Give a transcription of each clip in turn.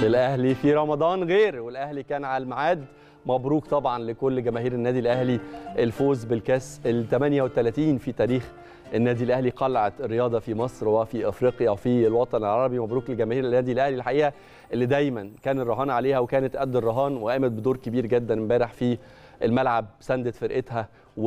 الاهلي في رمضان غير والاهلي كان على الميعاد مبروك طبعا لكل جماهير النادي الاهلي الفوز بالكاس ال 38 في تاريخ النادي الاهلي قلعه الرياضه في مصر وفي افريقيا وفي الوطن العربي مبروك لجماهير النادي الاهلي الحقيقه اللي دايما كان الرهان عليها وكانت قد الرهان وقامت بدور كبير جدا امبارح في الملعب سندت فرقتها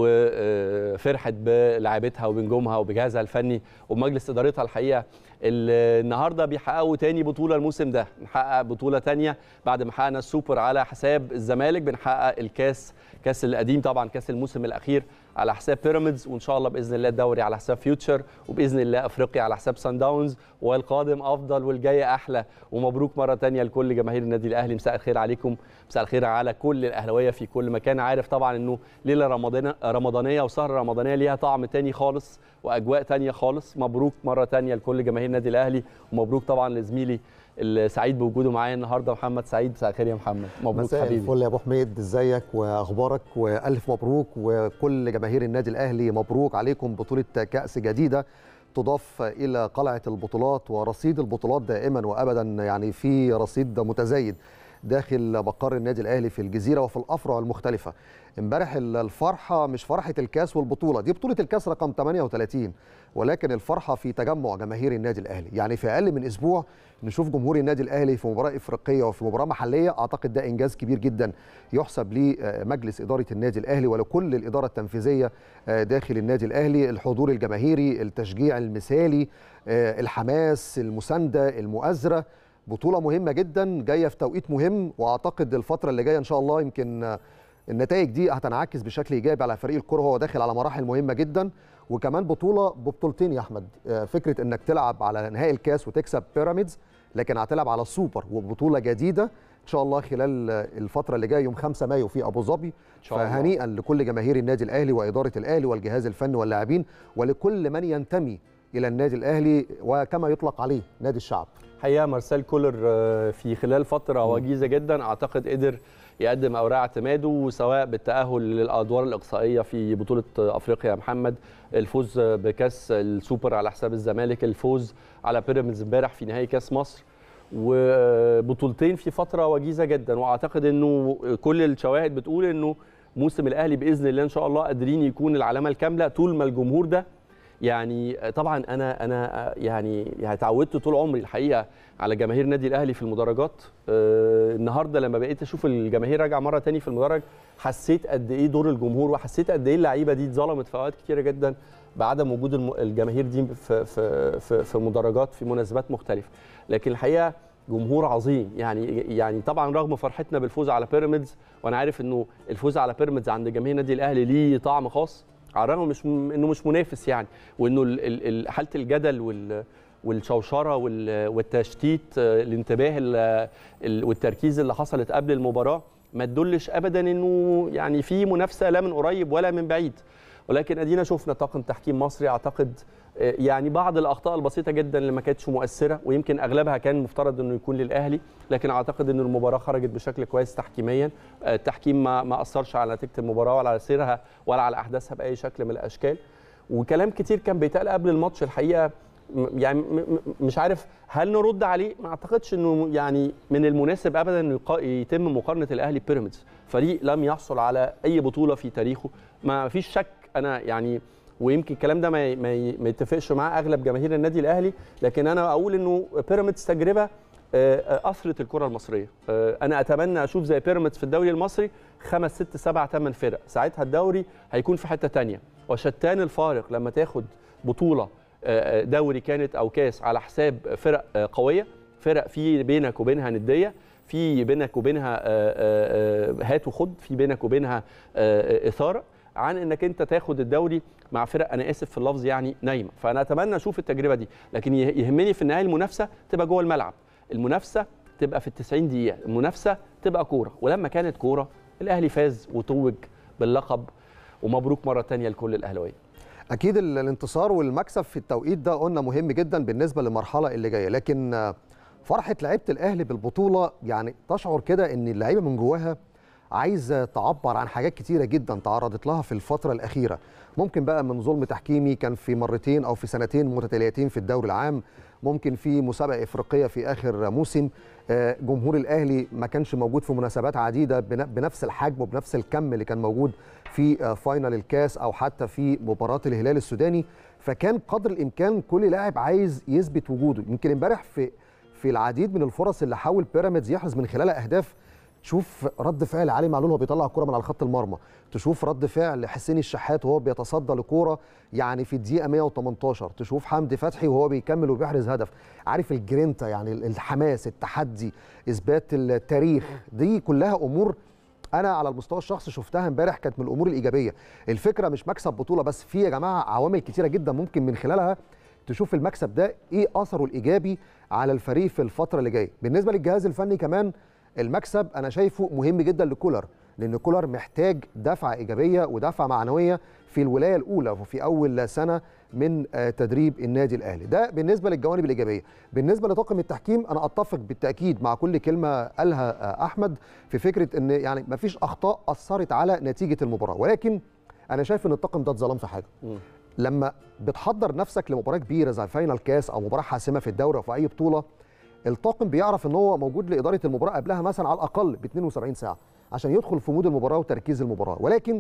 وفرحت بلاعبتها وبنجومها وبجهازها الفني وبمجلس ادارتها الحقيقه النهارده بيحققوا تاني بطوله الموسم ده نحقق بطوله تانية بعد ما حققنا السوبر على حساب الزمالك بنحقق الكاس كاس القديم طبعا كاس الموسم الاخير على حساب بيراميدز وان شاء الله باذن الله الدوري على حساب فيوتشر وباذن الله افريقيا على حساب سان داونز والقادم افضل والجاي احلى ومبروك مره تانية لكل جماهير النادي الاهلي مساء الخير عليكم مساء الخير على كل الاهلاويه في كل مكان عارف طبعا انه ليله رمضان رمضانيه وسهره رمضانيه ليها طعم تاني خالص واجواء تانية خالص مبروك مره تانية لكل جماهير النادي الاهلي ومبروك طبعا لزميلي السعيد بوجوده معايا النهارده محمد سعيد مساء الخير يا محمد مبروك مساء حبيبي الفل يا ابو حميد ازيك واخبارك والف مبروك وكل جماهير النادي الاهلي مبروك عليكم بطوله كاس جديده تضاف الى قلعه البطولات ورصيد البطولات دائما وابدا يعني في رصيد متزايد داخل مقر النادي الاهلي في الجزيره وفي الافرع المختلفه امبارح الفرحه مش فرحه الكاس والبطوله دي بطوله الكاس رقم 38 ولكن الفرحه في تجمع جماهير النادي الاهلي يعني في اقل من اسبوع نشوف جمهور النادي الاهلي في مباراه افريقيه وفي مباراه محليه اعتقد ده انجاز كبير جدا يحسب لمجلس اداره النادي الاهلي ولكل الاداره التنفيذيه داخل النادي الاهلي الحضور الجماهيري التشجيع المثالي الحماس المسانده المؤازره بطوله مهمه جدا جايه في توقيت مهم واعتقد الفتره اللي جايه ان شاء الله يمكن النتائج دي هتنعكس بشكل ايجابي على فريق الكره وهو داخل على مراحل مهمه جدا وكمان بطوله ببطولتين يا احمد فكره انك تلعب على نهائي الكاس وتكسب بيراميدز لكن هتلعب على السوبر وبطوله جديده ان شاء الله خلال الفتره اللي جايه يوم 5 مايو في ابو ظبي فهنيئا لكل جماهير النادي الاهلي واداره الاهلي والجهاز الفني واللاعبين ولكل من ينتمي الى النادي الاهلي وكما يطلق عليه نادي الشعب حقيقه مارسيل كولر في خلال فتره وجيزه جدا اعتقد قدر يقدم اوراق اعتماده سواء بالتاهل للادوار الاقصائيه في بطوله افريقيا يا محمد الفوز بكاس السوبر على حساب الزمالك الفوز على بيراميدز امبارح في نهائي كاس مصر وبطولتين في فتره وجيزه جدا واعتقد انه كل الشواهد بتقول انه موسم الاهلي باذن الله ان شاء الله قادرين يكون العلامه الكامله طول ما الجمهور ده يعني طبعا انا انا يعني يعني اتعودت طول عمري الحقيقه على جماهير النادي الاهلي في المدرجات آه النهارده لما بقيت اشوف الجماهير راجعه مره تاني في المدرج حسيت قد ايه دور الجمهور وحسيت قد ايه اللعيبه دي اتظلمت في اوقات كتيره جدا بعدم وجود الجماهير دي في في في, في مدرجات في مناسبات مختلفه لكن الحقيقه جمهور عظيم يعني يعني طبعا رغم فرحتنا بالفوز على بيراميدز وانا عارف انه الفوز على بيراميدز عند جماهير النادي الاهلي ليه طعم خاص على الرغم مش انه مش منافس يعني وانه حاله الجدل وال والشوشره والتشتيت الانتباه والتركيز اللي حصلت قبل المباراه ما تدلش ابدا انه يعني في منافسه لا من قريب ولا من بعيد ولكن ادينا شفنا طاقم تحكيم مصري اعتقد يعني بعض الاخطاء البسيطه جدا اللي ما كانتش مؤثره ويمكن اغلبها كان مفترض انه يكون للاهلي لكن اعتقد ان المباراه خرجت بشكل كويس تحكيميا التحكيم ما ما اثرش على نتيجه المباراه ولا على سيرها ولا على احداثها باي شكل من الاشكال وكلام كتير كان بيتقال قبل الماتش الحقيقه يعني مش عارف هل نرد عليه ما اعتقدش انه يعني من المناسب ابدا انه يتم مقارنه الاهلي بيراميدز فريق لم يحصل على اي بطوله في تاريخه ما فيش شك انا يعني ويمكن الكلام ده ما ما يتفقش مع اغلب جماهير النادي الاهلي لكن انا اقول انه بيراميدز تجربه اثرت الكره المصريه انا اتمنى اشوف زي بيراميدز في الدوري المصري خمس ست سبع ثمان فرق ساعتها الدوري هيكون في حته ثانيه وشتان الفارق لما تاخد بطوله دوري كانت او كاس على حساب فرق قويه فرق في بينك وبينها نديه في بينك وبينها هات وخد في بينك وبينها اثاره عن انك انت تاخد الدوري مع فرق انا اسف في اللفظ يعني نايمه فانا اتمنى اشوف التجربه دي لكن يهمني في النهايه المنافسه تبقى جوه الملعب المنافسه تبقى في ال 90 دقيقه المنافسه تبقى كوره ولما كانت كوره الاهلي فاز وتوج باللقب ومبروك مره ثانيه لكل الاهلاويه اكيد الانتصار والمكسب في التوقيت ده قلنا مهم جدا بالنسبه للمرحله اللي جايه لكن فرحه لعيبه الاهلي بالبطوله يعني تشعر كده ان اللعيبه من جواها عايزه تعبر عن حاجات كتيره جدا تعرضت لها في الفتره الاخيره ممكن بقى من ظلم تحكيمي كان في مرتين او في سنتين متتاليتين في الدوري العام ممكن في مسابقه افريقيه في اخر موسم آه، جمهور الاهلي ما كانش موجود في مناسبات عديده بن- بنفس الحجم وبنفس الكم اللي كان موجود في آه، فاينل الكاس او حتى في مباراه الهلال السوداني فكان قدر الامكان كل لاعب عايز يثبت وجوده يمكن امبارح في في العديد من الفرص اللي حاول بيراميدز يحرز من خلالها اهداف تشوف رد فعل علي معلول وهو بيطلع الكره من على خط المرمى تشوف رد فعل حسين الشحات وهو بيتصدى لكوره يعني في الدقيقه 118 تشوف حمدي فتحي وهو بيكمل وبيحرز هدف عارف الجرينتا يعني الحماس التحدي اثبات التاريخ دي كلها امور انا على المستوى الشخصي شفتها امبارح كانت من الامور الايجابيه الفكره مش مكسب بطوله بس في يا جماعه عوامل كتيره جدا ممكن من خلالها تشوف المكسب ده ايه اثره الايجابي على الفريق في الفتره اللي جايه بالنسبه للجهاز الفني كمان المكسب انا شايفه مهم جدا لكولر لان كولر محتاج دفعه ايجابيه ودفعه معنويه في الولايه الاولى وفي اول سنه من آه، تدريب النادي الاهلي ده بالنسبه للجوانب الايجابيه بالنسبه لطاقم التحكيم انا اتفق بالتاكيد مع كل كلمه قالها آه، احمد في فكره ان يعني مفيش اخطاء اثرت على نتيجه المباراه ولكن انا شايف ان الطاقم ده اتظلم في حاجه مم. لما بتحضر نفسك لمباراه كبيره زي فاينل كاس او مباراه حاسمه في الدوري او في اي بطوله الطاقم بيعرف ان هو موجود لاداره المباراه قبلها مثلا على الاقل ب 72 ساعه عشان يدخل في مود المباراه وتركيز المباراه ولكن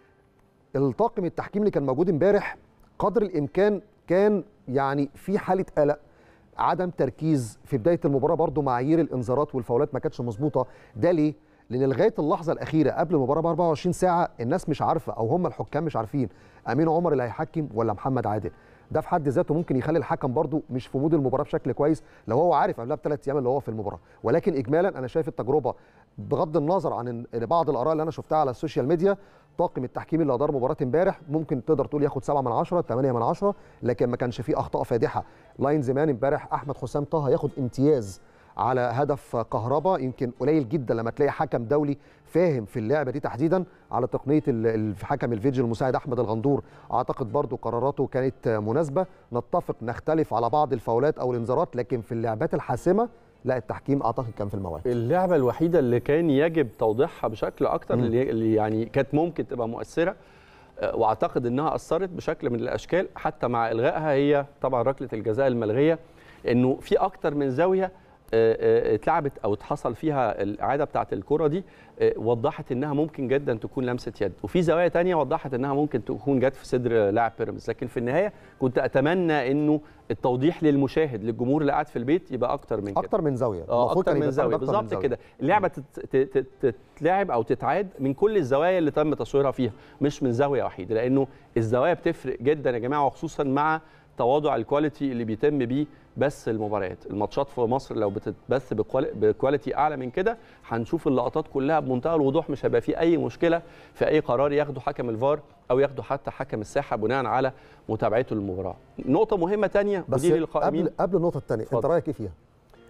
الطاقم التحكيم اللي كان موجود امبارح قدر الامكان كان يعني في حاله قلق عدم تركيز في بدايه المباراه برضو معايير الانذارات والفاولات ما كانتش مظبوطه ده ليه لان لغايه اللحظه الاخيره قبل المباراه ب 24 ساعه الناس مش عارفه او هم الحكام مش عارفين امين عمر اللي هيحكم ولا محمد عادل ده في حد ذاته ممكن يخلي الحكم برضو مش في مود المباراه بشكل كويس لو هو عارف قبلها بثلاث ايام اللي هو في المباراه ولكن اجمالا انا شايف التجربه بغض النظر عن إن بعض الاراء اللي انا شفتها على السوشيال ميديا طاقم التحكيم اللي ادار مباراه امبارح ممكن تقدر تقول ياخد 7 من 10 8 من 10 لكن ما كانش فيه اخطاء فادحه لاين زمان امبارح احمد حسام طه ياخد امتياز على هدف كهربا يمكن قليل جدا لما تلاقي حكم دولي فاهم في اللعبه دي تحديدا على تقنيه ال- ال- حكم الفيديو المساعد احمد الغندور اعتقد برضو قراراته كانت مناسبه نتفق نختلف على بعض الفاولات او الانذارات لكن في اللعبات الحاسمه لا التحكيم اعتقد كان في الموعد اللعبه الوحيده اللي كان يجب توضيحها بشكل اكتر مم. اللي اللي يعني كانت ممكن تبقى مؤثره آه، واعتقد انها اثرت بشكل من الاشكال حتى مع الغائها هي طبعا ركله الجزاء الملغيه انه في اكتر من زاويه آه، آه، اتلعبت او اتحصل فيها الاعاده بتاعه الكره دي آه، وضحت انها ممكن جدا تكون لمسه يد وفي زوايا تانية وضحت انها ممكن تكون جت في صدر لاعب بيراميدز لكن في النهايه كنت اتمنى انه التوضيح للمشاهد للجمهور اللي قاعد في البيت يبقى اكتر من كده اكتر من زاويه اه المفروض اكتر كان من يبقى زاويه أكتر من بالظبط زاوية. كده اللعبه تت- ت- ت- تتلعب او تتعاد من كل الزوايا اللي تم تصويرها فيها مش من زاويه واحده لانه الزوايا بتفرق جدا يا جماعه وخصوصا مع تواضع الكواليتي اللي بيتم بيه بس المباريات الماتشات في مصر لو بتتبث بكوالي- بكواليتي اعلى من كده هنشوف اللقطات كلها بمنتهى الوضوح مش هيبقى في اي مشكله في اي قرار ياخده حكم الفار او ياخده حتى حكم الساحه بناء على متابعته للمباراه نقطه مهمه تانية بس ودي للقائمين قبل قبل النقطه الثانيه انت اتفضل. رايك ايه فيها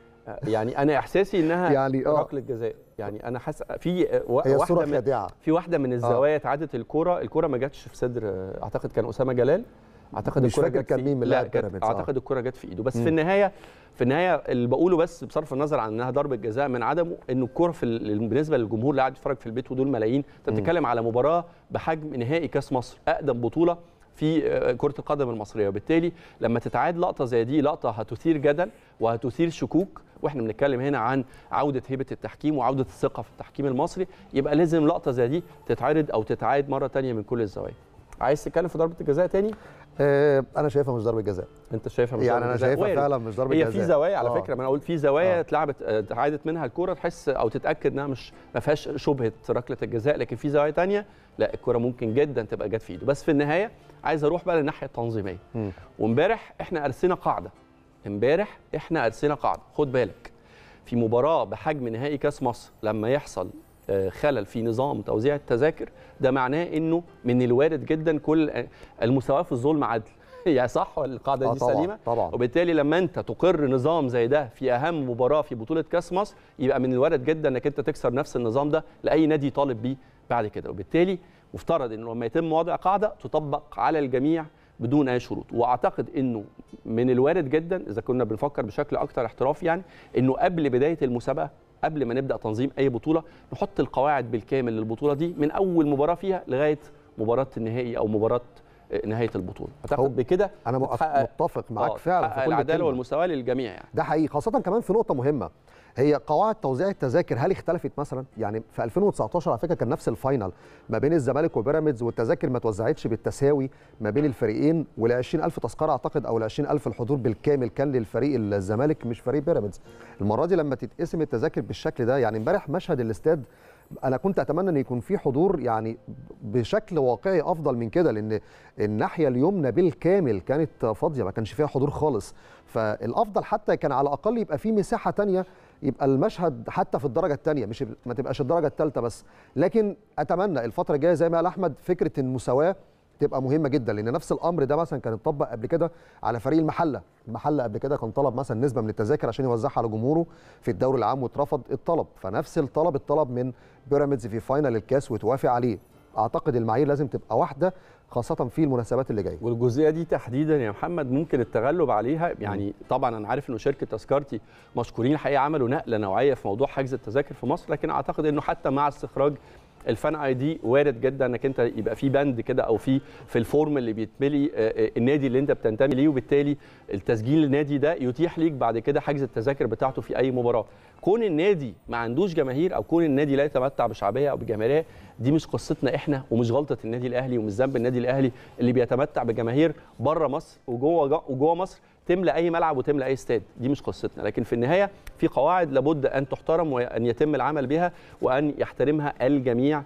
يعني انا احساسي انها يعني آه. ركله جزاء يعني انا حاسس في و- هي الصوره واحده من خادعه في واحده من الزوايا اتعادت الكوره الكوره ما جاتش في صدر اعتقد كان اسامه جلال اعتقد مش الكوره فاكر جت كان في مين من لا لاعب كانت- بيراميدز، آه. اعتقد الكوره جت في ايده بس مم. في النهايه في النهايه اللي بقوله بس بصرف النظر عن انها ضربه جزاء من عدمه انه الكوره في ال- بالنسبه للجمهور اللي قاعد يتفرج في البيت ودول ملايين انت بتتكلم على مباراه بحجم نهائي كاس مصر اقدم بطوله في آه، كره القدم المصريه وبالتالي لما تتعاد لقطه زي دي لقطه هتثير جدل وهتثير شكوك واحنا بنتكلم هنا عن عوده هيبه التحكيم وعوده الثقه في التحكيم المصري يبقى لازم لقطه زي دي تتعرض او تتعاد مره تانية من كل الزوايا عايز تتكلم في ضربه الجزاء تاني آه انا شايفها مش ضربه جزاء انت شايفها مش يعني ضربة انا جزاء؟ شايفها وارد. فعلا مش ضربه هي جزاء في زوايا على آه. فكره ما انا قلت في زوايا آه. اتلعبت آه، اتعادت منها الكوره تحس او تتاكد انها مش ما فيهاش شبهه ركله الجزاء لكن في زوايا تانية لا الكوره ممكن جدا تبقى جت في ايده بس في النهايه عايز اروح بقى للناحيه التنظيميه مم. وامبارح احنا ارسينا قاعده امبارح احنا ارسينا قاعده خد بالك في مباراه بحجم نهائي كاس مصر لما يحصل آه، خلل في نظام توزيع التذاكر ده معناه انه من الوارد جدا كل آه، المساواه في الظلم عدل يعني صح ولا القاعده آه دي طبعا سليمه طبعا وبالتالي لما انت تقر نظام زي ده في اهم مباراه في بطوله كاس مصر يبقى من الوارد جدا انك انت تكسر نفس النظام ده لاي نادي يطالب بيه بعد كده وبالتالي مفترض انه لما يتم وضع قاعده تطبق على الجميع بدون اي شروط واعتقد انه من الوارد جدا اذا كنا بنفكر بشكل اكتر احترافي يعني انه قبل بدايه المسابقه قبل ما نبدا تنظيم اي بطوله نحط القواعد بالكامل للبطوله دي من اول مباراه فيها لغايه مباراه النهائي او مباراه نهايه البطوله هو- اعتقد بكده انا بتحقق- متفق معاك آه، فعلا تحقق في كل العداله كلمة. والمساواه للجميع يعني ده حقيقي خاصة كمان في نقطة مهمة هي قواعد توزيع التذاكر هل اختلفت مثلا؟ يعني في 2019 على فكرة كان نفس الفاينل ما بين الزمالك وبيراميدز والتذاكر ما توزعتش بالتساوي ما بين الفريقين وال 20000 تذكرة اعتقد او ال 20000 الحضور بالكامل كان للفريق الزمالك مش فريق بيراميدز. المرة دي لما تتقسم التذاكر بالشكل ده يعني امبارح مشهد الاستاد انا كنت اتمنى ان يكون في حضور يعني بشكل واقعي افضل من كده لان الناحيه اليمنى بالكامل كانت فاضيه ما كانش فيها حضور خالص فالافضل حتى كان على الاقل يبقى في مساحه تانية يبقى المشهد حتى في الدرجه الثانيه مش ما تبقاش الدرجه الثالثه بس لكن اتمنى الفتره الجايه زي ما قال احمد فكره المساواه تبقى مهمه جدا لان نفس الامر ده مثلا كان اتطبق قبل كده على فريق المحله المحله قبل كده كان طلب مثلا نسبه من التذاكر عشان يوزعها على جمهوره في الدوري العام واترفض الطلب فنفس الطلب اتطلب من بيراميدز في فاينل الكاس وتوافق عليه اعتقد المعايير لازم تبقى واحده خاصه في المناسبات اللي جايه والجزئيه دي تحديدا يا محمد ممكن التغلب عليها يعني طبعا انا عارف انه شركه تذكرتي مشكورين الحقيقه عملوا نقله نوعيه في موضوع حجز التذاكر في مصر لكن اعتقد انه حتى مع استخراج الفان اي دي وارد جدا انك انت يبقى في بند كده او في في الفورم اللي بيتملي آه، آه، النادي اللي انت بتنتمي ليه وبالتالي التسجيل النادي ده يتيح ليك بعد كده حجز التذاكر بتاعته في اي مباراه كون النادي ما عندوش جماهير او كون النادي لا يتمتع بشعبيه او بجماهيريه دي مش قصتنا احنا ومش غلطه النادي الاهلي ومش ذنب النادي الاهلي اللي بيتمتع بجماهير بره مصر وجوه وجوه مصر تملى اي ملعب وتملى اي استاد دي مش قصتنا لكن في النهايه في قواعد لابد ان تحترم وان يتم العمل بها وان يحترمها الجميع آه،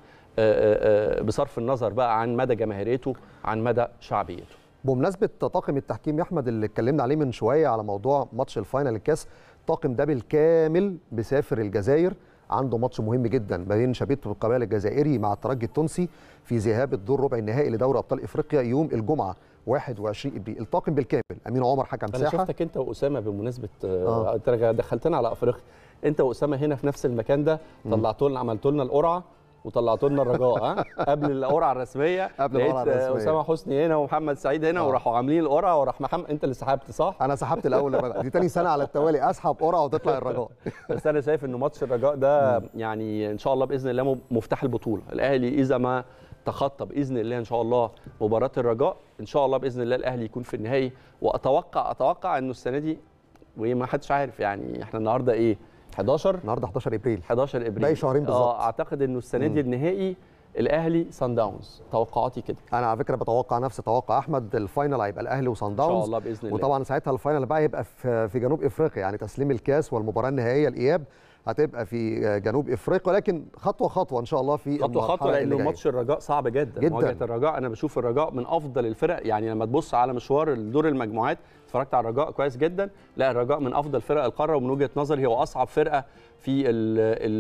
آه، آه، بصرف النظر بقى عن مدى جماهيريته عن مدى شعبيته بمناسبه طاقم التحكيم يا احمد اللي اتكلمنا عليه من شويه على موضوع ماتش الفاينل الكاس الطاقم ده بالكامل بيسافر الجزائر عنده ماتش مهم جدا ما بين شبيبه القبائل الجزائري مع الترجي التونسي في ذهاب الدور ربع النهائي لدوري ابطال افريقيا يوم الجمعه 21 ابريل الطاقم بالكامل امين عمر حكم انا ساحه شفتك انت واسامه بمناسبه آه. آه. انت دخلتنا على افريقيا انت واسامه هنا في نفس المكان ده طلعتوا لنا عملتوا لنا القرعه وطلعتوا لنا الرجاء ها قبل القرعه الرسميه قبل لقيت القرعة الرسمية. اسامه حسني هنا ومحمد سعيد هنا آه. وراحوا عاملين القرعه وراح محمد انت اللي سحبت صح انا سحبت الاول لما- دي تاني سنه على التوالي اسحب قرعه وتطلع الرجاء بس انا شايف انه ماتش الرجاء ده يعني ان شاء الله باذن الله مفتاح البطوله الاهلي اذا ما تخطى باذن الله ان شاء الله مباراه الرجاء ان شاء الله باذن الله الاهلي يكون في النهائي واتوقع اتوقع انه السنه دي وما حدش عارف يعني احنا النهارده ايه 11 النهارده 11 ابريل 11 ابريل باقي شهرين بالظبط. اه اعتقد انه السنه دي النهائي الاهلي سان داونز توقعاتي كده انا على فكره بتوقع نفس توقع احمد الفاينل هيبقى الاهلي وصن ان شاء داونز الله باذن الله وطبعا ساعتها الفاينل بقى هيبقى في في جنوب افريقيا يعني تسليم الكاس والمباراه النهائيه الاياب هتبقى في جنوب افريقيا لكن خطوه خطوه ان شاء الله في خطوه المرحلة خطوه اللي لانه جاية. ماتش الرجاء صعب جدا, جداً. مواجهه الرجاء انا بشوف الرجاء من افضل الفرق يعني لما تبص على مشوار دور المجموعات اتفرجت على الرجاء كويس جدا لا الرجاء من افضل فرق القاره ومن وجهه نظري هو اصعب فرقه في ال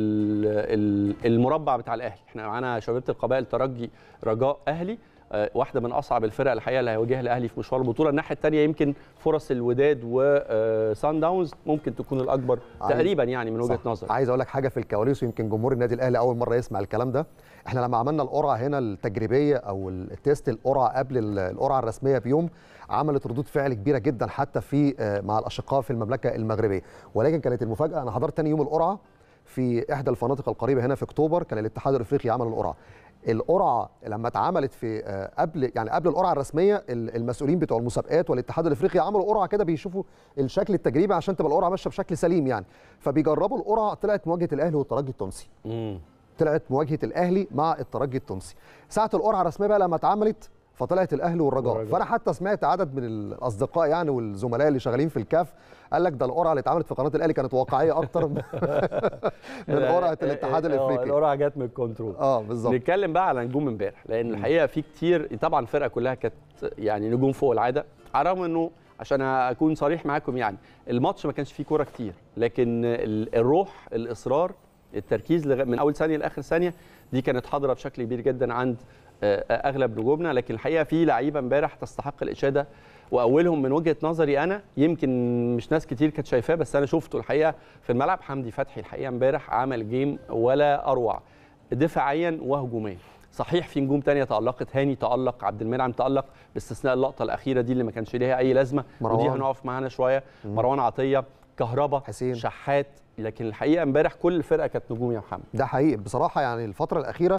ال ال المربع بتاع الاهلي احنا معانا شبيبه القبائل ترجي رجاء اهلي آه، واحده من اصعب الفرق الحقيقه اللي هيواجهها الاهلي في مشوار البطوله الناحيه الثانيه يمكن فرص الوداد وسان داونز ممكن تكون الاكبر عايز- تقريبا يعني من وجهه صح. نظري عايز اقول لك حاجه في الكواليس ويمكن جمهور النادي الاهلي اول مره يسمع الكلام ده احنا لما عملنا القرعه هنا التجريبيه او التيست القرعه قبل ال- القرعه الرسميه بيوم عملت ردود فعل كبيره جدا حتى في آه، مع الاشقاء في المملكه المغربيه ولكن كانت المفاجاه انا حضرت تاني يوم القرعه في احدى الفنادق القريبه هنا في اكتوبر كان الاتحاد الافريقي عمل القرعه القرعه لما اتعملت في آه، قبل يعني قبل القرعه الرسميه ال- المسؤولين بتوع المسابقات والاتحاد الافريقي عملوا قرعه كده بيشوفوا الشكل التجريبي عشان تبقى القرعه ماشيه بشكل سليم يعني فبيجربوا القرعه طلعت مواجهه الاهلي والترجي التونسي مم. طلعت مواجهه الاهلي مع الترجي التونسي ساعه القرعه الرسميه بقى لما اتعملت فطلعت الاهلي والرجاء والرجاء. فانا حتى سمعت عدد من الاصدقاء يعني والزملاء اللي شغالين في الكاف قال لك ده القرعه اللي اتعملت في قناه الاهلي كانت واقعيه اكتر من من قرعه الاتحاد آه، آه، الافريقي القرعه جت من الكنترول اه بالظبط نتكلم بقى على نجوم امبارح لان الحقيقه في كتير طبعا الفرقه كلها كانت يعني نجوم فوق العاده على الرغم انه عشان اكون صريح معاكم يعني الماتش ما كانش فيه كوره كتير لكن ال- الروح الاصرار التركيز لغ- من اول ثانيه لاخر ثانيه دي كانت حاضره بشكل كبير جدا عند آه، آه، اغلب نجومنا لكن الحقيقه في لعيبه امبارح تستحق الاشاده واولهم من وجهه نظري انا يمكن مش ناس كتير كانت شايفاه بس انا شفته الحقيقه في الملعب حمدي فتحي الحقيقه امبارح عمل جيم ولا اروع دفاعيا وهجوميا صحيح في نجوم تانية تألقت هاني تألق عبد المنعم تألق باستثناء اللقطة الأخيرة دي اللي ما كانش ليها أي لازمة ودي مروان. هنقف معانا شوية مروان عطية كهربا حسين. شحات لكن الحقيقة امبارح كل الفرقة كانت نجوم يا محمد ده حقيقي بصراحه يعني الفتره الاخيره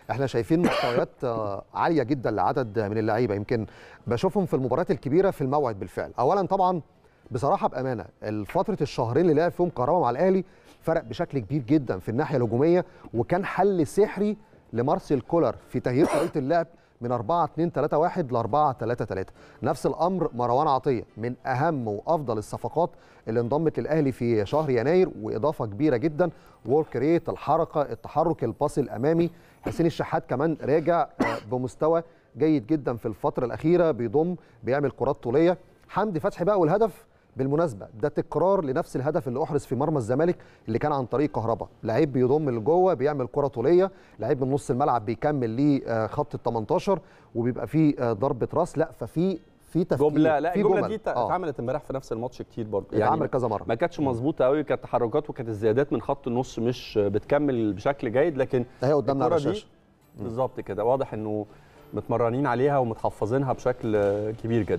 احنا شايفين مستويات آه، عاليه جدا لعدد من اللعيبه يمكن بشوفهم في المباريات الكبيره في الموعد بالفعل اولا طبعا بصراحه بامانه فتره الشهرين اللي لعب فيهم كهربا مع الاهلي فرق بشكل كبير جدا في الناحيه الهجوميه وكان حل سحري لمارسيل كولر في تغيير طريقه اللعب من 4 2 3 1 ل 4 3 3 نفس الامر مروان عطيه من اهم وافضل الصفقات اللي انضمت للاهلي في شهر يناير واضافه كبيره جدا وورك ريت الحركه التحرك الباص الامامي حسين الشحات كمان راجع آه، بمستوى جيد جدا في الفتره الاخيره بيضم بيعمل كرات طوليه حمدي فتحي بقى والهدف بالمناسبه ده تكرار لنفس الهدف اللي احرز في مرمى الزمالك اللي كان عن طريق كهربا لعيب بيضم لجوه بيعمل كره طوليه لعيب من نص الملعب بيكمل لخط ال 18 وبيبقى فيه آه، ضربه راس لا ففي في تفكير جمله لا في الجمله جمل. دي آه، اتعملت امبارح في نفس الماتش كتير برضه اتعمل كذا مره ما كانتش مظبوطه قوي كانت تحركات وكانت الزيادات من خط النص مش بتكمل بشكل جيد لكن اهي قدامنا على الكرة دي الشاشه بالظبط كده واضح انه متمرنين عليها ومتحفظينها بشكل كبير جدا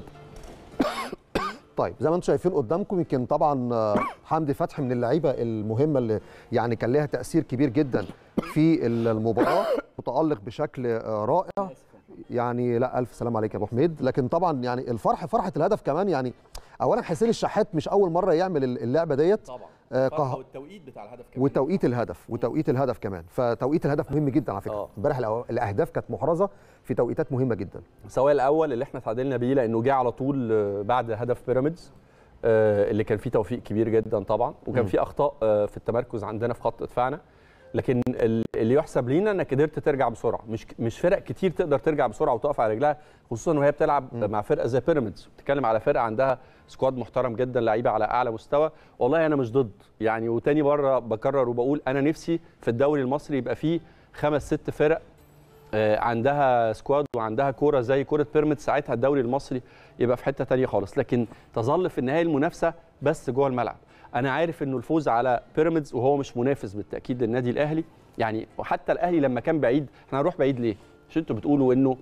طيب زي ما انتم شايفين قدامكم يمكن طبعا آه، حمدي فتحي من اللعيبه المهمه اللي يعني كان لها تاثير كبير جدا في المباراه متالق بشكل آه، رائع يعني لا الف سلام عليك يا ابو حميد لكن طبعا يعني الفرح فرحه الهدف كمان يعني اولا حسين الشحات مش اول مره يعمل اللعبه ديت طبعا آه، قه- والتوقيت بتاع الهدف وتوقيت الهدف وتوقيت الهدف كمان فتوقيت الهدف مهم جدا على فكره آه. امبارح الأو- الاهداف كانت محرزه في توقيتات مهمه جدا سواء الاول اللي احنا تعادلنا بيه لانه جه على طول آه، بعد هدف بيراميدز آه، اللي كان فيه توفيق كبير جدا طبعا وكان مم. فيه اخطاء آه، في التمركز عندنا في خط دفاعنا لكن ال- اللي يحسب لينا انك قدرت ترجع بسرعه مش مش فرق كتير تقدر ترجع بسرعه وتقف على رجلها خصوصا وهي بتلعب مم. مع فرقه زي بيراميدز بتتكلم على فرقه عندها سكواد محترم جدا لعيبه على اعلى مستوى والله انا مش ضد يعني وتاني مره بكرر وبقول انا نفسي في الدوري المصري يبقى فيه خمس ست فرق آه، عندها سكواد وعندها كوره زي كوره بيراميدز ساعتها الدوري المصري يبقى في حته تانية خالص لكن تظل في النهايه المنافسه بس جوه الملعب انا عارف انه الفوز على بيراميدز وهو مش منافس بالتاكيد للنادي الاهلي يعني وحتى الاهلي لما كان بعيد احنا هنروح بعيد ليه عشان انتوا بتقولوا انه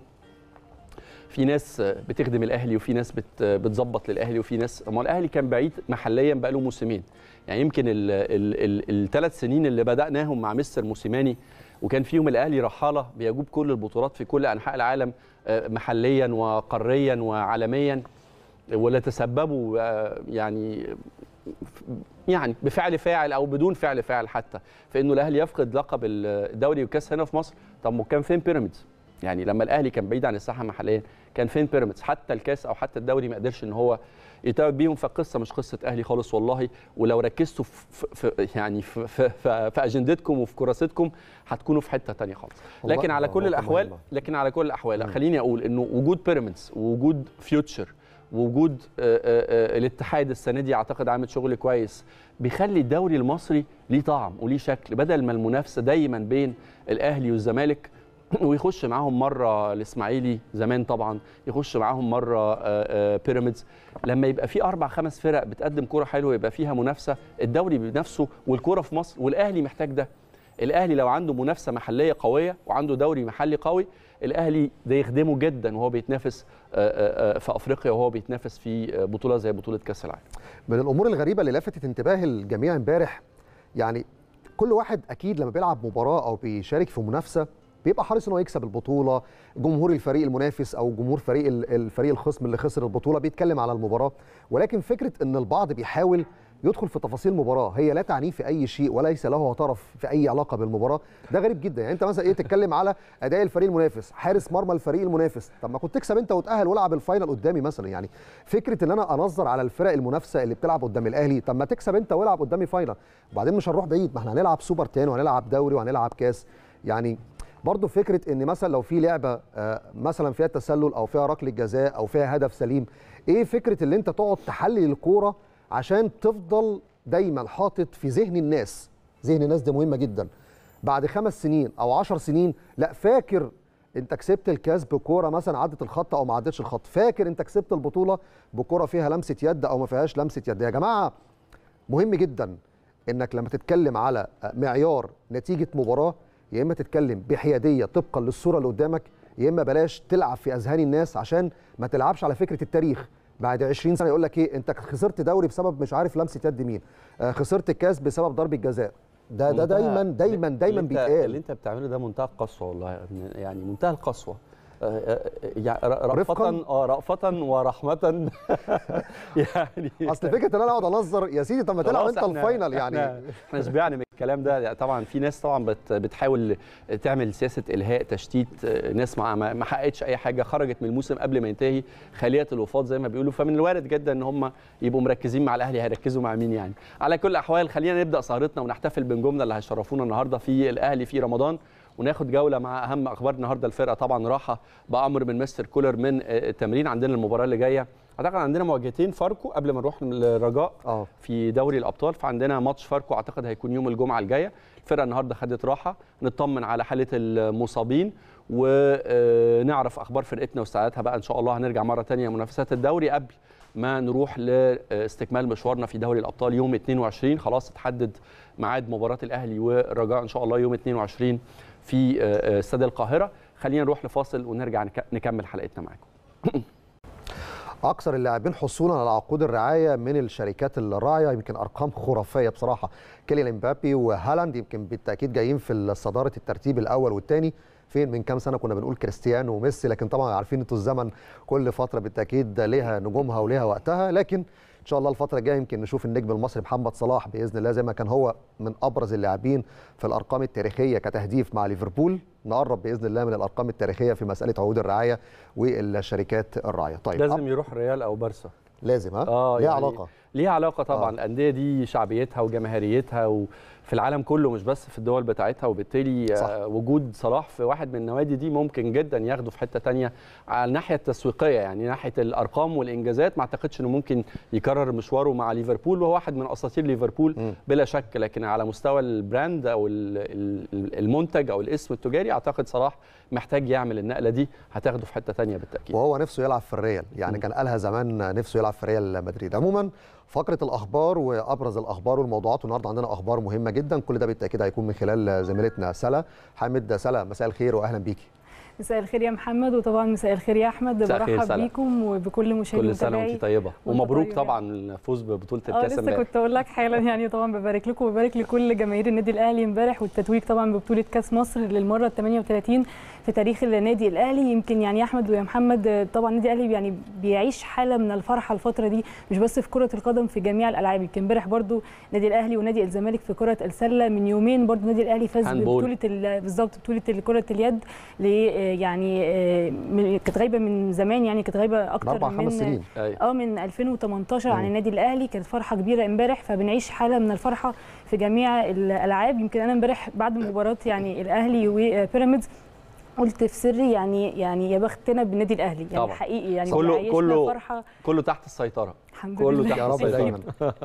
في ناس بتخدم الاهلي وفي ناس بت- بتظبط للاهلي وفي ناس ما الاهلي كان بعيد محليا بقاله موسمين يعني يمكن الثلاث سنين اللي بداناهم مع مستر موسيماني وكان فيهم الاهلي رحاله بيجوب كل البطولات في كل انحاء العالم آه، محليا وقاريا وعالميا ولا تسببوا آه، يعني يعني بفعل فاعل او بدون فعل فاعل حتى في انه الاهلي يفقد لقب الدوري والكاس هنا في مصر طب ما كان فين بيراميدز يعني لما الاهلي كان بعيد عن الساحه محليا كان فين بيراميدز حتى الكاس او حتى الدوري ما قدرش ان هو يتابع بيهم فالقصه مش قصه اهلي خالص والله ولو ركزتوا في, في يعني في, في, في, في اجندتكم وفي كراستكم هتكونوا في حته تانية خالص والله لكن على كل نقطة الاحوال مهمة. لكن على كل الاحوال مم. خليني اقول انه وجود بيراميدز ووجود فيوتشر ووجود آه، آه، آه، الاتحاد السنه دي اعتقد عامل شغل كويس بيخلي الدوري المصري ليه طعم وليه شكل بدل ما المنافسه دايما بين الاهلي والزمالك ويخش معاهم مره الاسماعيلي زمان طبعا يخش معاهم مره آه، آه، بيراميدز لما يبقى في اربع خمس فرق بتقدم كوره حلوه يبقى فيها منافسه الدوري بنفسه والكوره في مصر والاهلي محتاج ده الاهلي لو عنده منافسه محليه قويه وعنده دوري محلي قوي الاهلي ده يخدمه جدا وهو بيتنافس آه، آه، آه، في افريقيا وهو بيتنافس في آه، بطوله زي بطوله كاس العالم من الامور الغريبه اللي لفتت انتباه الجميع امبارح يعني كل واحد اكيد لما بيلعب مباراه او بيشارك في منافسه بيبقى حريص ان هو يكسب البطوله جمهور الفريق المنافس او جمهور فريق ال- الفريق الخصم اللي خسر البطوله بيتكلم على المباراه ولكن فكره ان البعض بيحاول يدخل في تفاصيل المباراه هي لا تعنيه في اي شيء وليس له طرف في اي علاقه بالمباراه ده غريب جدا يعني انت مثلا ايه تتكلم على اداء الفريق المنافس حارس مرمى الفريق المنافس طب ما كنت تكسب انت وتاهل والعب الفاينل قدامي مثلا يعني فكره ان انا انظر على الفرق المنافسه اللي بتلعب قدام الاهلي طب ما تكسب انت والعب قدامي فاينل وبعدين مش هنروح بعيد ما احنا هنلعب سوبر تاني وهنلعب دوري وهنلعب كاس يعني برضه فكره ان مثلا لو في لعبه آه، مثلا فيها تسلل او فيها ركله جزاء او فيها هدف سليم ايه فكره اللي انت تقعد تحلل الكوره عشان تفضل دايما حاطط في ذهن الناس ذهن الناس دي مهمه جدا بعد خمس سنين او عشر سنين لا فاكر انت كسبت الكاس بكوره مثلا عدت الخط او ما عدتش الخط فاكر انت كسبت البطوله بكوره فيها لمسه يد او ما فيهاش لمسه يد يا جماعه مهم جدا انك لما تتكلم على معيار نتيجه مباراه يا اما تتكلم بحياديه طبقا للصوره اللي قدامك يا اما بلاش تلعب في اذهان الناس عشان ما تلعبش على فكره التاريخ بعد 20 سنه يقول لك ايه انت خسرت دوري بسبب مش عارف لمسه يد مين آه، خسرت الكاس بسبب ضربه جزاء ده ده منتهى- دايما دايما اللي دايما انت- بيتقال اللي انت بتعمله ده منتهى القسوه والله يعني منتهى القسوه آه، آه، يعني رأفة رفقاً؟ اه رأفة ورحمة يعني اصل فكره ان انا اقعد انظر يا سيدي طب ما تلعب خلاص انت احنا- الفاينل يعني احنا, احنا شبعنا من الكلام ده يعني طبعا في ناس طبعا بت بتحاول تعمل سياسه الهاء تشتيت آه، ناس ما ما ما حققتش اي حاجه خرجت من الموسم قبل ما ينتهي خاليه الوفاض زي ما بيقولوا فمن الوارد جدا ان هم يبقوا مركزين مع الاهلي هيركزوا مع مين يعني على كل الاحوال خلينا نبدا سهرتنا ونحتفل بنجومنا اللي هيشرفونا النهارده في الاهلي في رمضان وناخد جوله مع اهم اخبار النهارده الفرقه طبعا راحه بامر من مستر كولر من آه، التمرين عندنا المباراه اللي جايه اعتقد عندنا مواجهتين فاركو قبل ما نروح للرجاء اه في دوري الابطال فعندنا ماتش فاركو اعتقد هيكون يوم الجمعه الجايه الفرقه النهارده خدت راحه نطمن على حاله المصابين ونعرف اخبار فرقتنا واستعداداتها بقى ان شاء الله هنرجع مره تانية منافسات الدوري قبل ما نروح لاستكمال مشوارنا في دوري الابطال يوم 22 خلاص اتحدد ميعاد مباراه الاهلي والرجاء ان شاء الله يوم 22 في استاد القاهره خلينا نروح لفاصل ونرجع نك- نكمل حلقتنا معاكم اكثر اللاعبين حصولا على عقود الرعايه من الشركات الراعيه يمكن ارقام خرافيه بصراحه كيليان امبابي وهالاند يمكن بالتاكيد جايين في صداره الترتيب الاول والثاني فين من كام سنه كنا بنقول كريستيانو وميسي لكن طبعا عارفين انتوا الزمن كل فتره بالتاكيد ليها نجومها وليها وقتها لكن ان شاء الله الفتره الجايه يمكن نشوف النجم المصري محمد صلاح باذن الله زي ما كان هو من ابرز اللاعبين في الارقام التاريخيه كتهديف مع ليفربول نقرب باذن الله من الارقام التاريخيه في مساله عقود الرعايه والشركات الراعيه طيب لازم يروح ريال او بارسا لازم ها اه ليها يعني علاقه ليها علاقه طبعا آه. آه. الانديه دي شعبيتها وجماهيريتها وفي العالم كله مش بس في الدول بتاعتها وبالتالي صح. آه وجود صلاح في واحد من النوادي دي ممكن جدا ياخده في حته تانية على الناحيه التسويقيه يعني ناحيه الارقام والانجازات ما اعتقدش انه ممكن يكرر مشواره مع ليفربول وهو واحد من اساطير ليفربول مم. بلا شك لكن على مستوى البراند او ال- ال- المنتج او الاسم التجاري اعتقد صلاح محتاج يعمل النقله دي هتاخده في حته تانية بالتاكيد وهو نفسه يلعب في الريال يعني م. كان قالها زمان نفسه يلعب في ريال مدريد عموما فقره الاخبار وابرز الاخبار والموضوعات والنهارده عندنا اخبار مهمه جدا كل ده بالتاكيد هيكون من خلال زميلتنا سلا حامد سلا مساء الخير واهلا بيكي مساء الخير يا محمد وطبعا مساء الخير يا احمد مساء الخير برحب سلام. بيكم وبكل مشاهدي كل سنه وانت ومتابعي طيبه وانت ومبروك طيب طبعا الفوز ببطوله اه الكاس لسه امبارح كنت اقول لك حالا يعني طبعا ببارك لكم وببارك لكل جماهير النادي الاهلي امبارح والتتويج طبعا ببطوله كاس مصر للمره ال 38 في تاريخ النادي الاهلي يمكن يعني يا احمد ويا محمد آه، طبعا النادي الاهلي يعني بيعيش حاله من الفرحه الفتره دي مش بس في كره القدم في جميع الالعاب يمكن امبارح برضو نادي الاهلي ونادي الزمالك في كره السله من يومين برضو النادي الاهلي فاز هاندبول. ببطوله ال- بالظبط بطوله كره اليد ل- آه، يعني آه، من- كانت غايبه من زمان يعني كانت غايبه من اكتر اربع من خمس سنين أيوة. اه من 2018 عن مم. النادي الاهلي كانت فرحه كبيره امبارح فبنعيش حاله من الفرحه في جميع الالعاب يمكن انا امبارح بعد مباراه يعني الاهلي وبيراميدز قلت في سري يعني يعني يا بختنا بالنادي الاهلي يعني طبعا. حقيقي يعني كله- بيعيشنا كله فرحه كله تحت السيطره الحمد كله لله تحت يا رب السيطرة. دايما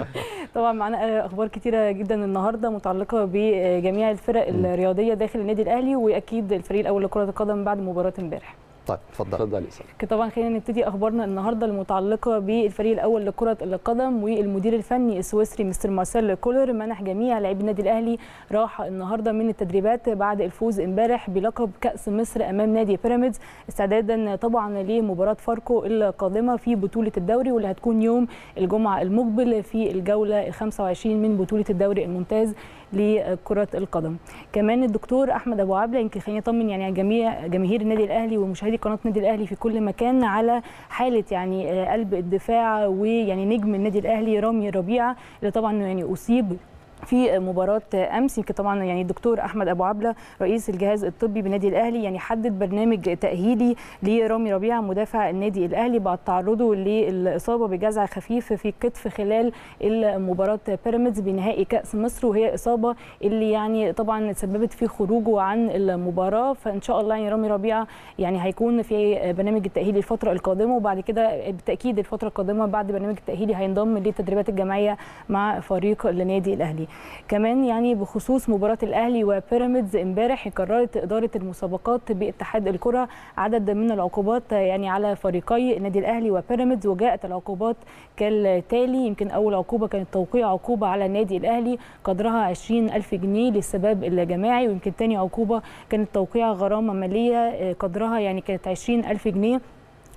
طبعا معانا اخبار كتيره جدا النهارده متعلقه بجميع الفرق مم. الرياضيه داخل النادي الاهلي واكيد الفريق الاول لكره القدم بعد مباراه امبارح طيب اتفضل اتفضل يا ساره طبعا خلينا نبتدي اخبارنا النهارده المتعلقه بالفريق الاول لكره القدم والمدير الفني السويسري مستر مارسيل كولر منح جميع لاعبي النادي الاهلي راحه النهارده من التدريبات بعد الفوز امبارح بلقب كاس مصر امام نادي بيراميدز استعدادا طبعا لمباراه فاركو القادمه في بطوله الدوري واللي هتكون يوم الجمعه المقبل في الجوله ال 25 من بطوله الدوري الممتاز لكره القدم كمان الدكتور احمد ابو عبله يمكن خليني اطمن يعني على جميع جماهير النادي الاهلي ومشاهدي قناه النادي الاهلي في كل مكان على حاله يعني آه، قلب الدفاع ويعني نجم النادي الاهلي رامي ربيعه اللي طبعا يعني اصيب في مباراة أمس يمكن طبعا يعني الدكتور أحمد أبو عبلة رئيس الجهاز الطبي بالنادي الأهلي يعني حدد برنامج تأهيلي لرامي ربيعة مدافع النادي الأهلي بعد تعرضه للإصابة بجزع خفيف في الكتف خلال المباراة بيراميدز بنهائي كأس مصر وهي إصابة اللي يعني طبعا سببت في خروجه عن المباراة فإن شاء الله يعني رامي ربيعة يعني هيكون في برنامج التأهيلي الفترة القادمة وبعد كده بالتأكيد الفترة القادمة بعد برنامج التأهيلي هينضم للتدريبات الجماعية مع فريق النادي الأهلي كمان يعني بخصوص مباراة الأهلي وبيراميدز امبارح قررت إدارة المسابقات باتحاد الكرة عدد من العقوبات يعني على فريقي النادي الأهلي وبيراميدز وجاءت العقوبات كالتالي يمكن أول عقوبة كانت توقيع عقوبة على النادي الأهلي قدرها 20 ألف جنيه للسباب الجماعي ويمكن تاني عقوبة كانت توقيع غرامة مالية آه، قدرها يعني كانت 20 ألف جنيه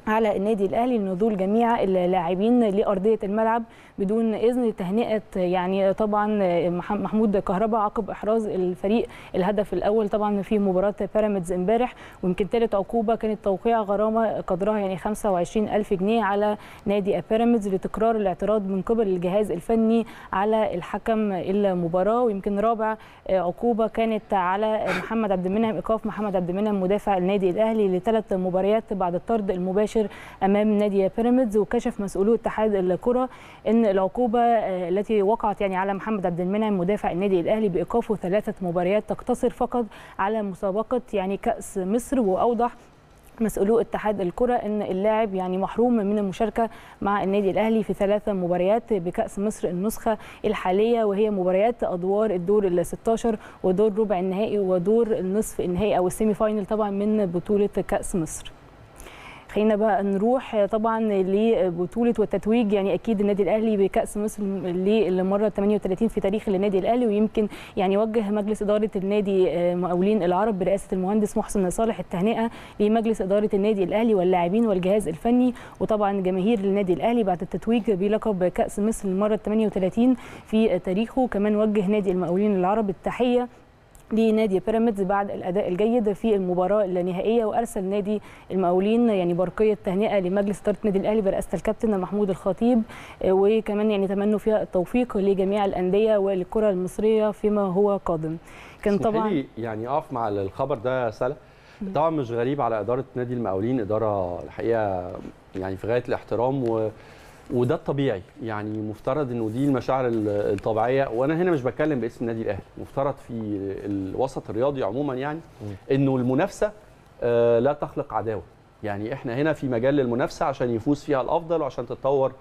على النادي الاهلي لنزول جميع اللاعبين لارضيه الملعب بدون اذن تهنئه يعني طبعا محمود كهربا عقب احراز الفريق الهدف الاول طبعا في مباراه بيراميدز امبارح ويمكن ثالث عقوبه كانت توقيع غرامه قدرها يعني 25 الف جنيه على نادي بيراميدز لتكرار الاعتراض من قبل الجهاز الفني على الحكم المباراه ويمكن رابع عقوبه كانت على محمد عبد المنعم ايقاف محمد عبد المنعم مدافع النادي الاهلي لثلاث مباريات بعد الطرد المباشر امام نادي بيراميدز وكشف مسؤولو اتحاد الكره ان العقوبه التي وقعت يعني على محمد عبد المنعم مدافع النادي الاهلي بايقافه ثلاثه مباريات تقتصر فقط على مسابقه يعني كاس مصر واوضح مسؤولو اتحاد الكره ان اللاعب يعني محروم من المشاركه مع النادي الاهلي في ثلاثه مباريات بكاس مصر النسخه الحاليه وهي مباريات ادوار الدور ال 16 ودور ربع النهائي ودور النصف النهائي او السيمي فاينل طبعا من بطوله كاس مصر خلينا بقى نروح طبعا لبطوله والتتويج يعني اكيد النادي الاهلي بكاس مصر للمره 38 في تاريخ النادي الاهلي ويمكن يعني وجه مجلس اداره النادي مقاولين العرب برئاسه المهندس محسن صالح التهنئه لمجلس اداره النادي الاهلي واللاعبين والجهاز الفني وطبعا جماهير النادي الاهلي بعد التتويج بلقب كاس مصر للمره 38 في تاريخه كمان وجه نادي المقاولين العرب التحيه لنادي بيراميدز بعد الاداء الجيد في المباراه النهائيه وارسل نادي المقاولين يعني برقيه تهنئه لمجلس اداره النادي الاهلي برئاسه الكابتن محمود الخطيب وكمان يعني تمنوا فيها التوفيق لجميع الانديه وللكره المصريه فيما هو قادم كان طبعا يعني اقف مع الخبر ده سلا طبعا مش غريب على اداره نادي المقاولين اداره الحقيقه يعني في غايه الاحترام و وده الطبيعي يعني مفترض انه دي المشاعر الطبيعيه وانا هنا مش بتكلم باسم النادي الاهلي مفترض في الوسط الرياضي عموما يعني انه المنافسه لا تخلق عداوه يعني احنا هنا في مجال للمنافسه عشان يفوز فيها الافضل وعشان تتطور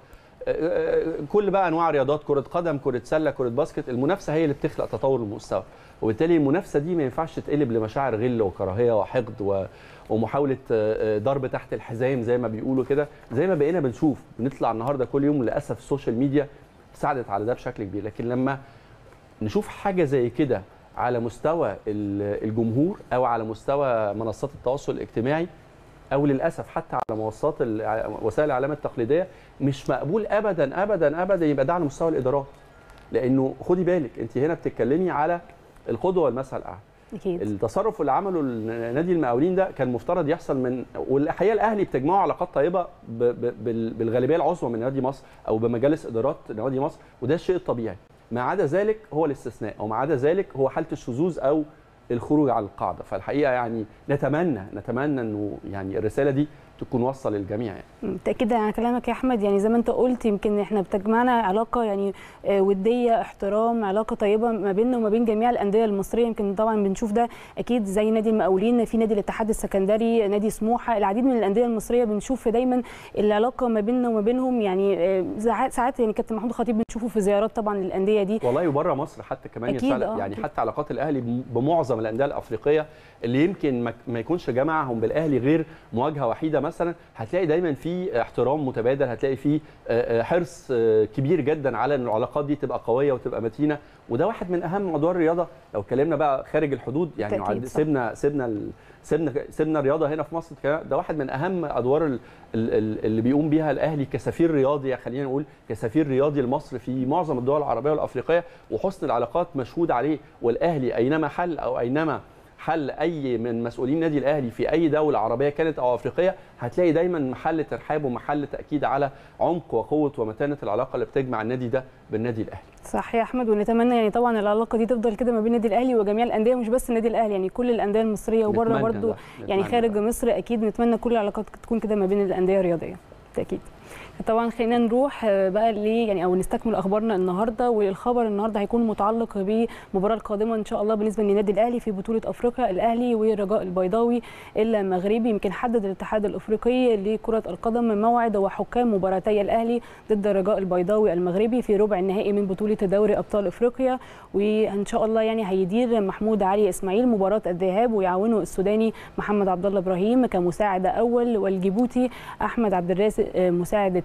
كل بقى انواع رياضات كره قدم كره سله كره باسكت المنافسه هي اللي بتخلق تطور المستوى وبالتالي المنافسه دي ما ينفعش تقلب لمشاعر غل وكراهيه وحقد و... ومحاوله ضرب تحت الحزام زي ما بيقولوا كده زي ما بقينا بنشوف بنطلع النهارده كل يوم للاسف السوشيال ميديا ساعدت على ده بشكل كبير لكن لما نشوف حاجه زي كده على مستوى الجمهور او على مستوى منصات التواصل الاجتماعي او للاسف حتى على منصات وسائل الاعلام التقليديه مش مقبول ابدا ابدا ابدا يبقى ده على مستوى الادارات لانه خدي بالك انت هنا بتتكلمي على القدوه والمثل الاعلى اكيد التصرف اللي عمله نادي المقاولين ده كان مفترض يحصل من والحقيقه الاهلي بتجمعه علاقات طيبه ب... ب... بالغالبيه العظمى من نادي مصر او بمجالس ادارات نادي مصر وده الشيء الطبيعي ما عدا ذلك هو الاستثناء او ما عدا ذلك هو حاله الشذوذ او الخروج على القاعده فالحقيقه يعني نتمنى نتمنى انه يعني الرساله دي تكون واصله للجميع يعني. تاكيدا على كلامك يا احمد يعني زي ما انت قلت يمكن احنا بتجمعنا علاقه يعني وديه احترام علاقه طيبه ما بيننا وما بين جميع الانديه المصريه يمكن طبعا بنشوف ده اكيد زي نادي المقاولين في نادي الاتحاد السكندري نادي سموحه العديد من الانديه المصريه بنشوف دايما العلاقه ما بيننا وما بينهم يعني ساعات يعني كابتن محمود خطيب بنشوفه في زيارات طبعا للانديه دي والله وبره مصر حتى كمان أكيد يعني حتى علاقات الاهلي بمعظم الانديه الافريقيه اللي يمكن ما يكونش جمعهم بالاهلي غير مواجهه وحيده مثلا هتلاقي دايما في احترام متبادل هتلاقي في حرص كبير جدا على ان العلاقات دي تبقى قويه وتبقى متينه وده واحد من اهم ادوار الرياضه لو اتكلمنا بقى خارج الحدود يعني سيبنا سيبنا سيبنا سيبنا الرياضه هنا في مصر ده واحد من اهم ادوار اللي بيقوم بيها الاهلي كسفير رياضي خلينا نقول كسفير رياضي لمصر في معظم الدول العربيه والافريقيه وحسن العلاقات مشهود عليه والاهلي اينما حل او اينما حل اي من مسؤولين النادي الاهلي في اي دوله عربيه كانت او افريقيه هتلاقي دايما محل ترحاب ومحل تاكيد على عمق وقوه ومتانه العلاقه اللي بتجمع النادي ده بالنادي الاهلي. صح يا احمد ونتمنى يعني طبعا العلاقه دي تفضل كده ما بين النادي الاهلي وجميع الانديه مش بس النادي الاهلي يعني كل الانديه المصريه وبره برضو يعني خارج مصر اكيد نتمنى كل العلاقات تكون كده ما بين الانديه الرياضيه بالتاكيد. طبعا خلينا نروح بقى ليه يعني او نستكمل اخبارنا النهارده والخبر النهارده هيكون متعلق بالمباراه القادمه ان شاء الله بالنسبه للنادي الاهلي في بطوله افريقيا الاهلي والرجاء البيضاوي المغربي يمكن حدد الاتحاد الافريقي لكره القدم موعد وحكام مباراتي الاهلي ضد الرجاء البيضاوي المغربي في ربع النهائي من بطوله دوري ابطال افريقيا وان شاء الله يعني هيدير محمود علي اسماعيل مباراه الذهاب ويعاونه السوداني محمد عبد الله ابراهيم كمساعد اول والجيبوتي احمد عبد الرازق مساعد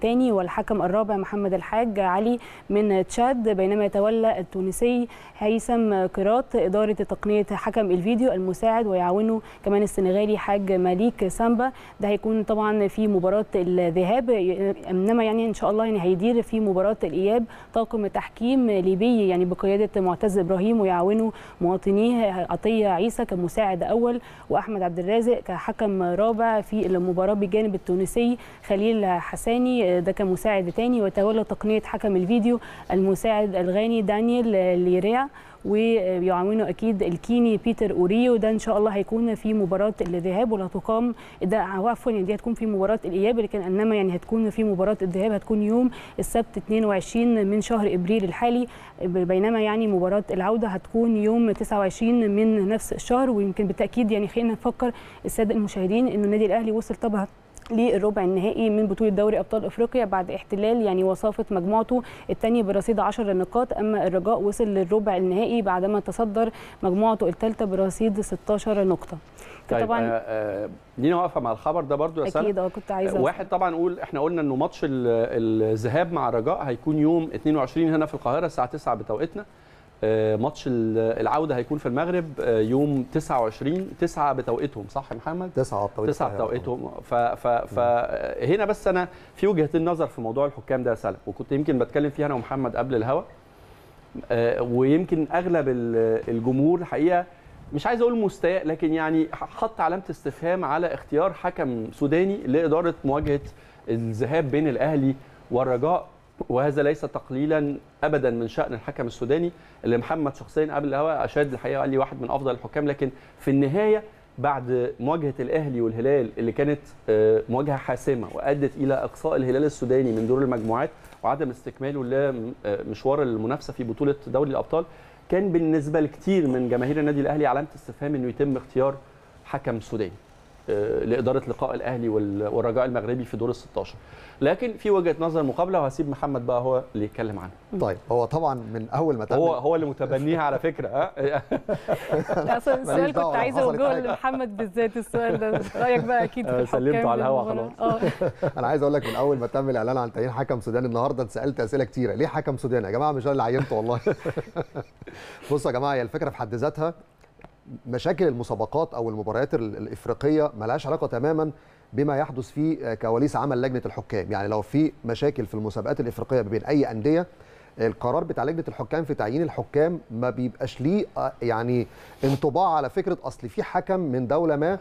الثاني والحكم الرابع محمد الحاج علي من تشاد بينما يتولى التونسي هيثم قيراط إدارة تقنية حكم الفيديو المساعد ويعاونه كمان السنغالي حاج ماليك سامبا ده هيكون طبعا في مباراة الذهاب إنما يعني إن شاء الله يعني هيدير في مباراة الإياب طاقم تحكيم ليبي يعني بقيادة معتز إبراهيم ويعاونه مواطنيه عطية عيسى كمساعد أول وأحمد عبد الرازق كحكم رابع في المباراة بجانب التونسي خليل حساني ده كمساعد تاني وتولى تقنية حكم الفيديو المساعد الغاني دانيال ليريا ويعاونه اكيد الكيني بيتر اوريو ده ان شاء الله هيكون في مباراه الذهاب ولا تقام ده عفوا يعني دي هتكون في مباراه الاياب لكن انما يعني هتكون في مباراه الذهاب هتكون يوم السبت 22 من شهر ابريل الحالي بينما يعني مباراه العوده هتكون يوم 29 من نفس الشهر ويمكن بالتاكيد يعني خلينا نفكر الساده المشاهدين انه النادي الاهلي وصل طبعا للربع النهائي من بطوله دوري ابطال افريقيا بعد احتلال يعني وصافه مجموعته الثانيه برصيد 10 نقاط اما الرجاء وصل للربع النهائي بعدما تصدر مجموعته الثالثه برصيد 16 نقطه طيب طبعا آه لينا واقفه مع الخبر ده برضو يا اكيد اه كنت عايزه واحد طبعا نقول احنا قلنا انه ماتش الذهاب مع الرجاء هيكون يوم 22 هنا في القاهره الساعه 9 بتوقيتنا ماتش العوده هيكون في المغرب يوم 29 9 بتوقيتهم صح يا محمد 9 بتوقيت 9 بتوقيتهم فهنا بس انا في وجهتين نظر في موضوع الحكام ده يا سلام وكنت يمكن بتكلم فيها انا ومحمد قبل الهوا ويمكن اغلب الجمهور الحقيقه مش عايز اقول مستاء لكن يعني حط علامه استفهام على اختيار حكم سوداني لاداره مواجهه الذهاب بين الاهلي والرجاء وهذا ليس تقليلا ابدا من شان الحكم السوداني اللي محمد شخصيا قبل الهواء اشاد الحقيقه قال لي واحد من افضل الحكام لكن في النهايه بعد مواجهه الاهلي والهلال اللي كانت مواجهه حاسمه وادت الى اقصاء الهلال السوداني من دور المجموعات وعدم استكماله لمشوار المنافسه في بطوله دوري الابطال كان بالنسبه لكثير من جماهير النادي الاهلي علامه استفهام انه يتم اختيار حكم سوداني لاداره لقاء الاهلي والرجاء المغربي في دور ال 16 لكن في وجهه نظر مقابله وهسيب محمد بقى هو اللي يتكلم عنها طيب هو طبعا من اول ما هو هو اللي متبنيها على فكره ها لا اصل السؤال كنت عايزه اوجهه لمحمد بالذات السؤال ده رايك بقى اكيد في الحكام سلمته على الهوا خلاص انا عايز اقول لك من اول ما تم الاعلان عن تعيين حكم سوداني النهارده اتسالت اسئله كتيره ليه حكم سوداني يا جماعه مش انا اللي عينته والله بصوا يا جماعه هي الفكره في حد ذاتها مشاكل المسابقات او المباريات الافريقيه ملهاش علاقه تماما بما يحدث في كواليس عمل لجنه الحكام يعني لو في مشاكل في المسابقات الافريقيه بين اي انديه القرار بتاع لجنه الحكام في تعيين الحكام ما بيبقاش ليه يعني انطباع على فكره اصل في حكم من دوله ما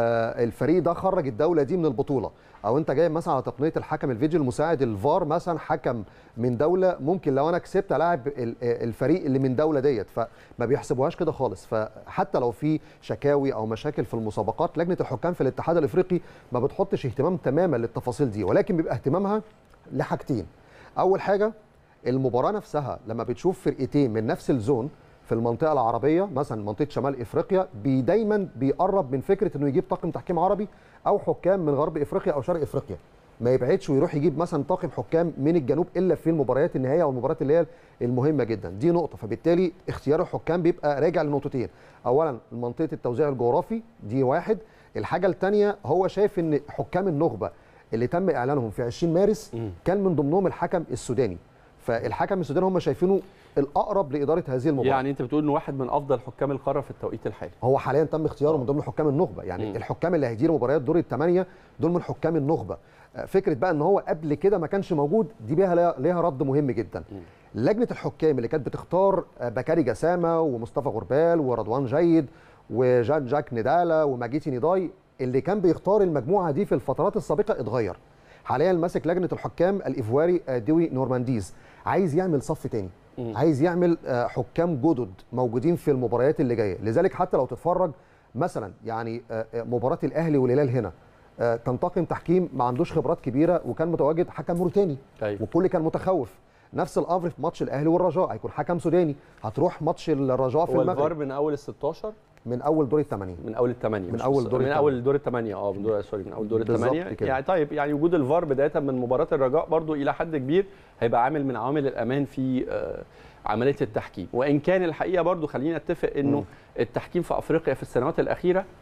الفريق ده خرج الدوله دي من البطوله او انت جاي مثلا على تقنيه الحكم الفيديو المساعد الفار مثلا حكم من دوله ممكن لو انا كسبت الاعب الفريق اللي من دوله ديت فما بيحسبوهاش كده خالص فحتى لو في شكاوي او مشاكل في المسابقات لجنه الحكام في الاتحاد الافريقي ما بتحطش اهتمام تماما للتفاصيل دي ولكن بيبقى اهتمامها لحاجتين اول حاجه المباراه نفسها لما بتشوف فرقتين من نفس الزون في المنطقه العربيه مثلا منطقه شمال افريقيا بي دايما بيقرب من فكره انه يجيب طاقم تحكيم عربي او حكام من غرب افريقيا او شرق افريقيا ما يبعدش ويروح يجيب مثلا طاقم حكام من الجنوب الا في المباريات النهائيه او المباريات اللي هي المهمه جدا دي نقطه فبالتالي اختيار الحكام بيبقى راجع لنقطتين اولا منطقه التوزيع الجغرافي دي واحد الحاجه الثانيه هو شايف ان حكام النخبه اللي تم اعلانهم في 20 مارس كان من ضمنهم الحكم السوداني فالحكم السوداني هم شايفينه الاقرب لاداره هذه المباراه يعني انت بتقول انه واحد من افضل حكام القاره في التوقيت الحالي هو حاليا تم اختياره من ضمن حكام النخبه يعني م. الحكام اللي هيديروا مباريات دور الثمانيه دول من حكام النخبه فكره بقى ان هو قبل كده ما كانش موجود دي بيها ليها رد مهم جدا م. لجنه الحكام اللي كانت بتختار بكاري جسامه ومصطفى غربال ورضوان جيد وجان جاك ندالا وماجيتي نيداي اللي كان بيختار المجموعه دي في الفترات السابقه اتغير حاليا ماسك لجنه الحكام الايفواري دوي نورمانديز عايز يعمل صف تاني م. عايز يعمل حكام جدد موجودين في المباريات اللي جايه لذلك حتى لو تتفرج مثلا يعني مباراه الاهلي والهلال هنا كان طاقم تحكيم ما عندوش خبرات كبيره وكان متواجد حكم موريتاني أيوة. والكل كان متخوف نفس الامر في ماتش الاهلي والرجاء هيكون حكم سوداني هتروح ماتش الرجاء في المغرب الفار من اول ال 16 من اول دور الثمانيه من اول الثمانيه من اول دور من اول دور الثمانيه اه من دور سوري من اول دور الثمانيه يعني طيب يعني وجود الفار بدايه من مباراه الرجاء برضو الى حد كبير هيبقى عامل من عوامل الامان في آه عمليه التحكيم وان كان الحقيقه برضو خلينا نتفق انه التحكيم في افريقيا في السنوات الاخيره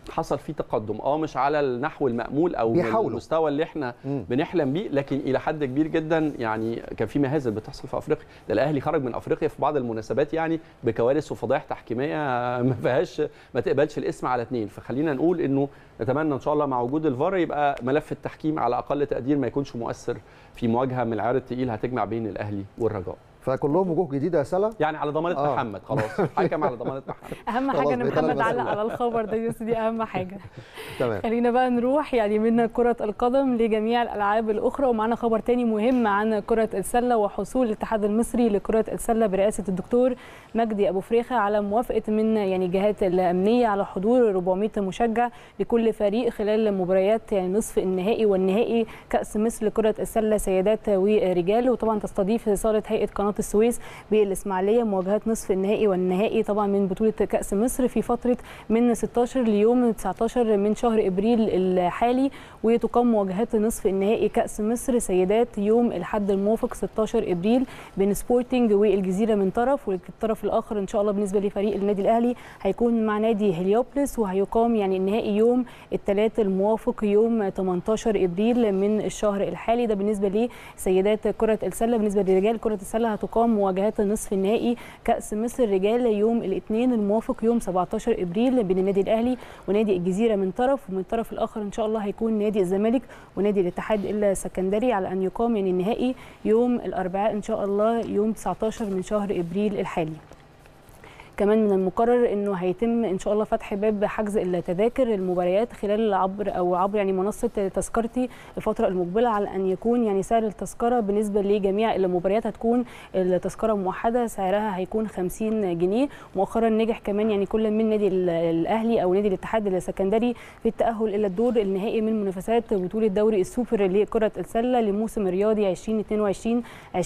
حصل فيه تقدم اه مش على النحو المامول او بيحاولوا. المستوى اللي احنا مم. بنحلم بيه لكن الى حد كبير جدا يعني كان في مهازل بتحصل في افريقيا ده الاهلي خرج من افريقيا في بعض المناسبات يعني بكوارث وفضائح تحكيميه ما فيهاش ما تقبلش الاسم على اثنين فخلينا نقول انه نتمنى ان شاء الله مع وجود الفار يبقى ملف التحكيم على اقل تقدير ما يكونش مؤثر في مواجهه من العيار الثقيل هتجمع بين الاهلي والرجاء فكلهم وجوه جديده يا سلا يعني على ضمانه آه. محمد خلاص حكم على ضمانه محمد اهم خلاص حاجه ان بقيت أنا محمد علق المسؤول. على الخبر ده يوسف دي اهم حاجه تمام خلينا بقى نروح يعني من كرة القدم لجميع الألعاب الأخرى ومعنا خبر تاني مهم عن كرة السلة وحصول الاتحاد المصري لكرة السلة برئاسة الدكتور مجدي أبو فريخة على موافقة من يعني الجهات الأمنية على حضور 400 مشجع لكل فريق خلال مباريات يعني نصف النهائي والنهائي كأس مصر لكرة السلة سيدات ورجال وطبعا تستضيف صالة هيئة قناة السويس بالإسماعيلية مواجهات نصف النهائي والنهائي طبعا من بطولة كأس مصر في فترة من 16 ليوم 19 من شهر ابريل الحالي وتقام مواجهات نصف النهائي كاس مصر سيدات يوم الاحد الموافق 16 ابريل بين سبورتنج والجزيره من طرف والطرف الاخر ان شاء الله بالنسبه لفريق النادي الاهلي هيكون مع نادي هليوبلس وهيقام يعني النهائي يوم الثلاث الموافق يوم 18 ابريل من الشهر الحالي ده بالنسبه لسيدات كره السله بالنسبه لرجال كره السله هتقام مواجهات نصف النهائي كاس مصر رجال يوم الاثنين الموافق يوم 17 ابريل بين النادي الاهلي ونادي الجزيره من طرف ومن الطرف الاخر ان شاء الله هيكون نادي الزمالك ونادي الاتحاد السكندري على ان يقام يعني النهائي يوم الاربعاء ان شاء الله يوم 19 من شهر ابريل الحالي كمان من المقرر انه هيتم ان شاء الله فتح باب حجز التذاكر المباريات خلال عبر او عبر يعني منصه تذكرتي الفتره المقبله على ان يكون يعني سعر التذكره بالنسبه لجميع المباريات هتكون التذكره موحده سعرها هيكون 50 جنيه مؤخرا نجح كمان يعني كل من نادي ال- الاهلي او نادي الاتحاد السكندري في التاهل الى الدور النهائي من منافسات بطوله دوري السوبر لكره السله لموسم رياضي 2022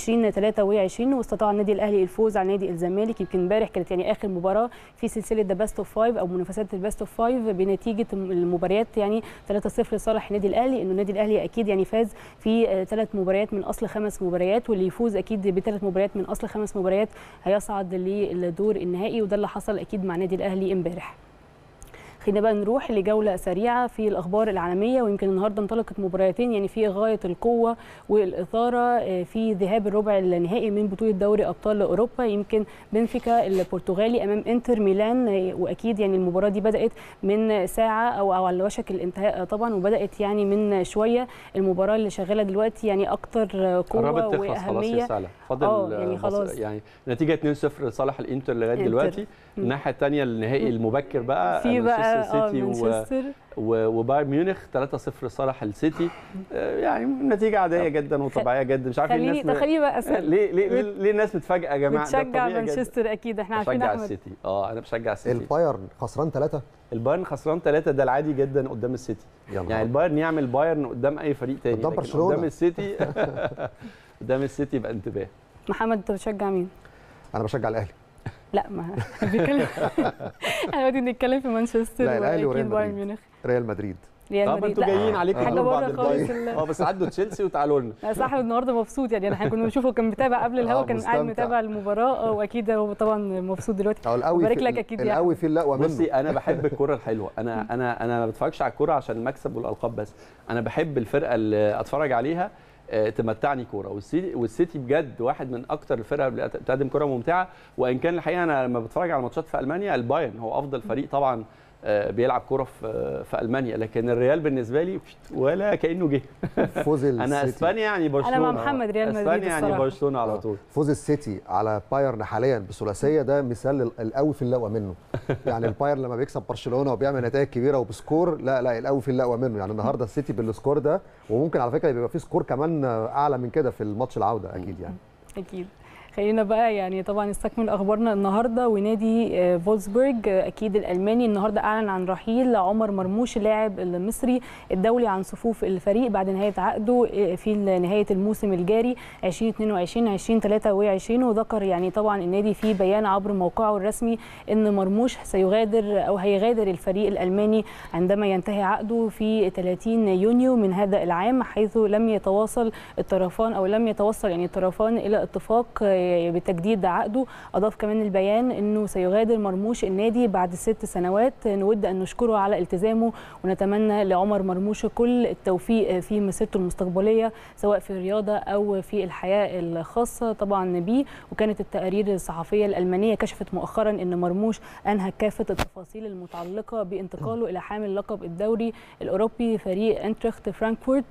2023 واستطاع النادي الاهلي الفوز على نادي الزمالك يمكن امبارح كانت يعني اخر مباراه في سلسله ذا بيست اوف فايف او منافسات البيست اوف فايف بنتيجه المباريات يعني 3-0 لصالح النادي الاهلي انه النادي الاهلي اكيد يعني فاز في ثلاث مباريات من اصل خمس مباريات واللي يفوز اكيد بثلاث مباريات من اصل خمس مباريات هيصعد للدور النهائي وده اللي حصل اكيد مع النادي الاهلي امبارح خلينا بقى نروح لجوله سريعه في الاخبار العالميه ويمكن النهارده انطلقت مباراتين يعني في غايه القوه والاثاره آه، في ذهاب الربع النهائي من بطوله دوري ابطال اوروبا يمكن بنفيكا البرتغالي امام انتر ميلان آه، واكيد يعني المباراه دي بدات من ساعه او او على وشك الانتهاء آه، طبعا وبدات يعني من شويه المباراه اللي شغاله دلوقتي يعني اكتر آه، قوه قربت تخلص خلاص يا واهميه سالة فاضل آه، يعني بص- خلاص. يعني نتيجه 2-0 لصالح الانتر لغايه إنتر. دلوقتي مم. الناحيه الثانيه النهائي المبكر بقى في بقى مانشستر اه سيتي و- مانشستر و- وبايرن ميونخ 3-0 لصالح السيتي آه، يعني نتيجه عاديه جدا وطبيعيه جدا مش عارف ليه خليني الناس م- خليني بقى آه، اسال ليه ليه ليه, ليه الناس متفاجئه يا جماعه ده بتشجع طبيعي جداً. مانشستر اكيد احنا عارفين بشجع احمد السيتي اه انا بشجع السيتي البايرن خسران ثلاثة البايرن خسران ثلاثة ده العادي جدا قدام السيتي يا نهار يعني أبيض. البايرن يعمل بايرن قدام اي فريق تاني قدام لكن برشلونة. قدام السيتي قدام السيتي يبقى انتباه محمد انت بتشجع مين؟ انا بشجع الاهلي لا ما بيتكلم احنا دلوقتي بنتكلم في مانشستر لا، الأهلي وريال وأكيد بايرن مدريد. ميونخ ريال مدريد ريال طب مدريد انتوا لا، جايين عليكم حاجه دور بعد بره خالص البايرن ال- اه بس عدوا تشيلسي وتعالوا لنا لا صاحب النهارده مبسوط يعني احنا كنا بنشوفه كان متابع قبل الهوا آه، كان قاعد مستمتع. متابع المباراه اه واكيد هو طبعا مبسوط دلوقتي او القوي وبارك في لك أكيد يا القوي في اللقوه منه بصي انا بحب الكره الحلوه انا انا انا ما بتفرجش على الكوره عشان المكسب والالقاب بس انا بحب الفرقه اللي اتفرج عليها آه، تمتعني كوره والسيتي والسيتي بجد واحد من اكتر الفرق اللي بتقدم كوره ممتعه وان كان الحقيقه انا لما بتفرج على ماتشات في المانيا البايرن هو افضل فريق طبعا آه، بيلعب كوره في في المانيا لكن الريال بالنسبه لي ولا كانه جه فوز السيتي انا اسبانيا يعني برشلونه مع محمد ريال مدريد اسبانيا يعني الصراحة. برشلونه على طول فوز السيتي على بايرن حاليا بثلاثيه ده مثال لل- القوي في اللقوه منه يعني البايرن لما بيكسب برشلونه وبيعمل نتائج كبيره وبسكور لا لا القوي في اللقوه منه يعني النهارده السيتي بالسكور ده وممكن على فكره يبقى في سكور كمان اعلى من كده في الماتش العوده اكيد يعني اكيد خلينا بقى يعني طبعا نستكمل اخبارنا النهارده ونادي آه، فولسبورج آه، اكيد الالماني النهارده اعلن عن رحيل عمر مرموش اللاعب المصري الدولي عن صفوف الفريق بعد نهايه عقده آه، في نهايه الموسم الجاري 2022 2023 وذكر يعني طبعا النادي في بيان عبر موقعه الرسمي ان مرموش سيغادر او هيغادر الفريق الالماني عندما ينتهي عقده في 30 يونيو من هذا العام حيث لم يتواصل الطرفان او لم يتوصل يعني الطرفان الى اتفاق بتجديد عقده اضاف كمان البيان انه سيغادر مرموش النادي بعد ست سنوات نود ان نشكره على التزامه ونتمنى لعمر مرموش كل التوفيق في مسيرته المستقبليه سواء في الرياضه او في الحياه الخاصه طبعا بيه وكانت التقارير الصحفيه الالمانيه كشفت مؤخرا ان مرموش انهى كافه التفاصيل المتعلقه بانتقاله الى حامل لقب الدوري الاوروبي فريق انترخت فرانكفورت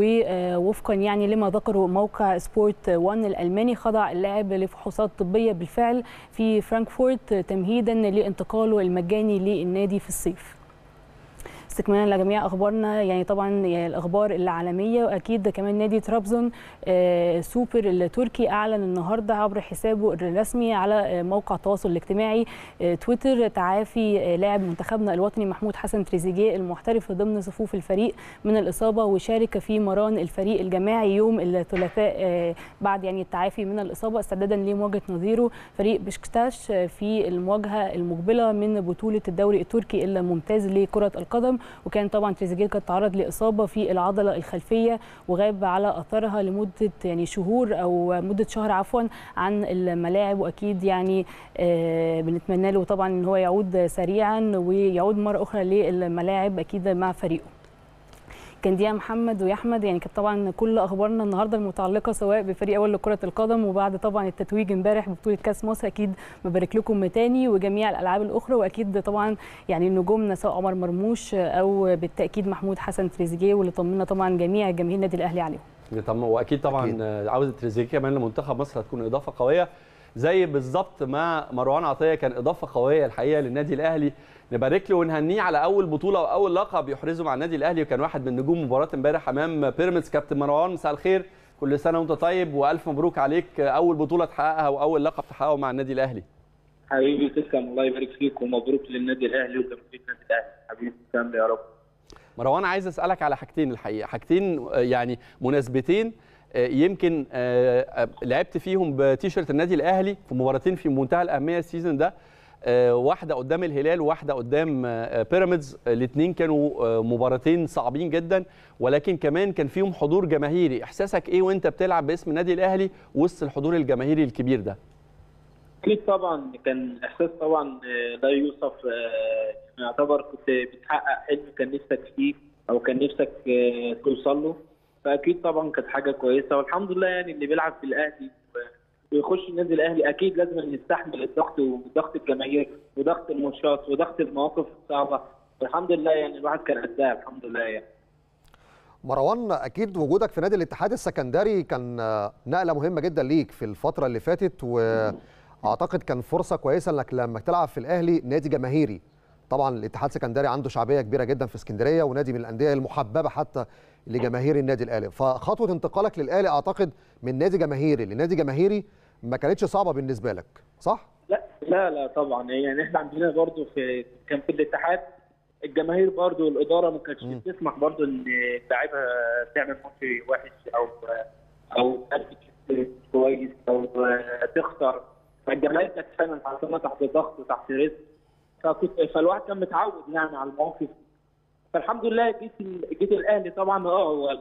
ووفقا يعني لما ذكره موقع سبورت 1 الالماني خضع اللاعب لفحوصات طبيه بالفعل في فرانكفورت تمهيدا لانتقاله المجاني للنادي في الصيف استكمالا لجميع اخبارنا يعني طبعا الاخبار العالميه واكيد كمان نادي ترابزون سوبر التركي اعلن النهارده عبر حسابه الرسمي على موقع التواصل الاجتماعي تويتر تعافي لاعب منتخبنا الوطني محمود حسن تريزيجيه المحترف ضمن صفوف الفريق من الاصابه وشارك في مران الفريق الجماعي يوم الثلاثاء بعد يعني التعافي من الاصابه استعدادا لمواجهه نظيره فريق بشكتاش في المواجهه المقبله من بطوله الدوري التركي الممتاز لكره القدم وكان طبعا تريزيجيه كان تعرض لاصابه في العضله الخلفيه وغاب على اثرها لمده يعني شهور او مده شهر عفوا عن الملاعب واكيد يعني آه بنتمنى له طبعا ان هو يعود سريعا ويعود مره اخرى للملاعب اكيد مع فريقه كان دي يا محمد ويا احمد يعني كانت طبعا كل اخبارنا النهارده المتعلقه سواء بفريق اول لكره القدم وبعد طبعا التتويج امبارح ببطوله كاس مصر اكيد ببارك لكم تاني وجميع الالعاب الاخرى واكيد طبعا يعني نجومنا سواء عمر مرموش او بالتاكيد محمود حسن تريزيجيه واللي طمنا طبعا جميع جماهير النادي الاهلي عليهم. طبعا واكيد طبعا أكيد. عوده تريزيجيه كمان لمنتخب مصر هتكون اضافه قويه زي بالظبط ما مروان عطيه كان اضافه قويه الحقيقه للنادي الاهلي نبارك له ونهنيه على اول بطوله واول لقب يحرزه مع النادي الاهلي وكان واحد من نجوم مباراه امبارح امام بيراميدز كابتن مروان مساء الخير كل سنه وانت طيب والف مبروك عليك اول بطوله تحققها واول لقب تحققه مع النادي الاهلي حبيبي تسلم الله يبارك فيك ومبروك للنادي الاهلي وجمهور النادي الاهلي حبيبي تسلم يا رب مروان عايز اسالك على حاجتين الحقيقه حاجتين يعني مناسبتين يمكن لعبت فيهم بتيشيرت النادي الاهلي في مباراتين في منتهى الاهميه السيزون ده واحده قدام الهلال وواحده قدام بيراميدز الاثنين كانوا مباراتين صعبين جدا ولكن كمان كان فيهم حضور جماهيري احساسك ايه وانت بتلعب باسم النادي الاهلي وسط الحضور الجماهيري الكبير ده اكيد طبعا كان احساس طبعا لا يوصف يعتبر كنت بتحقق حلم كان نفسك فيه او كان نفسك توصل له فاكيد طبعا كانت حاجه كويسه والحمد لله يعني اللي بيلعب في الاهلي ويخش النادي الاهلي اكيد لازم يستحمل الضغط وضغط الجماهير وضغط الماتشات وضغط المواقف الصعبه والحمد لله يعني الواحد كان قدها الحمد لله يعني مروان اكيد وجودك في نادي الاتحاد السكندري كان نقله مهمه جدا ليك في الفتره اللي فاتت واعتقد كان فرصه كويسه انك لما تلعب في الاهلي نادي جماهيري طبعا الاتحاد السكندري عنده شعبيه كبيره جدا في اسكندريه ونادي من الانديه المحببه حتى لجماهير النادي الاهلي فخطوه انتقالك للاهلي اعتقد من نادي جماهيري لنادي جماهيري ما كانتش صعبه بالنسبه لك صح لا لا لا طبعا يعني احنا عندنا برضو في كان في الاتحاد الجماهير برضو الاداره ما كانتش بتسمح برضو ان اللعيبه تعمل ماتش وحش او او كويس او تخسر فالجماهير كانت فعلا حاطه تحت ضغط وتحت رزق فكنت فالواحد كان متعود يعني على المواقف فالحمد لله جيت جيت الاهلي طبعا اه هو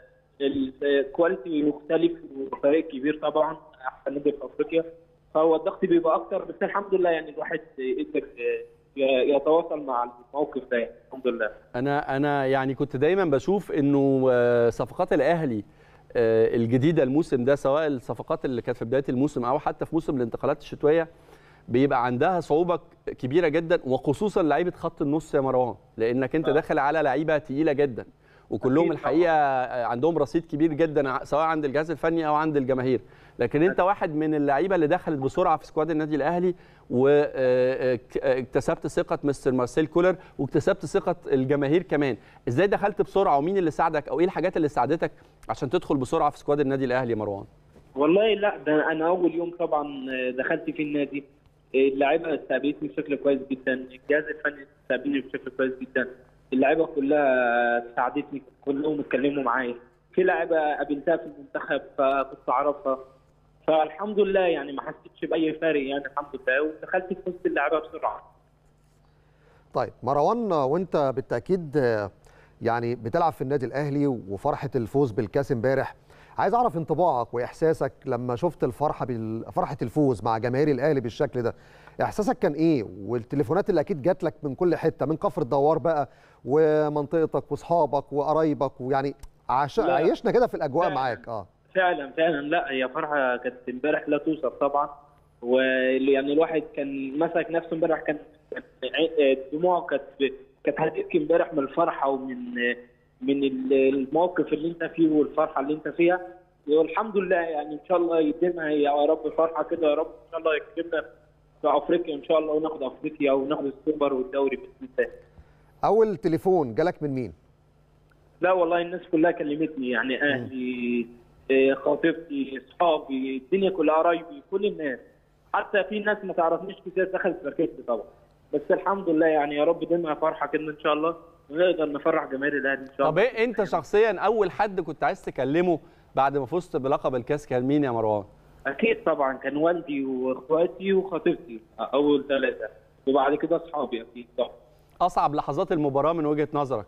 الكواليتي مختلف وفريق كبير طبعا احسن نادي في افريقيا فهو الضغط بيبقى اكتر بس الحمد لله يعني الواحد قدر يتواصل مع الموقف ده يعني الحمد لله انا انا يعني كنت دايما بشوف انه صفقات الاهلي الجديده الموسم ده سواء الصفقات اللي كانت في بدايه الموسم او حتى في موسم الانتقالات الشتويه بيبقى عندها صعوبه كبيره جدا وخصوصا لعيبه خط النص يا مروان لانك انت داخل على لعيبه تقيله جدا وكلهم الحقيقه عندهم رصيد كبير جدا سواء عند الجهاز الفني او عند الجماهير لكن انت واحد من اللعيبه اللي دخلت بسرعه في سكواد النادي الاهلي واكتسبت ثقه مستر مارسيل كولر واكتسبت ثقه الجماهير كمان ازاي دخلت بسرعه ومين اللي ساعدك او ايه الحاجات اللي ساعدتك عشان تدخل بسرعه في سكواد النادي الاهلي يا مروان والله لا ده انا اول يوم طبعا دخلت في النادي اللعيبه استقبلتني بشكل كويس جدا الجهاز الفني استقبلني بشكل كويس جدا اللعيبه كلها ساعدتني كلهم اتكلموا معايا في لعيبه قابلتها في المنتخب فكنت اعرفها فالحمد لله يعني ما حسيتش باي فارق يعني الحمد لله ودخلت في وسط اللعيبه بسرعه طيب مروان وانت بالتاكيد يعني بتلعب في النادي الاهلي وفرحه الفوز بالكاس امبارح عايز اعرف انطباعك واحساسك لما شفت الفرحه بال... فرحه الفوز مع جماهير الاهلي بالشكل ده احساسك كان ايه والتليفونات اللي اكيد جات لك من كل حته من كفر الدوار بقى ومنطقتك واصحابك وقرايبك ويعني عش... لا. عيشنا كده في الاجواء فعلا. معاك اه فعلا فعلا لا هي فرحه كانت امبارح لا توصف طبعا ويعني الواحد كان مسك نفسه امبارح كان كان عي- دموعه كانت كانت هتبكي امبارح من الفرحه ومن من الموقف اللي انت فيه والفرحه اللي انت فيها والحمد لله يعني ان شاء الله يديمها يا رب فرحه كده يا رب ان شاء الله يكرمنا في افريقيا ان شاء الله وناخد افريقيا وناخد السوبر والدوري باذن الله اول تليفون جالك من مين لا والله الناس كلها كلمتني يعني اهلي إيه، خطيبتي اصحابي الدنيا كلها قرايبي كل الناس حتى في ناس ما تعرفنيش كتير دخلت ركبت طبعا بس الحمد لله يعني يا رب دمها فرحه كده ان شاء الله ونقدر نفرح جماهير الاهلي ان شاء طب الله ايه انت شخصيا اول حد كنت عايز تكلمه بعد ما فزت بلقب الكاس كان مين يا مروان اكيد طبعا كان والدي واخواتي وخطيبتي اول ثلاثه وبعد كده اصحابي اكيد طبعا اصعب لحظات المباراه من وجهه نظرك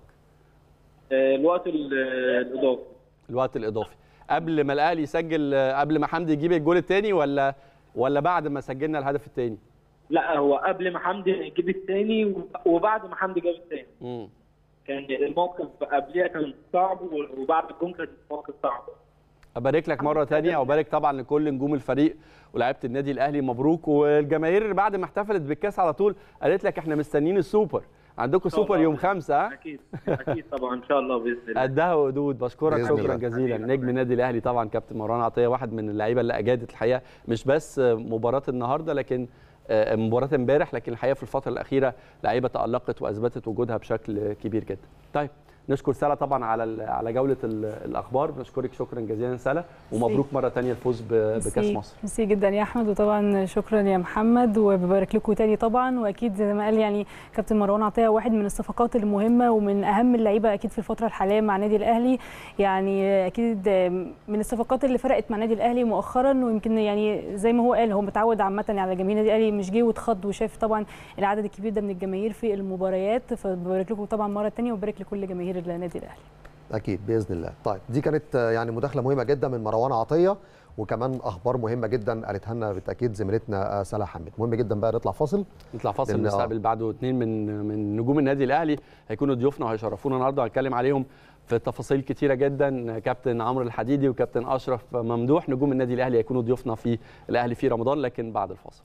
آه، الوقت ال- الاضافي الوقت الاضافي قبل ما الاهلي يسجل قبل ما حمدي يجيب الجول الثاني ولا ولا بعد ما سجلنا الهدف الثاني لا هو قبل ما حمدي يجيب الثاني وبعد ما حمدي جاب الثاني امم كان الموقف قبلها كان صعب وبعد الجون كان الموقف صعب ابارك لك مره ثانيه وبارك طبعا لكل نجوم الفريق ولاعيبه النادي الاهلي مبروك والجماهير بعد ما احتفلت بالكاس على طول قالت لك احنا مستنيين السوبر عندكم شاء سوبر الله. يوم خمسة ها؟ اكيد اكيد طبعا ان شاء الله باذن الله قدها وقدود بشكرك بإذن شكرا الله. جزيلا حبيبي. نجم النادي الاهلي طبعا كابتن مروان عطيه واحد من اللعيبه اللي اجادت الحقيقه مش بس مباراه النهارده لكن آه، مباراه امبارح لكن الحقيقه في الفتره الاخيره لعيبه تالقت واثبتت وجودها بشكل كبير جدا طيب نشكر سلا طبعا على ال- على جوله ال- الاخبار بنشكرك شكرا جزيلا سلا ومبروك مره ثانيه الفوز ب- بكاس ميرسي. مصر ميرسي جدا يا احمد وطبعا شكرا يا محمد وببارك لكم تاني طبعا واكيد زي ما قال يعني كابتن مروان عطيه واحد من الصفقات المهمه ومن اهم اللعيبه اكيد في الفتره الحاليه مع النادي الاهلي يعني اكيد من الصفقات اللي فرقت مع النادي الاهلي مؤخرا ويمكن يعني زي ما هو قال هو متعود عامه على جماهير النادي الاهلي مش جه واتخض وشاف طبعا العدد الكبير ده من الجماهير في المباريات فببارك لكم طبعا مره ثانيه وبارك لكل جماهير النادي الاهلي اكيد باذن الله طيب دي كانت آه، يعني مداخله مهمه جدا من مروان عطيه وكمان اخبار مهمه جدا قالتها لنا بالتاكيد زميلتنا آه، سلا حمد مهم جدا بقى نطلع فاصل نطلع فاصل لأن- نستقبل بعده اثنين من من نجوم النادي الاهلي هيكونوا ضيوفنا وهيشرفونا النهارده هنتكلم عليهم في تفاصيل كتيره جدا كابتن عمرو الحديدي وكابتن اشرف ممدوح نجوم النادي الاهلي هيكونوا ضيوفنا في الاهلي في رمضان لكن بعد الفاصل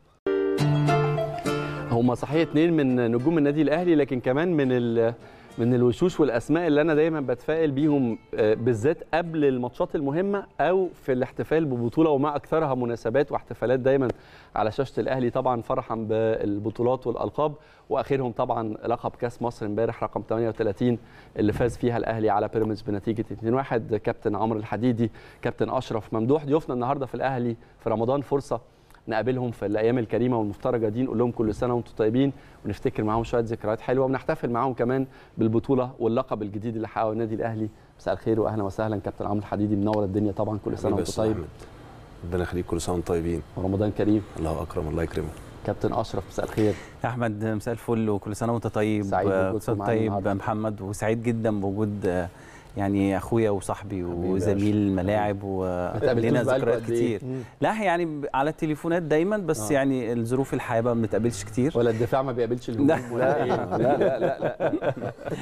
هما صحيح اثنين من نجوم النادي الاهلي لكن كمان من ال من الوشوش والاسماء اللي انا دايما بتفائل بيهم آه، بالذات قبل الماتشات المهمه او في الاحتفال ببطوله وما اكثرها مناسبات واحتفالات دايما على شاشه الاهلي طبعا فرحا بالبطولات والالقاب واخرهم طبعا لقب كاس مصر امبارح رقم 38 اللي فاز فيها الاهلي على بيراميدز بنتيجه 2-1 كابتن عمرو الحديدي كابتن اشرف ممدوح ضيوفنا النهارده في الاهلي في رمضان فرصه نقابلهم في الايام الكريمه والمفترجه دي نقول لهم كل سنه وانتم طيبين ونفتكر معاهم شويه ذكريات حلوه ونحتفل معاهم كمان بالبطوله واللقب الجديد اللي حققه النادي الاهلي مساء الخير واهلا وسهلا كابتن عمرو الحديدي منور الدنيا طبعا كل سنه حبيبي وانتم يا أستاذ طيب أحمد. ربنا يخليك كل سنه وانتم طيبين ورمضان كريم الله اكرم الله يكرمك كابتن اشرف مساء الخير يا احمد مساء الفل وكل سنه وانت طيب سعيد بوجودكم كل سنه وأنت معانا طيب النهاردة. محمد وسعيد جدا بوجود آه، يعني اخويا وصاحبي يا وزميل الملاعب اتقابلتوش ولنا بقالكوا ذكريات قد إيه؟ كتير لا يعني ب- على التليفونات دايما بس آه. يعني الظروف الحياه بقى ما بنتقابلش كتير ولا الدفاع ما بيقابلش الهجوم لا. ولا إيه؟ لا لا لا لا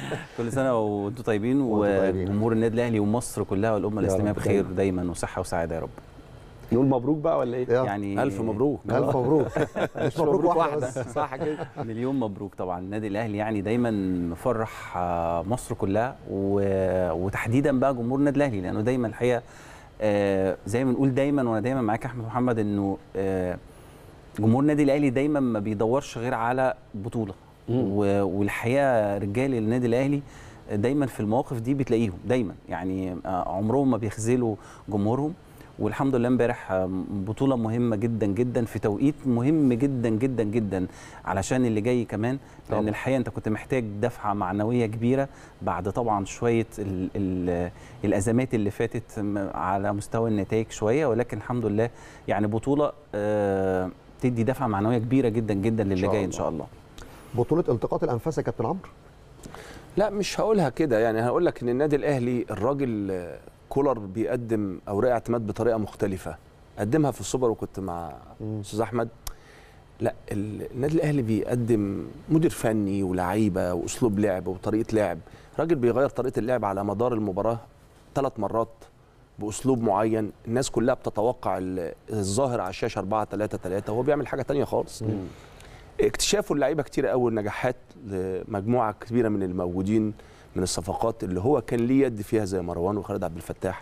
كل سنه وانتم طيبين وأنتم طيبين. وجمهور النادي الاهلي ومصر كلها والامه يا الاسلاميه رب بخير دايما. دايما وصحه وسعاده يا رب نقول مبروك بقى ولا ايه؟ يلا. يعني الف مبروك الف مبروك مش مبروك واحده بس صح كده مليون مبروك طبعا النادي الاهلي يعني دايما مفرح آه، مصر كلها و- وتحديدا بقى جمهور النادي الاهلي لانه دايما الحقيقه آه، زي ما بنقول دايما وانا دايما معاك يا احمد محمد انه آه، جمهور النادي الاهلي دايما ما بيدورش غير على بطوله مم. و- والحقيقه رجال النادي الاهلي دايما في المواقف دي بتلاقيهم دايما يعني آه، عمرهم ما بيخذلوا جمهورهم والحمد لله امبارح آه، بطوله مهمه جدا جدا في توقيت مهم جدا جدا جدا علشان اللي جاي كمان لان طبعا. الحقيقه انت كنت محتاج دفعه معنويه كبيره بعد طبعا شويه ال ال الازمات اللي فاتت م- على مستوى النتائج شويه ولكن الحمد لله يعني بطوله آه، تدي دفعه معنويه كبيره جدا جدا للي شاء جاي ان الله. شاء الله بطوله التقاط الانفاس يا كابتن عمرو لا مش هقولها كده يعني هقول لك ان النادي الاهلي الراجل آه، كولر بيقدم اوراق اعتماد بطريقه مختلفه قدمها في السوبر وكنت مع استاذ احمد لا ال- النادي الاهلي بيقدم مدير فني ولاعيبه واسلوب لعب وطريقه لعب راجل بيغير طريقه اللعب على مدار المباراه ثلاث مرات باسلوب معين الناس كلها بتتوقع ال- الظاهر على الشاشه 4 3 3 هو بيعمل حاجه تانية خالص اكتشافوا اللعيبه كتير قوي النجاحات لمجموعه كبيره من الموجودين من الصفقات اللي هو كان ليه يد فيها زي مروان وخالد عبد الفتاح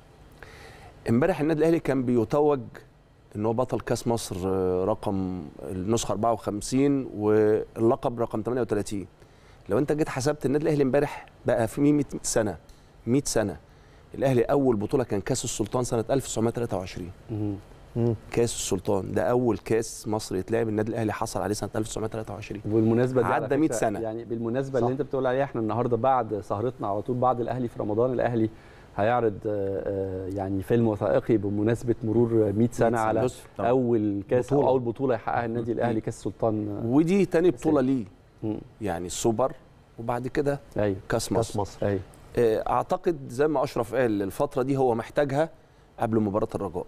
امبارح النادي الاهلي كان بيتوج ان هو بطل كاس مصر آه، رقم النسخه 54 واللقب رقم 38 لو انت جيت حسبت النادي الاهلي امبارح بقى في 100 سنه 100 سنه الاهلي اول بطوله كان كاس السلطان سنه 1923 كاس السلطان ده اول كاس مصر يتلعب النادي الاهلي حصل عليه سنه 1923 وبالمناسبه دي على عدى 100 فكرة سنة. يعني بالمناسبه صح. اللي انت بتقول عليها احنا النهارده بعد سهرتنا على طول بعد الاهلي في رمضان الاهلي هيعرض آه، آه، يعني فيلم وثائقي بمناسبه مرور 100 سنه على بص، طبعا. اول كاس بطولة. او اول بطوله يحققها النادي الاهلي كاس السلطان ودي تاني بطوله ليه مم. يعني السوبر وبعد كده ايوه كاس كاس مصر مصر ايوه آه، اعتقد زي ما اشرف قال الفتره دي هو محتاجها قبل مباراه الرجاء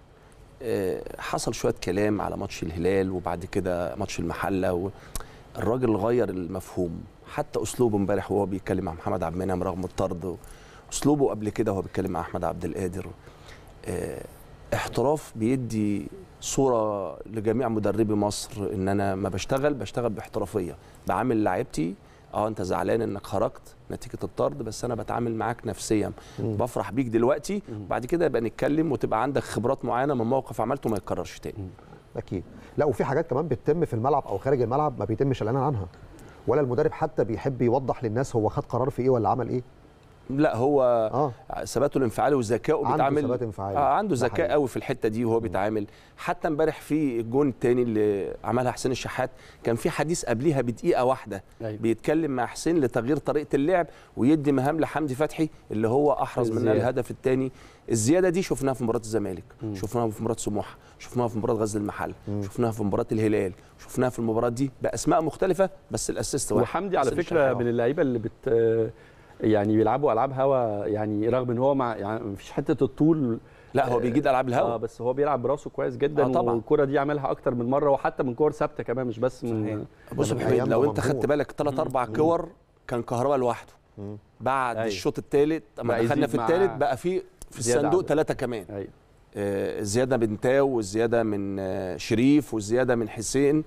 آه، حصل شويه كلام على ماتش الهلال وبعد كده ماتش المحله و... الراجل غير المفهوم حتى اسلوبه امبارح وهو بيتكلم مع محمد عبد المنعم رغم الطرد اسلوبه قبل كده وهو بيتكلم مع احمد عبد القادر آه، احتراف بيدي صوره لجميع مدربي مصر ان انا ما بشتغل بشتغل باحترافيه بعامل لعيبتي اه انت زعلان انك خرجت نتيجه الطرد بس انا بتعامل معاك نفسيا بفرح بيك دلوقتي بعد كده يبقى نتكلم وتبقى عندك خبرات معينه من موقف عملته ما يتكررش تاني اكيد لا وفي حاجات كمان بتتم في الملعب او خارج الملعب ما بيتمش الاعلان عنها ولا المدرب حتى بيحب يوضح للناس هو خد قرار في ايه ولا عمل ايه لا هو اه ثباته الانفعالي وذكائه عنده بيتعامل ثبات انفعالي. آه عنده ده ذكاء حقيقي. قوي في الحته دي وهو بيتعامل حتى امبارح في الجون الثاني اللي عملها حسين الشحات كان في حديث قبليها بدقيقه واحده أيوة. بيتكلم مع حسين لتغيير طريقه اللعب ويدي مهام لحمدي فتحي اللي هو احرز منها الزيادة. الهدف الثاني الزياده دي شفناها في مباراه الزمالك شفناها في مباراه سموحه شفناها في مباراه غزل المحل شفناها في مباراه الهلال شفناها في المباراه دي باسماء مختلفه بس الاسيست واحد وحمدي على حسين فكره الشحات. من اللعيبه اللي بت يعني بيلعبوا العاب هوا يعني رغم ان هو مع يعني مفيش حته الطول لا هو بيجيد العاب الهوا اه بس هو بيلعب براسه كويس جدا آه طبعا. والكره دي عملها اكتر من مره وحتى من كور ثابته كمان مش بس من صحيح. بص يا من أبو حميد أيام لو ما انت ممنوع. خدت بالك ثلاث اربع كور كان كهرباء لوحده بعد أيوة. الشوط الثالث اما بقى دخلنا يزيد في مع الثالث بقى في في زيادة الصندوق عدد. ثلاثه كمان ايوه آه، الزياده من تاو والزياده من آه، شريف والزياده من حسين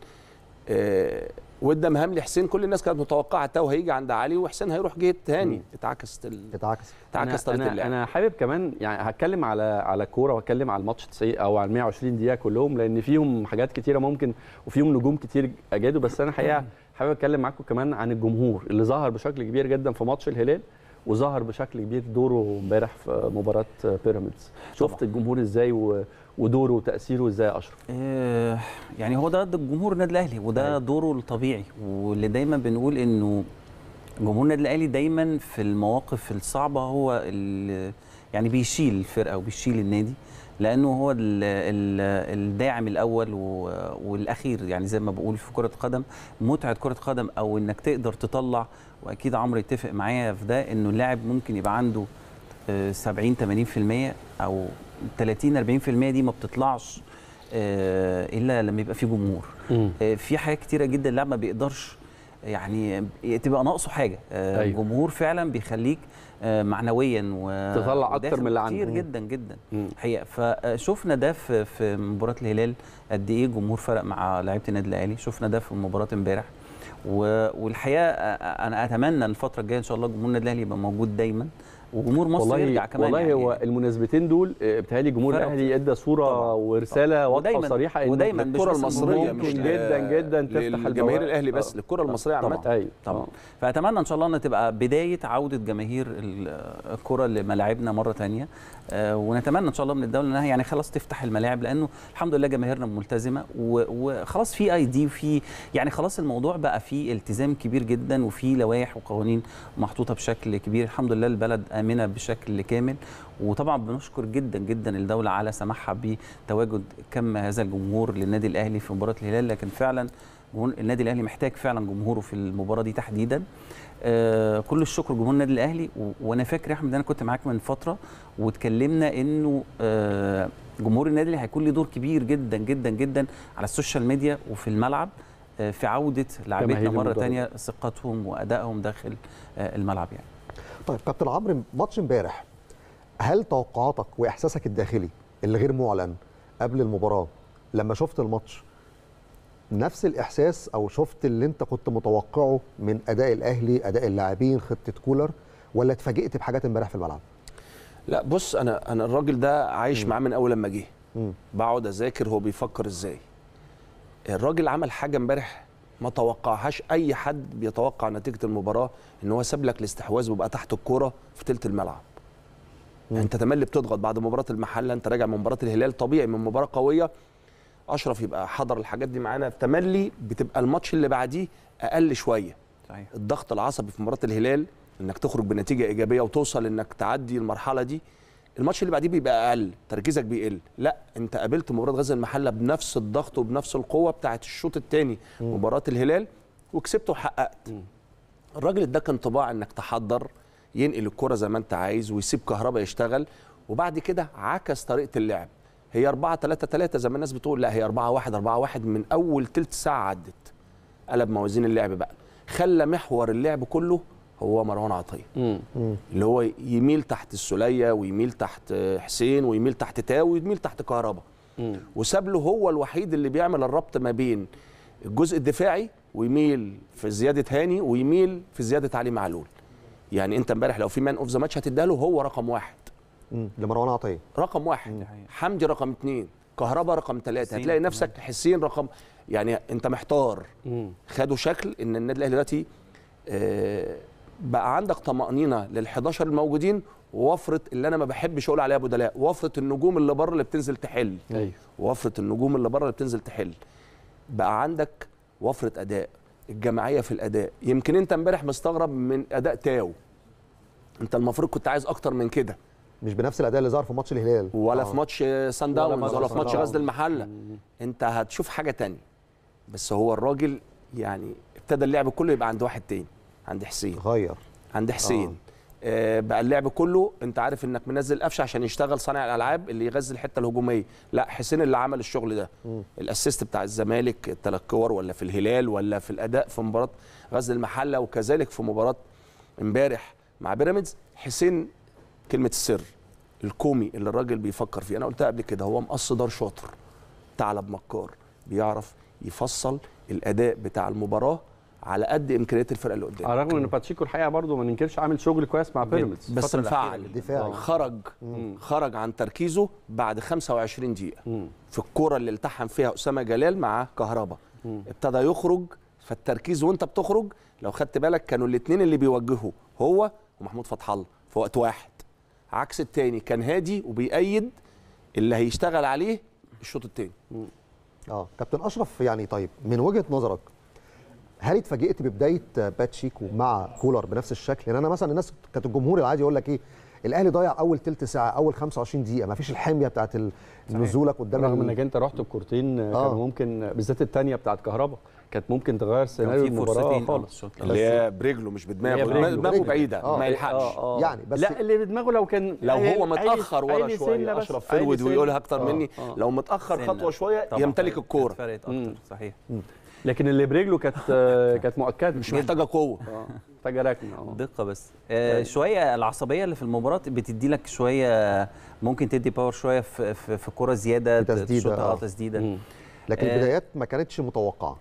آه، وادى مهام لحسين كل الناس كانت متوقعه تاو هيجي عند علي وحسين هيروح جهه هاني اتعكست ال... اتعكس اتعكست انا طريقه انا, اللعب أنا حابب كمان يعني هتكلم على على كوره وهتكلم على الماتش 90 او على 120 دقيقه كلهم لان فيهم حاجات كتيره ممكن وفيهم نجوم كتير اجادوا بس انا الحقيقه حابب اتكلم معاكم كمان عن الجمهور اللي ظهر بشكل كبير جدا في ماتش الهلال وظهر بشكل كبير دوره امبارح في مباراه بيراميدز شفت الجمهور ازاي و- ودوره وتاثيره ازاي يا اشرف آه، يعني هو ده ده جمهور النادي الاهلي وده أيوة. دوره الطبيعي واللي دايما بنقول انه جمهور النادي الاهلي دايما في المواقف الصعبه هو ال- يعني بيشيل الفرقه وبيشيل النادي لانه هو ال ال الداعم الاول و- والاخير يعني زي ما بقول في كره القدم متعه كره القدم او انك تقدر تطلع واكيد عمرو يتفق معايا في ده انه اللاعب ممكن يبقى عنده آه، 70 80% او 30 40% دي ما بتطلعش آه، الا لما يبقى في جمهور آه، في حاجات كتيره جدا اللاعب ما بيقدرش يعني تبقى ناقصه حاجه آه، أيوة. الجمهور فعلا بيخليك آه، معنويا و تطلع أكتر وداخل من اللي كتير عندك. جدا جدا مم. حقيقه فشفنا ده في في مباراه الهلال قد ايه الجمهور فرق مع لعيبه النادي الاهلي شفنا ده في مباراه امبارح و- والحقيقه آه، انا اتمنى الفتره الجايه ان شاء الله جمهور النادي الاهلي يبقى موجود دايما وجمهور مصر يرجع كمان والله يعني هو المناسبتين دول آه، بيتهيألي جمهور فرقوا الاهلي ادى صوره طبعاً. ورساله واضحه ودايماً- وصريحه إن ودايماً مش الكره بس المصريه ممكن مش جدا جدا تفتح للجماهير البوابة. الاهلي بس آه. للكره المصريه عامه طبعاً. ايوه طبعا آه. فاتمنى ان شاء الله ان تبقى بدايه عوده جماهير ال- الكره لملاعبنا مره تانية آه، ونتمنى ان شاء الله من الدوله انها يعني خلاص تفتح الملاعب لانه الحمد لله جماهيرنا ملتزمه و- وخلاص في اي دي وفي يعني خلاص الموضوع بقى فيه التزام كبير جدا وفي لوائح وقوانين محطوطه بشكل كبير الحمد لله البلد امنه بشكل كامل وطبعا بنشكر جدا جدا الدوله على سماحها بتواجد كم هذا الجمهور للنادي الاهلي في مباراه الهلال لكن فعلا جمهور النادي الاهلي محتاج فعلا جمهوره في المباراه دي تحديدا آه كل الشكر جمهور النادي الاهلي و- وانا فاكر يا احمد انا كنت معاك من فتره واتكلمنا انه آه جمهور النادي الاهلي هيكون له دور كبير جدا جدا جدا على السوشيال ميديا وفي الملعب آه في عوده لاعبتنا جماهير مره المدرب. ثانيه ثقتهم وادائهم داخل آه الملعب يعني طيب كابتن عمرو ماتش امبارح هل توقعاتك واحساسك الداخلي اللي غير معلن قبل المباراه لما شفت الماتش نفس الاحساس او شفت اللي انت كنت متوقعه من اداء الاهلي اداء اللاعبين خطه كولر ولا اتفاجئت بحاجات امبارح في الملعب لا بص انا انا الراجل ده عايش معاه من اول لما جه مم. بقعد اذاكر هو بيفكر ازاي الراجل عمل حاجه امبارح ما توقعهاش اي حد بيتوقع نتيجه المباراه ان هو ساب لك الاستحواذ وبقى تحت الكوره في تلت الملعب يعني انت تملي بتضغط بعد مباراه المحله انت راجع من مباراه الهلال طبيعي من مباراه قويه اشرف يبقى حضر الحاجات دي معانا تملي بتبقى الماتش اللي بعديه اقل شويه صحيح الضغط العصبي في مباراه الهلال انك تخرج بنتيجه ايجابيه وتوصل انك تعدي المرحله دي الماتش اللي بعديه بيبقى اقل تركيزك بيقل لا انت قابلت مباراه غزل المحله بنفس الضغط وبنفس القوه بتاعه الشوط الثاني مباراه الهلال وكسبت وحققت الراجل اداك انطباع انك تحضر ينقل الكره زي ما انت عايز ويسيب كهربا يشتغل وبعد كده عكس طريقه اللعب هي 4 3 3 زي ما الناس بتقول لا هي 4 1 4 1 من اول تلت ساعه عدت قلب موازين اللعب بقى خلى محور اللعب كله هو مروان عطيه مم. اللي هو يميل تحت السوليه ويميل تحت حسين ويميل تحت تاو ويميل تحت كهربا مم. وساب له هو الوحيد اللي بيعمل الربط ما بين الجزء الدفاعي ويميل في زياده هاني ويميل في زياده علي معلول يعني انت امبارح لو في مان اوف ذا ماتش هتديها له هو رقم واحد مم. لمروان عطيه رقم واحد دي حقيقة. حمدي رقم اثنين كهربا رقم ثلاثة حسين هتلاقي رقم نفسك حسين رقم يعني انت محتار مم. خدوا شكل ان النادي الاهلي دلوقتي آه، بقى عندك طمانينه لل 11 الموجودين ووفره اللي انا ما بحبش اقول عليها بدلاء وفره النجوم اللي بره اللي بتنزل تحل ايوه وفره النجوم اللي بره اللي بتنزل تحل بقى عندك وفره اداء الجماعيه في الاداء يمكن انت امبارح مستغرب من اداء تاو انت المفروض كنت عايز اكتر من كده مش بنفس الاداء اللي ظهر في ماتش الهلال ولا آه. في ماتش سان ولا داونز ماتش ولا في سان ماتش داونز. غزل المحله انت هتشوف حاجه تانية بس هو الراجل يعني ابتدى اللعب كله يبقى عند واحد تاني عند حسين غير عند حسين آه بقى اللعب كله انت عارف انك منزل قفشه عشان يشتغل صانع الالعاب اللي يغذي الحته الهجوميه لا حسين اللي عمل الشغل ده الاسيست بتاع الزمالك الثلاث كور ولا في الهلال ولا في الاداء في مباراه غزل المحله وكذلك في مباراه امبارح مع بيراميدز حسين كلمه السر الكومي اللي الراجل بيفكر فيه انا قلتها قبل كده هو مقص دار شاطر ثعلب مكار بيعرف يفصل الاداء بتاع المباراه على قد امكانيات الفرقه اللي قدامه على الرغم ان باتشيكو الحقيقه برضه ما ننكرش عامل شغل كويس مع بيراميدز بس الفترة الأخيرة انفعل دي. دفاعي. خرج خرج عن تركيزه بعد 25 دقيقه مم. في الكوره اللي التحم فيها اسامه جلال مع كهربا ابتدى يخرج فالتركيز وانت بتخرج لو خدت بالك كانوا الاثنين اللي بيوجهوا هو ومحمود فتح الله في وقت واحد عكس التاني كان هادي وبيأيد اللي هيشتغل عليه الشوط التاني اه كابتن اشرف يعني طيب من وجهه نظرك هل اتفاجئت ببدايه باتشيكو مع كولر بنفس الشكل يعني انا مثلا الناس كانت الجمهور العادي يقول لك ايه الاهلي ضيع اول ثلث ساعه اول 25 دقيقه ما فيش الحميه بتاعت ال- نزولك قدام رغم ال- انك انت رحت بكورتين آه. كانوا ممكن بالذات الثانيه بتاعت كهربا كانت ممكن تغير كان سيناريو في المباراه فرصتين خالص الشوط اللي هي برجله مش بدماغه هي برجله. دماغه برجله. بعيده آه. ما يلحقش آه، آه. يعني بس- لا اللي بدماغه لو كان لو هو عيل- متاخر ورا عيل سنة شويه بس. اشرف عيل فرود سنة. ويقولها اكتر آه، مني آه. لو متاخر سنة. خطوه شويه طبعاً يمتلك كانت الكوره فرقت مم. اكتر صحيح لكن اللي برجله كانت كانت مؤكده مش محتاجه قوه اه محتاجه ركنه اه دقه بس آه شويه العصبيه اللي في المباراه بتدي لك شويه ممكن تدي باور شويه في في, في كره زياده في تسديدة، تشوطها، آه. اه تسديده مم. لكن آه. البدايات ما كانتش متوقعه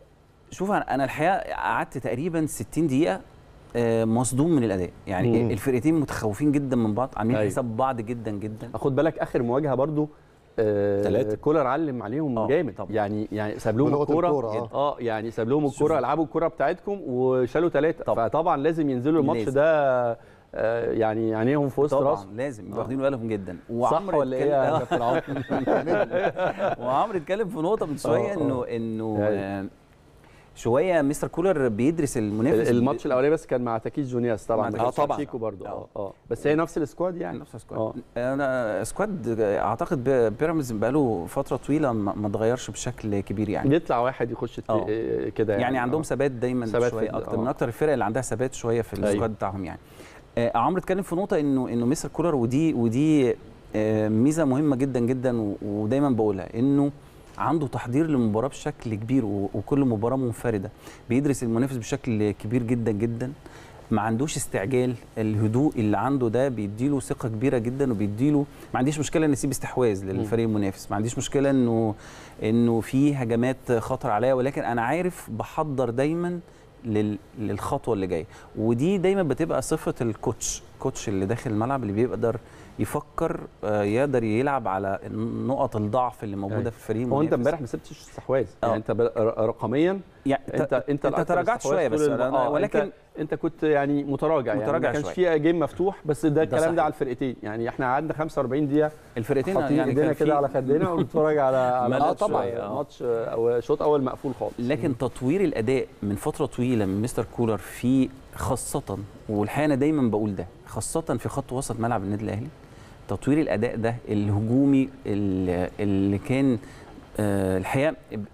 شوف انا أنا الحقيقه قعدت تقريبا 60 دقيقه آه، مصدوم من الاداء يعني مم. الفرقتين متخوفين جدا من بعض عاملين أيوة. حساب بعض جدا جدا خد بالك اخر مواجهه برضو آه تلاتة. كولر علم عليهم آه، جامد طبعا. يعني يعني ساب لهم بلغة الكوره الكورة، آه. اه يعني ساب لهم شوف. الكوره العبوا الكوره بتاعتكم وشالوا ثلاثه طبعا. فطبعا لازم ينزلوا الماتش لازم. ده آه يعني عينيهم في وسط طبعا راسهم لازم آه. يبقوا واخدين بالهم جدا صح ولا ايه يا اتكلم- كابتن عمرو؟ وعمرو اتكلم في نقطه من شويه آه، آه. انه انه أيوة. آه، شويه مستر كولر بيدرس المنافس الماتش الاولاني بس كان مع تاكيز جونياس طبعا مع ما تاكيز كانش طبعاً. شيكو برضه اه آه. اه بس هي نفس السكواد يعني نفس السكواد اه انا سكواد اعتقد ب- بيراميدز بقاله فتره طويله ما ما اتغيرش بشكل كبير يعني يطلع واحد يخش الت- آه. آه، كده يعني, يعني عندهم آه. ثبات دايما ثبات شويه في- اكتر آه. من اكتر الفرق اللي عندها ثبات شويه في أيوة. السكواد بتاعهم يعني آه عمرو اتكلم في نقطه انه انه مستر كولر ودي ودي آه ميزه مهمه جدا جدا و- ودايما بقولها انه عنده تحضير للمباراه بشكل كبير و- وكل مباراه منفرده بيدرس المنافس بشكل كبير جدا جدا ما عندوش استعجال الهدوء اللي عنده ده بيديله ثقه كبيره جدا وبيديله ما عنديش مشكله ان يسيب استحواذ للفريق المنافس ما عنديش مشكله انه انه في هجمات خطر عليا ولكن انا عارف بحضر دايما لل- للخطوه اللي جايه ودي دايما بتبقى صفه الكوتش الكوتش اللي داخل الملعب اللي بيقدر يفكر آه، يقدر يلعب على نقط الضعف اللي موجوده أيوة. في الفريق هو انت المنافس. امبارح ما سبتش استحواذ يعني آه. انت ب- ر- رقميا يعني انت انت انت الأكثر تراجعت استحواذ شويه بس طول الم- أنا آه، ولكن انت, انت كنت يعني متراجع يعني متراجع ما كانش شوية. في جيم مفتوح بس ده الكلام صحيح. ده على الفرقتين يعني احنا قعدنا 45 دقيقه الفرقتين حاطين يعني ايدينا كان في كده على خدنا ونتفرج على على ملل ماتش شوية، آه. ماتش او شوط اول مقفول خالص لكن تطوير الاداء من فتره طويله من مستر كولر في خاصه والحقيقه انا دايما بقول ده خاصه في خط وسط ملعب النادي الاهلي تطوير الاداء ده الهجومي اللي, اللي كان آه، الحقيقه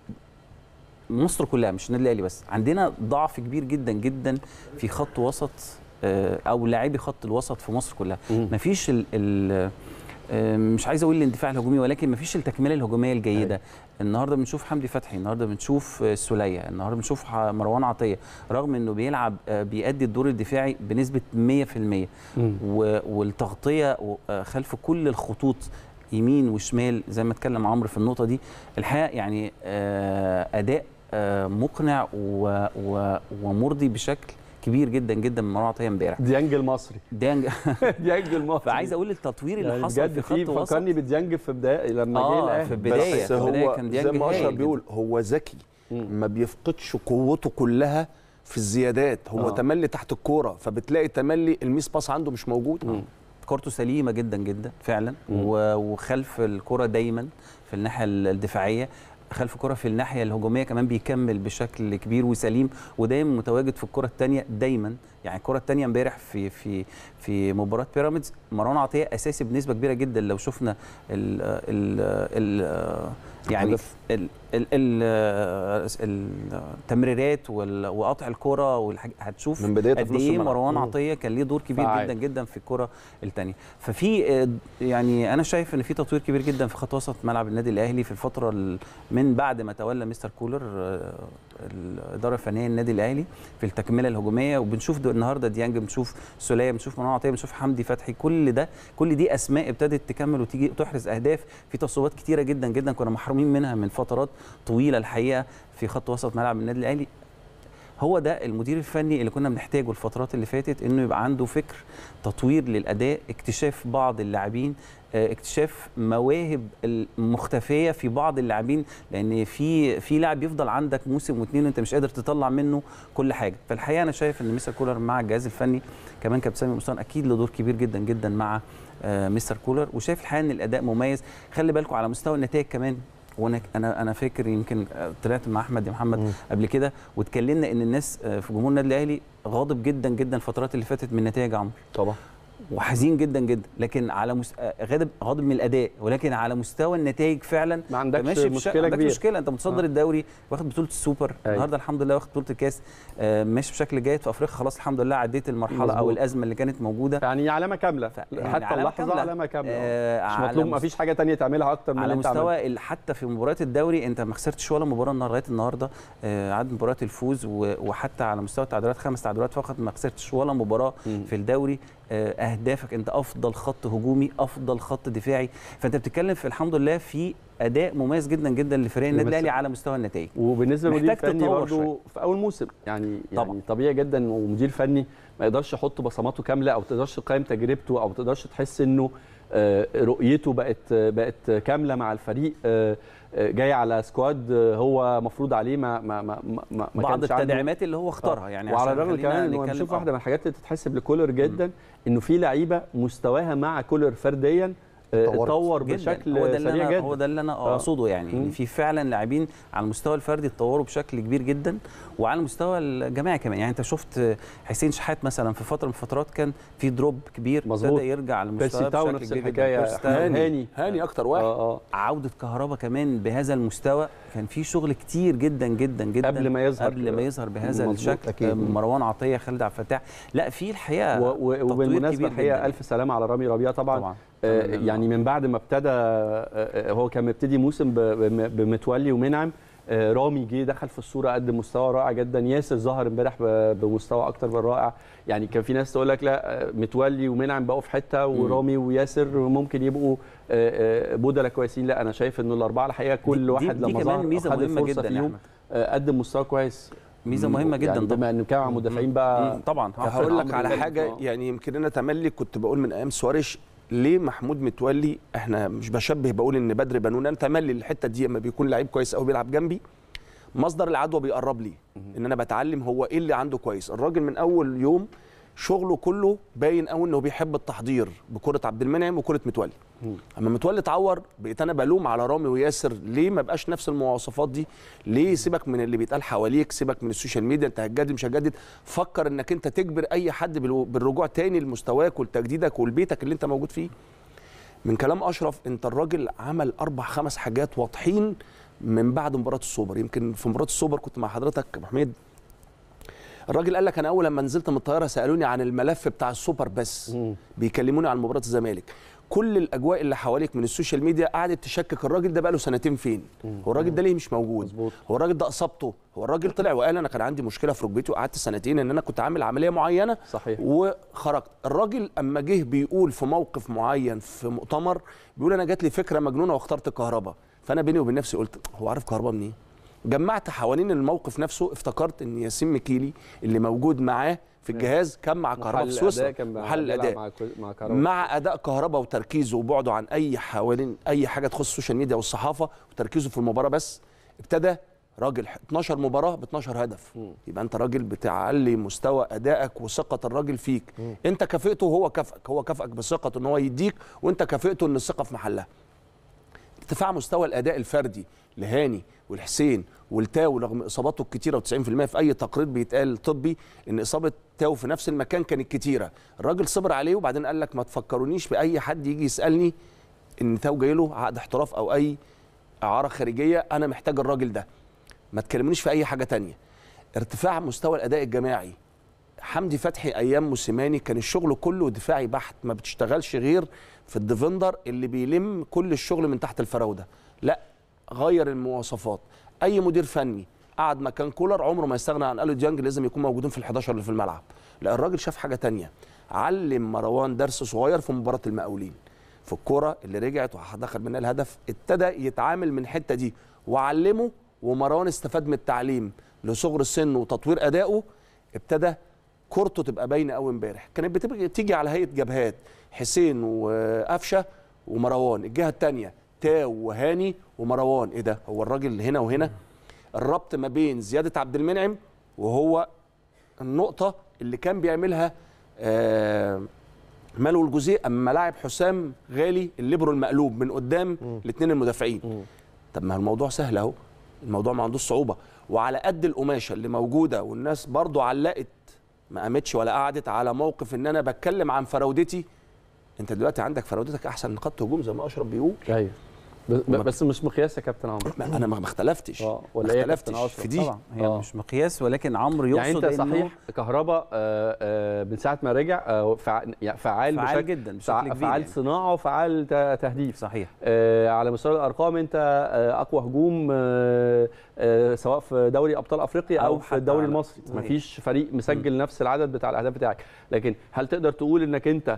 مصر كلها مش النادي الاهلي بس عندنا ضعف كبير جدا جدا في خط وسط آه، او لاعبي خط الوسط في مصر كلها مم. مفيش ال ال آه، مش عايز اقول الاندفاع الهجومي ولكن مفيش التكمله الهجوميه الجيده النهارده بنشوف حمدي فتحي النهارده بنشوف آه، السوليه النهارده بنشوف ح- مروان عطيه رغم انه بيلعب آه، بيأدي الدور الدفاعي بنسبه 100% مم. و- والتغطيه و- آه، خلف كل الخطوط يمين وشمال زي ما اتكلم عمرو في النقطه دي الحقيقه يعني آه، اداء آه، مقنع و- و- ومرضي بشكل كبير جدا جدا من مروان عطيه امبارح ديانج المصري ديانج ديانج المصري فعايز اقول التطوير اللي يعني حصل بجد في في خط وسط فكرني بديانج في بدايه لما جه آه، الاهلي في بداية. بس البداية هو كان زي ديانج ما اشرف هايل بيقول هو ذكي مم. ما بيفقدش قوته كلها في الزيادات هو آه. تملي تحت الكوره فبتلاقي تملي الميس باس عنده مش موجود مم. كورته سليمه جدا جدا فعلا مم. و- وخلف الكره دايما في الناحيه الدفاعيه خلف الكره في الناحيه الهجوميه كمان بيكمل بشكل كبير وسليم ودايما متواجد في الكره الثانيه دايما يعني الكره الثانيه امبارح في في في مباراه بيراميدز مروان عطيه اساسي بنسبه كبيره جدا لو شفنا ال ال ال يعني الهدف. ال ال ال التمريرات وال- وقطع الكره والحاج هتشوف من بدايتها في قد نص ايه الملعب. مروان مم. عطيه كان ليه دور كبير فعال. جدا جدا في الكره الثانيه ففي آه، يعني انا شايف ان في تطوير كبير جدا في خط وسط ملعب النادي الاهلي في الفتره ال- من بعد ما تولى مستر كولر آه، الاداره الفنيه للنادي الاهلي في التكمله الهجوميه وبنشوف دو- النهارده ديانج بنشوف سوليه بنشوف مروان عطيه بنشوف حمدي فتحي كل ده كل دي اسماء ابتدت تكمل وتيجي وتحرز اهداف في تصويبات كتيره جدا جدا كنا محرومين منها من فترات طويله الحقيقه في خط وسط ملعب النادي الاهلي هو ده المدير الفني اللي كنا بنحتاجه الفترات اللي فاتت انه يبقى عنده فكر تطوير للاداء اكتشاف بعض اللاعبين آه، اكتشاف مواهب المختفيه في بعض اللاعبين لان في في لاعب يفضل عندك موسم واثنين وانت مش قادر تطلع منه كل حاجه فالحقيقه انا شايف ان مستر كولر مع الجهاز الفني كمان كابتن سامي مصطفى اكيد له دور كبير جدا جدا مع آه، مستر كولر وشايف الحقيقه ان الاداء مميز خلي بالكم على مستوى النتائج كمان وانا انا انا فاكر يمكن آه، طلعت مع احمد يا محمد مم. قبل كده واتكلمنا ان الناس آه، في جمهور النادي الاهلي غاضب جدا جدا الفترات اللي فاتت من نتائج عمرو طبعا وحزين جدا جدا لكن على مس... آه، غاضب غاضب من الاداء ولكن على مستوى النتائج فعلا ما عندكش ماشي بش- مشكله عندك كبيره مشكله انت متصدر آه. الدوري واخد بطوله السوبر أيوة. النهارده الحمد لله واخد بطوله الكاس آه، ماشي بشكل جيد في افريقيا خلاص الحمد لله عديت المرحله مظبوط. او الازمه اللي كانت موجوده يعني علامه كامله ف- يعني حتى علامة اللحظه كاملة. علامه كامله آه، مش على مطلوب مست- ما فيش حاجه تانية تعملها اكتر من على اللي انت عملته مستوى ال- حتى في مباريات الدوري انت ما خسرتش ولا مباراه النهار- لغايه النهارده آه، عدد مباريات الفوز و- وحتى على مستوى التعادلات خمس تعادلات فقط ما خسرتش ولا مباراه مم. في الدوري آه، اهدافك انت افضل خط هجومي افضل خط دفاعي فانت بتتكلم في الحمد لله في اداء مميز جدا جدا لفريق النادي بس- الاهلي على مستوى النتائج وبالنسبه للمدير محتاج الفني تطور برضه شوية. في اول موسم يعني طبعاً. يعني طبيعي جدا ومدير فني ما يقدرش يحط بصماته كامله او تقدرش تقيم تجربته او تقدرش تحس انه آه، رؤيته بقت بقت كامله مع الفريق آه، آه، جاي على سكواد آه، هو مفروض عليه ما ما ما ما ما بعض كانش عنده- التدعيمات اللي هو اختارها يعني وعلى عشان الرغم خلينا كمان انه نتكلم- بنشوف آه. واحده من الحاجات اللي تتحسب لكولر جدا انه في لعيبه مستواها مع كولر فرديا آه، اتطورت. اتطور جداً. بشكل هو ده اللي سريع أنا جدا هو ده اللي انا آه. اقصده يعني مم. ان في فعلا لاعبين على المستوى الفردي اتطوروا بشكل كبير جدا وعلى المستوى الجماعي كمان يعني انت شفت حسين شحات مثلا في فتره من الفترات كان في دروب كبير مظبوط. ابتدى يرجع بيرسي للمستوى تاو بشكل نفس كبير جدا. الحكايه بيرسي تاو. هاني هاني اكتر واحد اه اه عوده كهربا كمان بهذا المستوى كان في شغل كتير جدا جدا جدا قبل ما يظهر. قبل ما يظهر بهذا مظبوط، الشكل أكيد. مروان عطيه خالد عبد الفتاح لا في الحقيقه و- و- تطوير وبالمناسبه كبير الحقيقه جداً. الف سلامه على رامي ربيعه طبعا, طبعا آه، تمام. يعني من بعد ما ابتدى آه، آه، هو كان مبتدي موسم ب- بم- بمتولي ومنعم آه، رامي جه دخل في الصوره قدم مستوى رائع جدا ياسر ظهر امبارح ب- بمستوى اكتر من رائع يعني كان في ناس تقول لك لا آه، متولي ومنعم بقوا في حته ورامي وياسر ممكن يبقوا آه، آه، بدله كويسين لا انا شايف ان الاربعه الحقيقه كل دي- واحد دي لما كمان ظهر ميزه خد مهمه الفرصه جدا يا فيهم احمد آه، قدم مستوى كويس ميزه مهمه جدا يعني طبعا بما ان بنتكلم عن مدافعين بقى مم، طبعا هقول لك عمرو على جابر. حاجه آه. يعني يمكن انا تملي كنت بقول من ايام سواريش ليه محمود متولي احنا مش بشبه بقول ان بدر بنون انا تملي الحته دي لما بيكون لعيب كويس قوي بيلعب جنبي مصدر العدوى بيقرب لي ان انا بتعلم هو ايه اللي عنده كويس الراجل من اول يوم شغله كله باين قوي انه بيحب التحضير بكره عبد المنعم وكره متولي اما متولي اتعور بقيت انا بلوم على رامي وياسر ليه ما بقاش نفس المواصفات دي ليه سيبك من اللي بيتقال حواليك سيبك من السوشيال ميديا انت هتجدد مش هتجدد فكر انك انت تجبر اي حد بالو- بالرجوع تاني لمستواك ولتجديدك ولبيتك اللي انت موجود فيه من كلام اشرف انت الراجل عمل اربع خمس حاجات واضحين من بعد مباراه السوبر يمكن في مباراه السوبر كنت مع حضرتك يا ابو حميد الراجل قال لك انا اول لما نزلت من الطياره سالوني عن الملف بتاع السوبر بس بيكلموني عن مباراه الزمالك كل الاجواء اللي حواليك من السوشيال ميديا قعدت تشكك الراجل ده بقاله سنتين فين هو الراجل ده ليه مش موجود مظبوط. هو الراجل ده اصابته هو الراجل طلع وقال انا كان عندي مشكله في ركبتي وقعدت سنتين ان انا كنت عامل عمليه معينه صحيح. وخرجت الراجل اما جه بيقول في موقف معين في مؤتمر بيقول انا جات لي فكره مجنونه واخترت الكهرباء فانا بيني وبين نفسي قلت هو عارف كهرباء منين جمعت حوالين الموقف نفسه افتكرت ان ياسين مكيلي اللي موجود معاه في الجهاز كان مع كهرباء محل في سويسرا الأداء كان محل بيلعب الاداء مع كو- مع كهربا مع اداء كهرباء وتركيزه وبعده عن اي حوالين اي حاجه تخص السوشيال ميديا والصحافه وتركيزه في المباراه بس ابتدى راجل 12 مباراه ب 12 هدف يبقى انت راجل بتعلي مستوى ادائك وثقه الراجل فيك انت كافئته وهو كافئك هو كافئك بثقه ان هو يديك وانت كافئته ان الثقه في محلها ارتفاع مستوى الاداء الفردي لهاني والحسين والتاو رغم اصاباته الكتيره و90% في اي تقرير بيتقال طبي ان اصابه تاو في نفس المكان كانت كتيره الراجل صبر عليه وبعدين قال لك ما تفكرونيش باي حد يجي يسالني ان تاو جاي له عقد احتراف او اي اعاره خارجيه انا محتاج الراجل ده ما تكلمونيش في اي حاجه تانية ارتفاع مستوى الاداء الجماعي حمدي فتحي ايام موسيماني كان الشغل كله دفاعي بحت ما بتشتغلش غير في الديفندر اللي بيلم كل الشغل من تحت الفراوده لا غير المواصفات اي مدير فني قعد مكان كولر عمره ما يستغنى عن الو ديانج لازم يكون موجودين في ال11 اللي في الملعب لا الراجل شاف حاجه تانية علم مروان درس صغير في مباراه المقاولين في الكرة اللي رجعت ودخل منها الهدف ابتدى يتعامل من الحته دي وعلمه ومروان استفاد من التعليم لصغر السن وتطوير ادائه ابتدى كورته تبقى باينه قوي امبارح كانت بتبقى تيجي على هيئه جبهات حسين وقفشه ومروان الجهه الثانيه تاو وهاني ومروان ايه ده هو الراجل هنا وهنا الربط ما بين زياده عبد المنعم وهو النقطه اللي كان بيعملها آه مالو الجزيء اما لاعب حسام غالي الليبرو المقلوب من قدام الاثنين المدافعين طب ما الموضوع سهل اهو الموضوع ما عندوش صعوبه وعلى قد القماشه اللي موجوده والناس برضو علقت ما قامتش ولا قعدت على موقف ان انا بتكلم عن فراودتي انت دلوقتي عندك فراودتك احسن من خط هجوم زي ما اشرف بيقول ايوه ب- وما- بس مش مقياس يا كابتن عمرو ما انا ما ما اختلفتش اه ما ولا ايه يا كابتن اختلفتش اشرف في دي طبعا هي آه. مش مقياس ولكن عمرو يقصد يعني انت إنه صحيح كهربا آه، آه، من ساعه ما رجع آه، فع- يعني فعال فعال بشكل جدا بشكل فع- كبير فعال يعني. صناعه وفعال ت- تهديف صحيح آه، على مستوى الارقام انت آه، اقوى هجوم آه، آه، سواء في دوري ابطال افريقيا او, أو في حتى الدوري على- المصري صحيح. مفيش فريق مسجل نفس العدد بتاع الاهداف بتاعك لكن هل تقدر تقول انك انت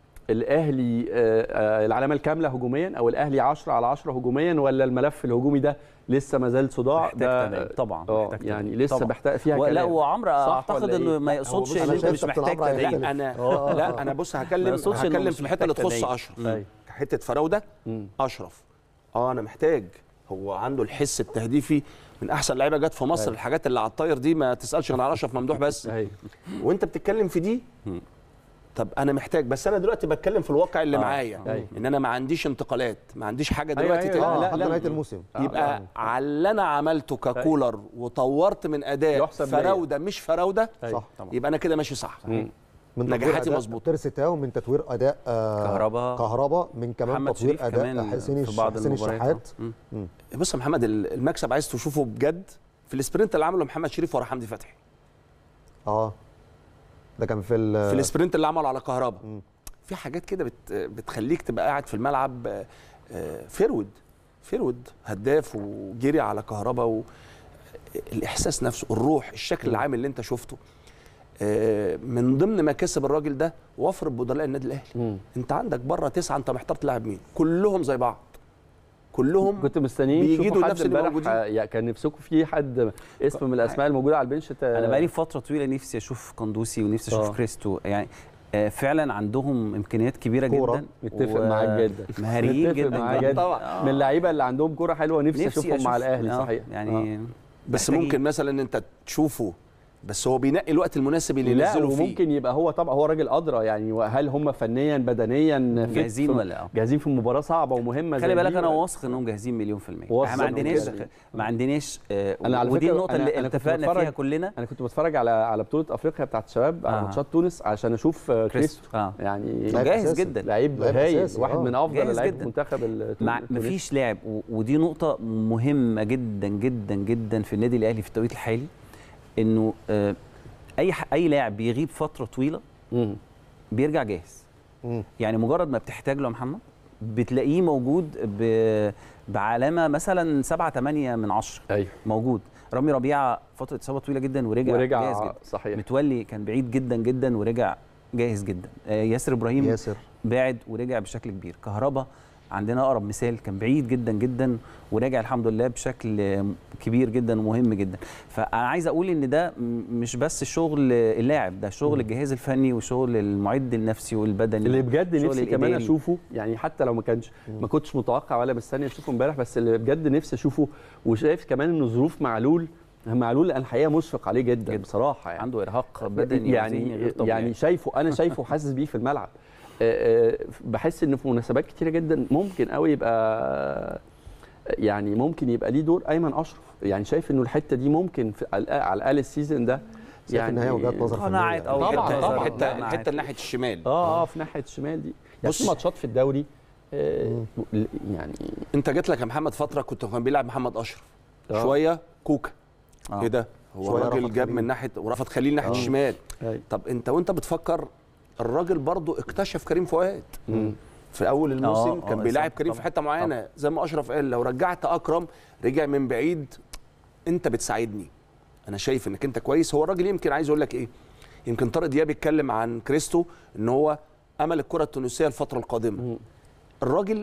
الاهلي آه، آه، العلامه الكامله هجوميا او الاهلي 10 على 10 هجوميا ولا الملف الهجومي ده لسه ما زال صداع محتاج ده تدعيم طبعا اه محتاج يعني تدعيم. لسه طبعا. محتاج فيها ولا كلام وعمرو صح اعتقد ولا انه إيه؟ ما هو يقصدش بص، ان أنا انت شايف مش كابتن محتاج عمرو تدعيم هيختلف. انا آه، آه، لا آه. انا بص ما هكلم يقصدش إنه هكلم مش في الحته اللي محتاج تخص تدعيم. اشرف أيوة. حته فراوده اشرف اه انا محتاج هو عنده الحس التهديفي من احسن لعيبه جت في مصر أيوة. الحاجات اللي على الطاير دي ما تسالش غير على اشرف ممدوح بس ايوه وانت بتتكلم في دي طب انا محتاج بس انا دلوقتي بتكلم في الواقع اللي آه. معايا أيوة. ان انا ما عنديش انتقالات ما عنديش حاجه أيوة، دلوقتي أيوة، تلعب. اه لا، لحد لا. نهايه الموسم يبقى على اللي انا عملته ككولر وطورت من اداء يحسب ليا. فراوده مش فراوده أيوة. صح طبعا. يبقى انا كده ماشي صح من نجاحاتي تطوير مظبوطة. أداء ترس من تطوير اداء آه كهربا. كهربا من كمان محمد تطوير شريف اداء كمان حسين في بعض حسين المباريات. الشحات مم. بص يا محمد ال- المكسب عايز تشوفه بجد في السبرنت اللي عمله محمد شريف ورا حمدي فتحي اه ده كان في في ال السبرنت اللي عمله على كهربا في حاجات كده بت بتخليك تبقى قاعد في الملعب آه، آه، فيرود فيرود هداف وجري على كهربا و الاحساس نفسه الروح الشكل العام اللي انت شفته آه، من ضمن مكاسب الراجل ده وفر بدلاء النادي الاهلي مم. انت عندك بره تسعه انت محتار تلعب مين كلهم زي بعض كلهم كنت مستنيين بيجيدوا تشوفوا حد نفس اللي امبارح موجودين. آه، يعني كان نفسكم في حد اسم من الاسماء الموجوده على البنش ت- انا بقالي فتره طويله نفسي اشوف قندوسي ونفسي اشوف آه. كريستو يعني آه، فعلا عندهم امكانيات كبيره كورة. جدا متفق و- معاك جدا مهاريين متفق جدا معاك جدا. جدا طبعا. من اللعيبه اللي عندهم كوره حلوه نفسي, نفسي اشوفهم مع أشوف- الاهلي آه، صحيح يعني آه. بس محتاجين. ممكن مثلا انت تشوفه بس هو بينقي الوقت المناسب اللي لا ينزله فيه وممكن يبقى هو طبعا هو راجل ادرى يعني هل هم فنيا بدنيا fit جاهزين في- ولا اه جاهزين في مباراه صعبه ومهمه زي خلي بالك دي انا ولا- واثق انهم جاهزين مليون في الميه واثق احنا ما إنهم عندناش جاهزين. ما عندناش آه، أنا على ودي فكرة النقطه أنا- اللي أنا كنت اتفقنا بتفرج- فيها كلنا انا كنت بتفرج على على بطوله افريقيا بتاعت الشباب على آه. ماتشات تونس عشان اشوف آه، كريستو اه يعني لعيب جاهز أساسي. جدا لعيب لعيب هايل أساسي، واحد آه. من افضل جاهز لعيبه جدا. منتخب التونسي مع مفيش لاعب و- ودي نقطة مهمة جدا جدا جدا في النادي الأهلي في التوقيت الحالي إنه آه، أي ح- أي لاعب بيغيب فترة طويلة مم. بيرجع جاهز مم. يعني مجرد ما بتحتاج له يا محمد بتلاقيه موجود ب... بعلامة مثلا 7 8 من 10 ايوه موجود رامي ربيعة فترة إصابة طويلة جدا ورجع, ورجع جاهز جدا صحيح متولي كان بعيد جدا جدا ورجع جاهز جدا آه، ياسر إبراهيم ياسر بعد ورجع بشكل كبير كهربا عندنا اقرب مثال كان بعيد جدا جدا وراجع الحمد لله بشكل كبير جدا ومهم جدا فانا عايز اقول ان ده م- مش بس شغل اللاعب ده شغل الجهاز الفني وشغل المعد النفسي والبدني اللي بجد شغل نفسي كمان الإداري. اشوفه يعني حتى لو ما كانش ما كنتش متوقع ولا مستني اشوفه امبارح بس اللي بجد نفسي اشوفه وشايف كمان ان ظروف معلول معلول انا الحقيقه مشفق عليه جدا, جدا. بصراحه يعني عنده ارهاق بدني وذهني يعني غير طبيعي. يعني شايفه انا شايفه حاسس بيه في الملعب آه، آه، بحس ان في مناسبات كتيره جدا ممكن قوي يبقى يعني ممكن يبقى ليه دور ايمن اشرف يعني شايف انه الحته دي ممكن في على الأقل- على الاقل السيزون ده شايف ان هي وجهات نظر قناعات فنية. او طبعاً، وجهة طبعاً. نظر. الحته لا، أنا الحته عارف. اللي ناحيه الشمال اه اه في ناحيه الشمال دي يعني بص. في ماتشات في الدوري آه يعني انت جات لك يا محمد فتره كنت كان بيلعب محمد اشرف آه. شويه كوكا آه. ايه ده هو شوية الراجل رفعت جاب خليل. من ناحيه ورفض خليل ناحيه آه. الشمال أيوة. طب انت وانت بتفكر الراجل برضو اكتشف كريم فؤاد مم. في اول الموسم آه، كان آه، بيلاعب صح، كريم في طبعاً. حته معينه زي ما اشرف قال لو رجعت اكرم رجع من بعيد انت بتساعدني انا شايف انك انت كويس هو الراجل يمكن عايز اقول لك ايه يمكن طارق دياب يتكلم عن كريستو ان هو امل الكره التونسيه الفتره القادمه مم. الراجل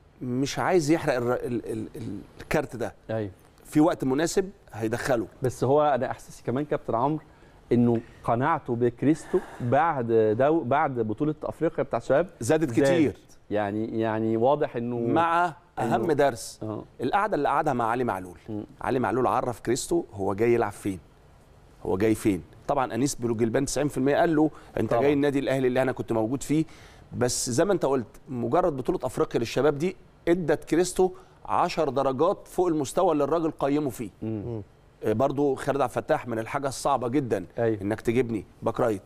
مش عايز يحرق الر- ال ال ال الكارت ده ايوه في وقت مناسب هيدخله بس هو انا احساسي كمان كابتن عمرو انه قناعته بكريستو بعد دو بعد بطوله افريقيا بتاعت الشباب زادت زادت. كتير يعني يعني واضح انه مع اهم إنه- درس اه القعده اللي قعدها مع علي معلول علي معلول عرف كريستو هو جاي يلعب فين هو جاي فين طبعا انيس بلوجلبان 90% قال له انت طبعاً. جاي النادي الاهلي اللي انا كنت موجود فيه بس زي ما انت قلت مجرد بطوله افريقيا للشباب دي ادت كريستو 10 درجات فوق المستوى اللي الراجل قيمه فيه مم. آه، برضو خالد عبد الفتاح من الحاجه الصعبه جدا أيوة. انك تجيبني باك رايت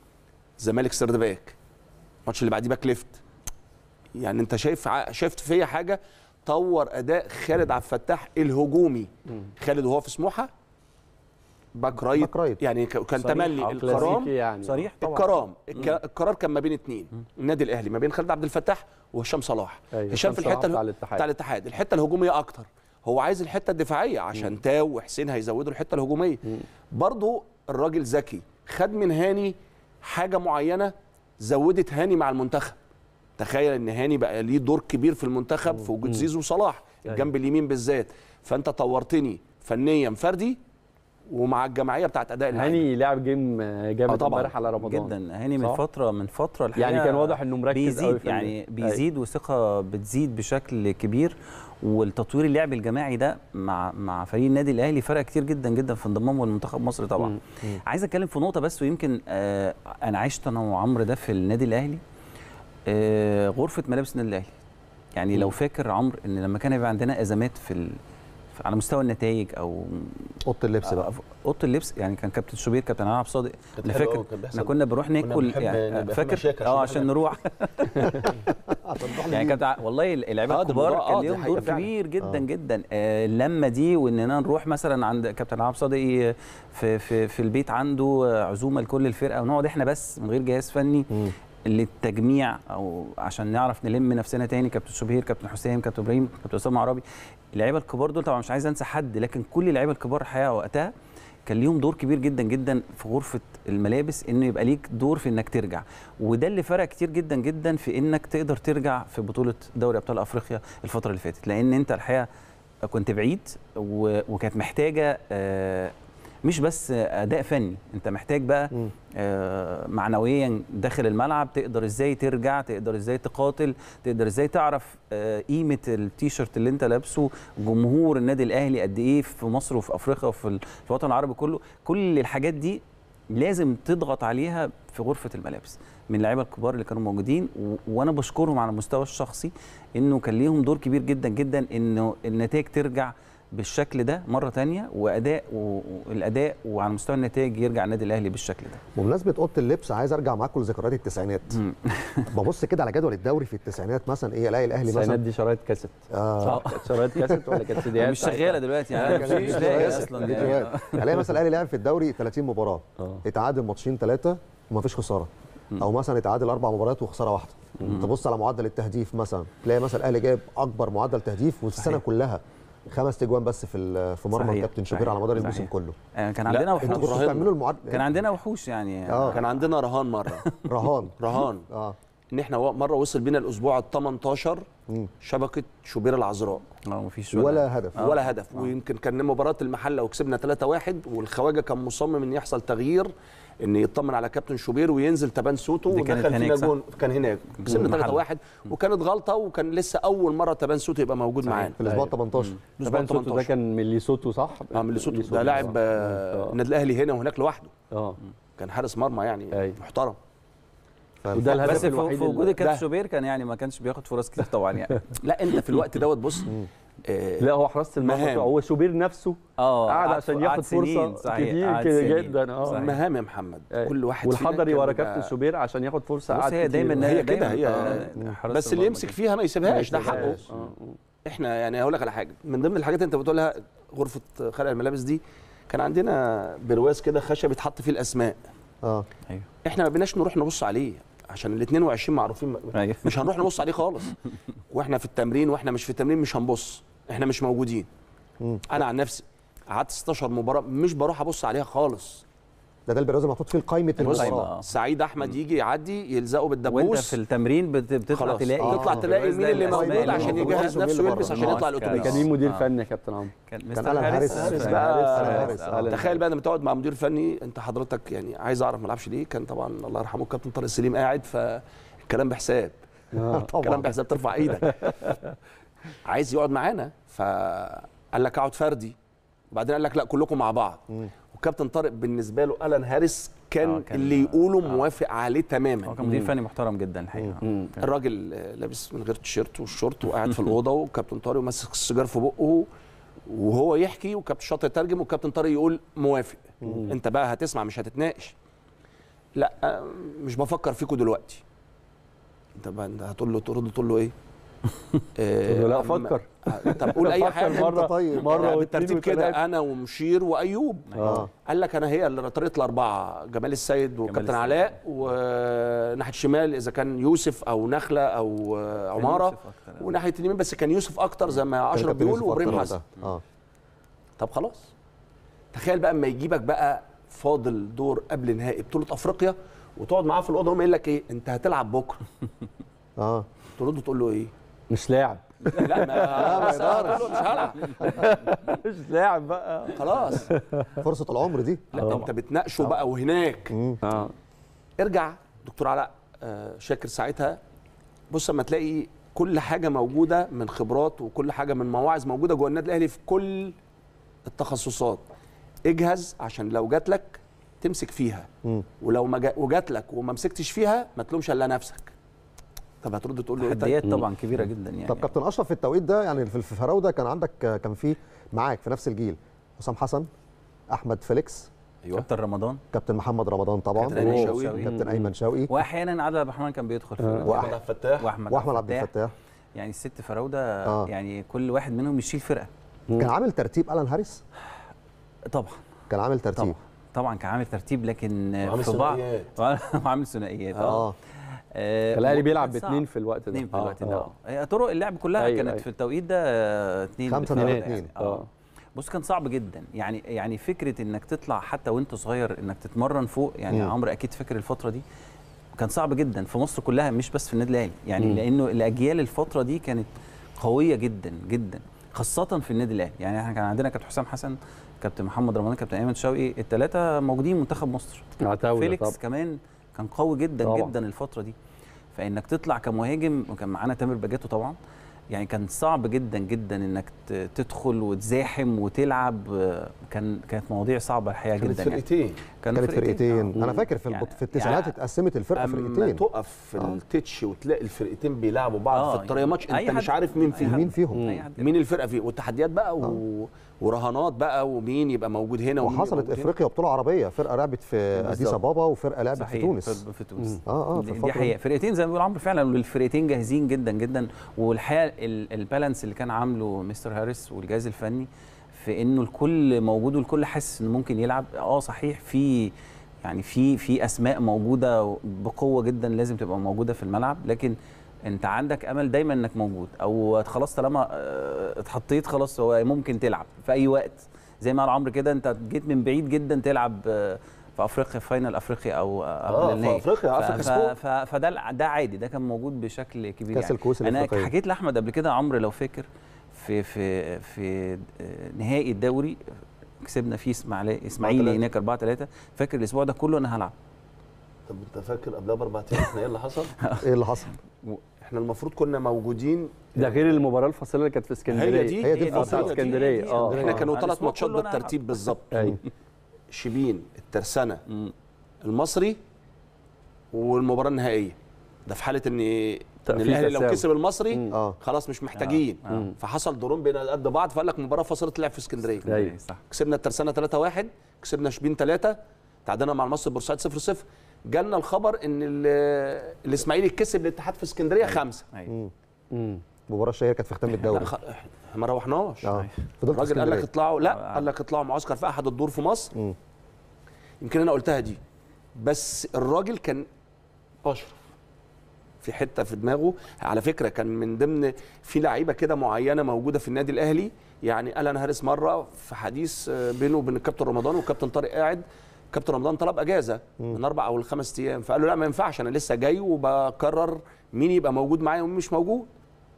زمالك سرد باك الماتش اللي بعديه باك ليفت يعني انت شايف ع- شايف فيا حاجه طور اداء خالد عبد الفتاح الهجومي خالد وهو في سموحه باك رايت, باك رايت. يعني ك- كان صريح، تملي آه، الكرام كلاسيكي يعني صريح طبعا الكرام الك- القرار كان ما بين اثنين النادي الاهلي ما بين خالد عبد الفتاح وهشام صلاح أيوة، هشام في هشام صلاح الحته بتاع اله- الاتحاد. بتاع الاتحاد الحته الهجوميه اكتر هو عايز الحته الدفاعيه عشان تاو وحسين هيزودوا الحته الهجوميه برضو الراجل ذكي خد من هاني حاجه معينه زودت هاني مع المنتخب تخيل ان هاني بقى ليه دور كبير في المنتخب في وجود زيزو وصلاح الجنب اليمين بالذات فانت طورتني فنيا فردي ومع الجماعيه بتاعت اداء اللعيبه هاني لعب جيم آه جامد طبعاً. امبارح على رمضان جدا هاني من صح؟ فتره من فتره الحقيقه يعني كان واضح إنه مركز بيزيد قوي في يعني ال- بيزيد وثقه بتزيد بشكل كبير والتطوير اللعب الجماعي ده مع مع فريق النادي الاهلي فرق كتير جدا جدا في انضمامه لمنتخب مصر طبعا مم. عايز اتكلم في نقطه بس ويمكن آه انا عشت انا وعمرو ده في النادي الاهلي آه غرفه ملابس النادي الاهلي يعني لو فاكر عمرو ان لما كان يبقى عندنا ازمات في ال... في- على مستوى النتائج او اوضه اللبس بقى اوضه اللبس يعني كان كابتن شوبير كابتن عبد الصادق كانت انا حلوة فاكر أوي، كان بيحصل- احنا كنا بنروح ناكل بنحب يعني نبقى في فاكر مشاكل اه عشان عشان نروح عشان نروح يعني نجيب. كابتن والله اللعيبه آه، دي الكبار الموضوع- كان آه، دي ليهم حقيقة دور فعلا. كبير جدا آه. جدا آه، اللمه دي واننا نروح مثلا عند كابتن عبد الصادق ي- في في في البيت عنده آه، عزومه لكل الفرقه ونقعد احنا بس من غير جهاز فني مم. للتجميع او عشان نعرف نلم نفسنا تاني كابتن شوبير كابتن حسام كابتن ابراهيم كابتن اسامه عربي اللعيبه الكبار دول طبعا مش عايز انسى حد لكن كل اللعيبه الكبار الحقيقه وقتها كان ليهم دور كبير جدا جدا في غرفه الملابس انه يبقى ليك دور في انك ترجع وده اللي فرق كتير جدا جدا في انك تقدر ترجع في بطوله دوري ابطال افريقيا الفتره اللي فاتت لان انت الحقيقه كنت بعيد و- وكانت محتاجه آه، مش بس اداء فني انت محتاج بقى مم. آه، معنويا داخل الملعب تقدر ازاي ترجع تقدر ازاي تقاتل تقدر ازاي تعرف آه، قيمه التيشيرت اللي انت لابسه جمهور النادي الاهلي قد ايه في مصر وفي افريقيا وفي ال- في الوطن العربي كله كل الحاجات دي لازم تضغط عليها في غرفه الملابس من اللعيبه الكبار اللي كانوا موجودين و- وانا بشكرهم على المستوى الشخصي انه كان ليهم دور كبير جدا جدا انه النتائج ترجع بالشكل ده مره تانية واداء و- والاداء وعلى مستوى النتائج يرجع النادي الاهلي بالشكل ده بمناسبه اوضه اللبس عايز ارجع معاكم لذكريات التسعينات مم. ببص كده على جدول الدوري في التسعينات مثلا ايه الاقي الاهلي السنوات مثلا دي شرايط كاسيت آه صح كانت شرايط كاسيت ولا كانت سيديات مش شغاله دلوقتي يعني كان أنا مش في لاقي فيديوهات- اصلا يعني فيديوهات. الاقي مثلا الاهلي لعب في الدوري 30 مباراه اه اتعادل ماتشين ثلاثه ومفيش خساره او مثلا اتعادل اربع مباريات وخساره واحده تبص على معدل التهديف مثلا تلاقي مثلا الاهلي جايب اكبر معدل تهديف وفي السنه صحيح. كلها خمس تجوان بس في ال- في مرمى صحيح، الكابتن شوبير صحيح، على مدار الموسم صحيح. كله آه، كان لا، عندنا انتوا انتوا وحوش كنتوا بتعملوا المعدل كان عندنا وحوش يعني اه كان عندنا رهان مره رهان رهان اه ان احنا و- مره وصل بينا الاسبوع ال 18 مم. شبكه شوبير العذراء اه مفيش ولا هدف آه. ولا هدف ويمكن كان مباراه المحله وكسبنا 3-1 والخواجه كان مصمم ان يحصل تغيير ان يطمن على كابتن شوبير وينزل تبان صوته دي كانت ودخل فينا هناك، صح؟ جون كان هناك كسبنا المحلة. 3-1 وكانت غلطه وكان لسه اول مره تبان صوته يبقى موجود صحيح. معانا في الاسبوع 18 الأسبوع تبان صوته ده 18. كان من ليسوتو صح؟ اه من لسوتو ليسوتو، ده لاعب صح. آه، آه. النادي الاهلي هنا وهناك لوحده اه كان حارس مرمى يعني أيوة. محترم وده الهدف بس في الوحيد في وجود اللي- الكابتن ده. شوبير كان يعني ما كانش بياخد فرص كتير طبعا يعني لا انت في الوقت دوت بص آه، لا هو حراسه المرمى مهام. هو شوبير نفسه اه قعد قعد- عشان قعد ياخد سنين، فرصه صحيح، كتير قعد كده سنين. جدا اه صحيح. مهام يا محمد أيوة. كل واحد فينا والحضري كان ورا بيبقى- كابتن شوبير عشان ياخد فرصه بص قعد هي كتير. دايما هي كده، دايماً، هي- آه، حراسة بس اللي المرمى يمسك كده. فيها ما يسيبهاش ده ما حقه يسيبهاش. آه، آه. احنا يعني هقول لك على حاجه من ضمن الحاجات اللي انت بتقولها غرفه خلع الملابس دي كان عندنا برواز كده خشب يتحط فيه الاسماء اه ايوه احنا ما بيناش نروح نبص عليه عشان ال 22 معروفين أيوة. مش هنروح نبص عليه خالص واحنا في التمرين واحنا مش في التمرين مش هنبص احنا مش موجودين مم. انا عن نفسي قعدت 16 مباراه مش بروح ابص عليها خالص ده ده البرازيل محطوط فيه قائمه بص المباراه آه. سعيد احمد يجي يعدي يلزقه وانت بالدبوس في التمرين بت- بتطلع خلاص تلاقي آه. تطلع تلاقي الجواز مين ده اللي الأسماء موجود اللي عشان موجودة. يجهز نفسه ويلبس عشان يطلع الاتوبيس كان مين مدير آه. فني يا كابتن عمرو؟ كان كان مستر ألان حارس حارس. حارس بقى حارس. حارس. آه. تخيل بقى لما تقعد مع مدير فني انت حضرتك يعني عايز اعرف ما العبش ليه كان طبعا الله يرحمه الكابتن طارق سليم قاعد فالكلام بحساب الكلام طبعا بحساب ترفع ايدك عايز يقعد معانا فقال لك اقعد فردي وبعدين قال لك لا كلكم مع بعض وكابتن طارق بالنسبه له الان هاريس كان, آه، كان- اللي يقوله آه. موافق عليه تماما هو كان مدير فني محترم جدا الحقيقه مم. كان- الراجل آه، لابس من غير تيشيرت والشورت وقاعد في الاوضه وكابتن طارق ماسك السيجار في بقه وهو يحكي وكابتن شاطر يترجم وكابتن طارق يقول موافق انت بقى هتسمع مش هتتناقش لا آه، مش بفكر فيكم دلوقتي انت بقى انت هتقول له ترد تقول له ايه آه، قلت له لا أما- فكر آه، طب قول اي فكر حاجه مره طيب. مره مره واثنين بالترتيب وثلاثة. كده انا ومشير وايوب اه قال لك انا هي اللي طريقه الاربعه جمال السيد وكابتن السيد. علاء وناحيه الشمال اذا كان يوسف او نخله او آه، كان عماره يوسف أكتر. وناحيه اليمين بس كان يوسف اكتر زي ما كان اشرف كابتن بيقول يوسف وابراهيم أكتر حسن وقتها. اه طب خلاص تخيل بقى اما يجيبك بقى فاضل دور قبل نهائي بطوله افريقيا وتقعد معاه في الاوضه ويقول لك ايه انت هتلعب بكره اه ترد تقول له ايه مش لاعب لا ما بس تقول له مش هلعب مش لاعب بقى خلاص فرصه العمر دي لا انت بتناقشه بقى وهناك اه ارجع دكتور علاء آه، شاكر ساعتها بص اما تلاقي كل حاجه موجوده من خبرات وكل حاجه من مواعظ موجوده جوه النادي الاهلي في كل التخصصات اجهز عشان لو جات لك تمسك فيها مم. ولو ما جا- وجات لك وما مسكتش فيها ما تلومش الا نفسك طب هترد تقول له ايه طيب؟ تحديات طبعا كبيره جدا يعني طب كابتن اشرف في التوقيت ده يعني في في فراوده كان عندك كان في معاك في نفس الجيل حسام حسن احمد فيليكس ايوه كابتن رمضان كابتن محمد رمضان طبعا كابتن أيمن أوه. شوقي. كابتن ايمن شوقي واحيانا عادل عبد الرحمن كان بيدخل في وأح- احمد فتاح واحمد واحمد عبد الفتاح يعني الست فراوده آه. يعني كل واحد منهم يشيل فرقه كان عامل ترتيب الان هاريس طبعا كان عامل ترتيب طبعا طبعا كان عامل ترتيب لكن وعامل في بعض ثنائيات. وعامل ثنائيات اه آه، الاهلي بيلعب كان صعب. باثنين في الوقت ده اثنين في آه، الوقت ده آه. اه هي طرق اللعب كلها أيوة، كانت أيوة. في التوقيت ده آه، اثنين خمسة بالفرق ضد يعني. اتنين. اه بص كان صعب جدا يعني يعني فكره انك تطلع حتى وانت صغير انك تتمرن فوق يعني مم. عمرو اكيد فاكر الفتره دي كان صعب جدا في مصر كلها مش بس في النادي الاهلي يعني مم. لانه الاجيال الفتره دي كانت قويه جدا جدا خاصه في النادي الاهلي يعني احنا كان عندنا كابتن حسام حسن كابتن محمد رمضان كابتن ايمن شوقي الثلاثه موجودين منتخب مصر عتاولة فيليكس طبعا. كمان كان قوي جدا طبعا. طبعا. جدا الفتره دي فانك تطلع كمهاجم وكان معانا تامر باجاتو طبعا يعني كان صعب جدا جدا انك ت- تدخل وتزاحم وتلعب آه، كان كانت مواضيع صعبه الحقيقه كانت جدا يعني فرقتين كانت فرقتين آه. انا فاكر في يعني- البط... في التسعينات يعني اتقسمت الفرقه اما فرقتين تقف في آه. التتش وتلاقي الفرقتين بيلعبوا بعض آه، في الطريقه يعني ماتش أي انت مش حد- عارف مين أي فيهم حد. مين فيهم أي حد مين الفرقه فيه والتحديات بقى و... ورهانات بقى ومين يبقى موجود هنا ومين يبقى وحصلت موجود هنا. افريقيا بطوله عربيه فرقه لعبت في اديس بالظبط. ابابا وفرقه لعبت في صحيح، تونس في, في تونس اه اه في دي- دي الفترة حقيقه فرقتين زي ما بيقول عمرو فعلا والفرقتين جاهزين جدا جدا والحقيقه ال- البالانس اللي كان عامله مستر هاريس والجهاز الفني في انه الكل موجود والكل حاسس انه ممكن يلعب اه صحيح في يعني في في اسماء موجوده بقوه جدا لازم تبقى موجوده في الملعب لكن انت عندك امل دايما انك موجود او خلاص طالما آه، اتحطيت خلاص هو ممكن تلعب في اي وقت زي ما قال عمرو كده انت جيت من بعيد جدا تلعب آه، في افريقيا في فاينل افريقيا او آه، قبل في النهائي أفريقيا، ف- أفريقيا ف- سبورت. ف- فده الع- ده عادي ده كان موجود بشكل كبير كاس يعني. الكؤوس انا الافريقيه حكيت لاحمد قبل كده عمرو لو فاكر في في في آه، نهائي الدوري كسبنا فيه اسماعيلي اسماعيلي 4-3. هناك 4 3 فاكر الاسبوع ده كله انا هلعب طب انت فاكر قبلها باربع ايام احنا ايه اللي حصل؟ ايه اللي حصل احنا المفروض كنا موجودين ده غير المباراه الفاصله اللي كانت في اسكندريه هي دي هي دي اه الفاصلة. بتاعت اسكندريه اه احنا آه. كانوا ثلاث الأسبوع ماتشات كله أنا هلعب. بالترتيب بالظبط ايوه شبين الترسانه مم. المصري والمباراه النهائيه ده في حاله ان ان في الاهلي لو تساوي. كسب المصري مم. اه خلاص مش محتاجين آه. آه. فحصل دورين بين قد بعض فقال لك مباراه فاصله تلعب في اسكندريه أيوة. صح كسبنا الترسانه 3-1 كسبنا شبين 3 تعادلنا مع المصري بورسعيد 0-0 جالنا الخبر ان ال- الاسماعيلي كسب الاتحاد في اسكندريه خمسه ايوه مم. المباراه الشهيره كانت في ختام لا الدوري خ... احنا ما روحناش اه فضلت في الراجل قال لك اسكندريه اطلعوا لا آه. قال لك اطلعوا معسكر في احد الدور في مصر مم. يمكن انا قلتها دي بس الراجل كان اشرف في حته في دماغه على فكره كان من ضمن في لعيبه كده معينه موجوده في النادي الاهلي يعني الان هاريس مره في حديث آه، بينه وبين الكابتن رمضان والكابتن طارق قاعد كابتن رمضان طلب اجازه من اربع او الخمس ايام فقال له لا ما ينفعش انا لسه جاي وبقرر مين يبقى موجود معايا ومين مش موجود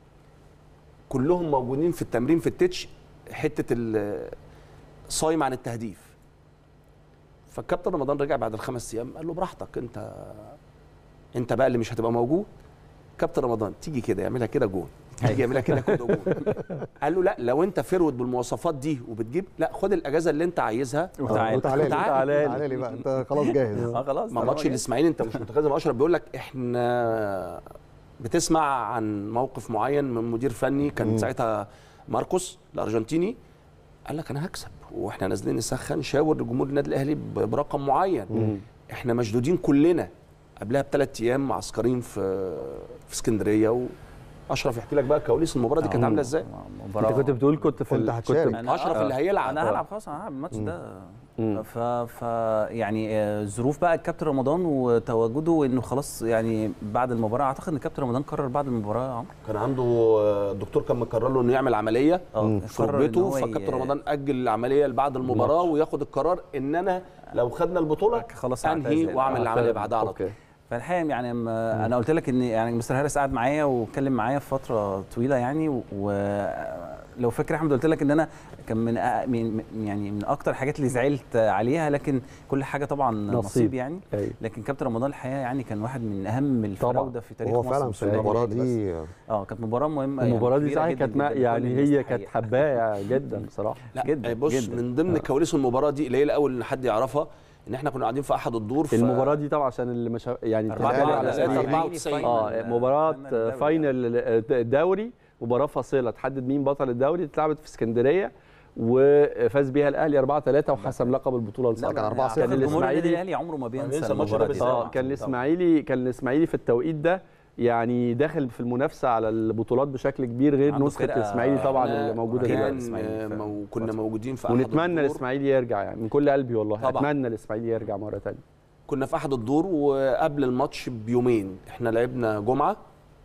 كلهم موجودين في التمرين في التتش حته ال- صايم عن التهديف فالكابتن رمضان رجع بعد الخمس ايام قال له براحتك انت انت بقى اللي مش هتبقى موجود كابتن رمضان تيجي كده يعملها كده جون تيجي يعملها كده كده جون قال له لا لو انت فرود بالمواصفات دي وبتجيب لا خد الاجازه اللي انت عايزها وتعالى. وتعالى لي وتعالى لي. تعالى لي بقى انت خلاص جاهز اه خلاص ما طالما ماتش جاي. الاسماعيلي انت مش متخيل اشرف بيقول لك احنا بتسمع عن موقف معين من مدير فني كان مم. ساعتها ماركوس الارجنتيني قال لك انا هكسب واحنا نازلين نسخن شاور لجمهور النادي الاهلي ب- برقم معين مم. احنا مشدودين كلنا قبلها بثلاث ايام معسكرين في في اسكندريه واشرف يحكي لك بقى كواليس المباراه دي كانت عامله ازاي انت كنت بتقول كنت في كنت ال- هتشارك. أنا- اشرف آه. اللي هيلعب انا هلعب خلاص انا هلعب الماتش ده مم. ف, ف يعني آه، ظروف بقى الكابتن رمضان وتواجده انه خلاص يعني بعد المباراه اعتقد ان الكابتن رمضان قرر بعد المباراه يا عمرو كان عنده الدكتور كان مقرر له انه يعمل عمليه اه في قرر إن ركبته هو ي- فالكابتن رمضان اجل العمليه لبعد المباراه الماتش. وياخد القرار ان انا لو خدنا البطوله خلاص انهي هعتزل. واعمل آه، العمليه بعدها على طول اوكي فالحقيقه يعني ما انا قلت لك ان يعني مستر هارس قعد معايا واتكلم معايا في فتره طويله يعني لو فاكر احمد قلت لك ان انا كان من أ- من من- يعني من اكتر الحاجات اللي زعلت عليها لكن كل حاجه طبعا نصيب. نصيب يعني أيوة. لكن كابتن رمضان الحقيقه يعني كان واحد من اهم الفراوده في تاريخ وهو مصر فعلا مش في النادي المباراه الأهلي بس. دي اه كانت مباراه مهمه المباراه دي كبيرة صحيح جداً كانت جداً ما- لكل يعني الناس هي كانت الحقيقة. حبايه جدا بصراحه لا جداً، بص جداً. من ضمن كواليس المباراه دي قليله قوي ان حد يعرفها ان احنا كنا قاعدين في احد الدور ف... المباراه دي طبعا عشان اللي مش يعني أربعة- تتابع أربعة- على لا، الأهلي. 94. اه فاينل- مباراه فاينل الدوري. فاينل الدوري مباراه فاصله تحدد مين بطل الدوري اتلعبت في اسكندريه وفاز بيها الاهلي 4 3 وحسم لقب البطوله لا، لصالحه كان 4 كان كان الجمهور النادي الإسماعيلي- الاهلي عمره ما بينسى بينسى الماتش ده المباراه دي بالذات. اه طبعاً. كان طبعاً. الاسماعيلي كان الاسماعيلي في التوقيت ده يعني داخل في المنافسه على البطولات بشكل كبير غير عنده نسخه فرقة الاسماعيلي طبعا إحنا اللي موجوده كان- دلوقتي كان الإسماعيلي آه، فعلاً. مو كنا موجودين في احد ونتمنى الدور. الاسماعيلي يرجع يعني من كل قلبي والله طبعاً. اتمنى الاسماعيلي يرجع مره ثانيه كنا في احد الدور وقبل الماتش بيومين احنا لعبنا جمعه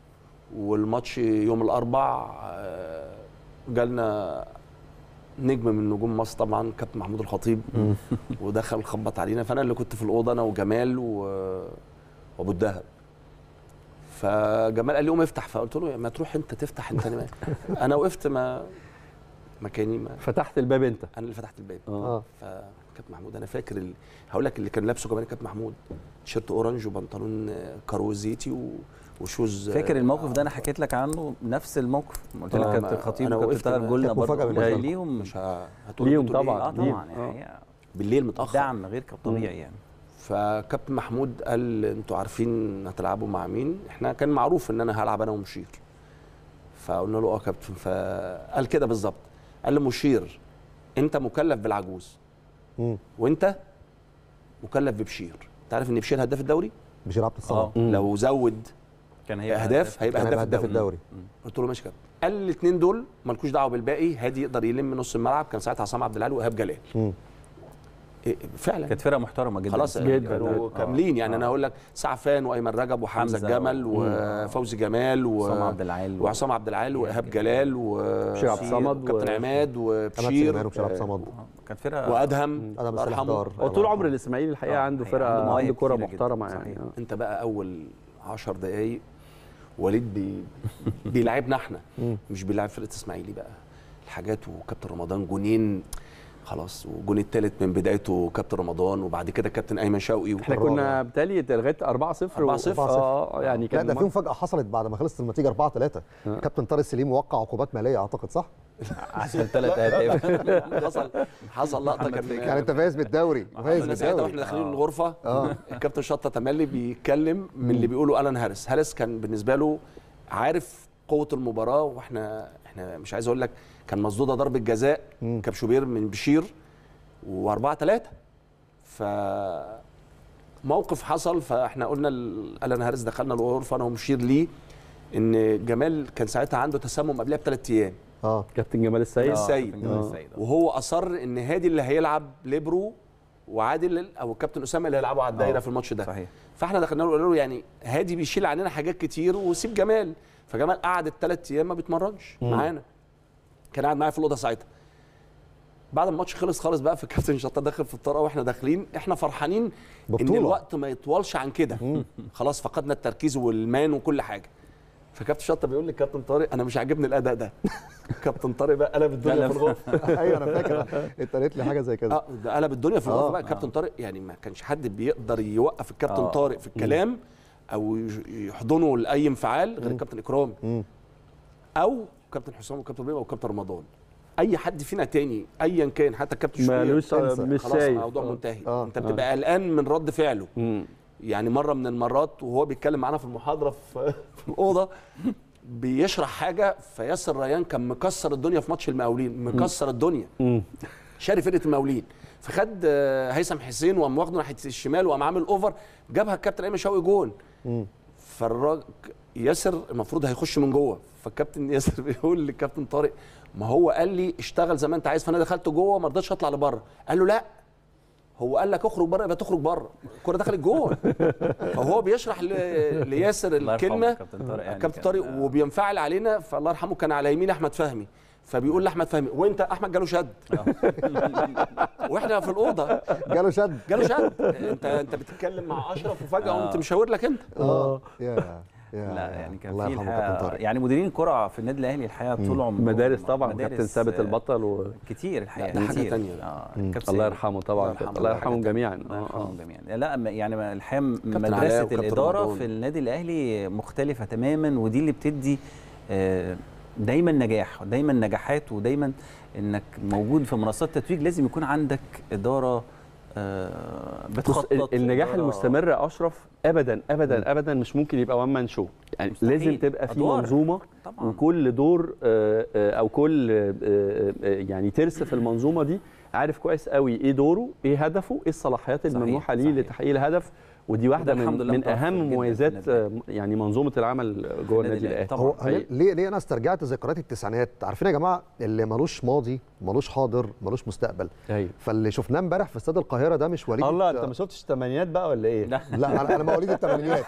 والماتش يوم الاربع آه، جالنا نجم من نجوم مصر طبعا كابتن محمود الخطيب ودخل خبط علينا فانا اللي كنت في الاوضه انا وجمال و- وابو الدهب فجمال قال لي قوم افتح فقلت له ما تروح انت تفتح انت أنا- انا وقفت ما مكاني ما فتحت الباب انت انا اللي فتحت الباب اه فكابتن محمود انا فاكر ال... هقول لك اللي كان لابسه كمان كابتن محمود تيشيرت اورنج وبنطلون آه، كارو زيتي و... وشوز آه، فاكر الموقف ده انا حكيت لك عنه نفس الموقف قلت لك آه، كابتن ما- الخطيب أنا وكابتن وقفت طاهر ما- جولنا كانت مفاجأة برضه بالنسبة لي. ليهم مش ه... هتقول ليهم انتوا ليه؟ طبعاً. اه ليهم. طبعا آه. الحقيقة بالليل متاخر دعم غير طبيعي يعني فكابتن محمود قال انتوا عارفين هتلعبوا مع مين احنا كان معروف ان انا هلعب انا ومشير فقلنا له اه يا كابتن فقال كده بالظبط قال لي مشير انت مكلف بالعجوز مم. وانت مكلف ببشير انت عارف ان بشير هداف الدوري بشير عبد الصمد اه مم. لو زود كان هيبقى اهداف هيبقى كان هداف هيبقى هداف الدوري الدوري قلت له ماشي يا كابتن قال الاثنين دول مالكوش دعوه بالباقي هادي يقدر يلم نص الملعب كان ساعتها عصام عبد العال وايهاب جلال مم. إيه فعلا كانت فرقه محترمه جدا خلاص جداً. كانوا آه. كاملين يعني آه. انا هقول لك سعفان وايمن رجب وحمزه حمزة الجمل و- وفوزي جمال و... عصام عبد العال وعصام عبد العال وايهاب جلال و بشير عبد الصمد وكابتن و- عماد احمد سليمان وبشير وبشير عبد الصمد آه، كانت فرقه وادهم ادم الله صالح يرحمه. دار هو طول عمر الاسماعيلي الحقيقه آه، عنده الحقيقة فرقه عنده مواهب عنده كره كتيرة جداً. محترمه يعني صحيح. آه. انت بقى اول 10 دقايق وليد بي... بيلعبنا احنا مم. مش بيلعب فرقه اسماعيلي بقى الحاجات وكابتن رمضان جونين خلاص والجون الثالث من بدايته كابتن رمضان وبعد كده كابتن ايمن شوقي احنا الرابع. كنا بالتالي لغايه 4 0 4-0. اه يعني لا كان ده في مفاجاه حصلت بعد ما خلصت النتيجه 4 3 آه. كابتن طارق سليم وقع عقوبات ماليه اعتقد صح؟ عشان ثلاث اهداف حصل حصل لقطه كان يعني انت فايز بالدوري فايز كنا ساعتها بالدوري واحنا داخلين الغرفه اه الكابتن شطه تملي بيتكلم من اللي بيقوله الان هارس هارس كان بالنسبه له عارف قوه المباراه واحنا احنا مش عايز اقول لك كان مصدوده ضربه جزاء مم. كابشوبير من بشير و4 3 ف موقف حصل فاحنا قلنا ال- الان هارس دخلنا الغرفه انا ومشير ليه ان جمال كان ساعتها عنده تسمم قبلها بثلاث ايام اه كابتن جمال السيد آه. السيد. كابتن جمال آه. السيد آه. وهو اصر ان هادي اللي هيلعب ليبرو وعادل او الكابتن اسامه اللي هيلعبوا على الدايره آه. في الماتش ده صحيح فاحنا دخلنا له قلنا له يعني هادي بيشيل عننا حاجات كتير وسيب جمال فجمال قعد الثلاث ايام ما بيتمرنش معانا كان قاعد معايا في الاوضه ساعتها بعد ما الماتش خلص خالص بقى فالكابتن شطه داخل في الطرقه واحنا داخلين احنا فرحانين ان ببطولة. الوقت ما يطولش عن كده خلاص فقدنا التركيز والمان وكل حاجه فكابتن شطه بيقول لي كابتن طارق انا مش عاجبني الاداء ده كابتن طارق بقى قلب الدنيا في الغرفه ايوه انا فاكر انت قالت لي حاجه زي كده اه ده قلب الدنيا في الغرفه آه. بقى كابتن طارق يعني ما كانش حد بيقدر يوقف الكابتن آه. طارق في الكلام او يج- يحضنه لاي انفعال غير الكابتن اكرامي مم. او كابتن حسام وكابتن بيبه وكابتن رمضان اي حد فينا تاني ايا كان حتى الكابتن شوقي مالوش انسى. مش خلاص شايف الموضوع آه. منتهي آه. انت بتبقى قلقان من رد فعله مم. يعني مره من المرات وهو بيتكلم معانا في المحاضره في, في الاوضه بيشرح حاجه فياسر ريان كان مكسر الدنيا في ماتش المقاولين مكسر الدنيا مم. شاري فرقه المقاولين فخد آه، هيثم حسين وقام واخده ناحيه الشمال وقام عامل اوفر جابها الكابتن ايمن شوقي جون مم. فالراجل ياسر المفروض هيخش من جوه فالكابتن ياسر بيقول للكابتن طارق ما هو قال لي اشتغل زي ما انت عايز فانا دخلت جوه ما رضيتش اطلع لبره قال له لا هو قال لك اخرج بره يبقى تخرج بره الكره دخلت جوه فهو بيشرح ل- لياسر الله يرحمه الكلمه كابتن طارق يعني كابتن كان- طارق وبينفعل علينا فالله يرحمه كان على يمين احمد فهمي فبيقول لاحمد فهمي وانت احمد جاله شد واحنا في الاوضه جاله شد جاله شد انت انت بتتكلم مع اشرف وفجاه آه. قمت مشاور لك انت اه يا يا- لا يعني كان الله في يرحمه الحقيقة- كابتن طارق. يعني مديرين الكرة في النادي الاهلي الحقيقه طول عمرهم مدارس طبعا مدارس، كابتن ثابت آه، البطل و... كتير الحقيقه لا، ده حاجة كتير. تانية. آه مم. كابتن الله سيد. يرحمه طبعا الله يرحمه. الله يرحمهم جميعا الله آه، آه. يرحمهم جميعا لا م- يعني ما- الحقيقه علاء مدرسه وكابتن الاداره رمضان. في النادي الاهلي مختلفه تماما ودي اللي بتدي آه، دايما نجاح دايما نجاحات ودايما انك موجود في منصات التتويج لازم يكون عندك اداره آه، بص بتخطط ال- النجاح إدارة- المستمر يا اشرف ابدا ابدا ابدا مش ممكن يبقى وان مان شو يعني مستحيل. لازم تبقى في أدوار. منظومه طبعا وكل دور آه، آه، او كل آه، آه، آه، يعني ترس في المنظومه دي عارف كويس قوي ايه دوره ايه هدفه ايه الصلاحيات صحيح، الممنوحه ليه صحيح. لتحقيق الهدف ودي واحده وده الحمد من, لله من متوفر جداً اهم في مميزات النادي آه، يعني منظومه العمل جوه النادي الأهلي. الاهلي طبعاً. هو حقيقي. ليه ليه انا استرجعت ذكريات التسعينات عارفين يا جماعه اللي ملوش ماضي ملوش حاضر ملوش مستقبل ايوه فاللي شفناه امبارح في استاد القاهره ده مش وليد الله انت ما شفتش الثمانينات بقى ولا ايه؟ لا لا انا انا مواليد الثمانينات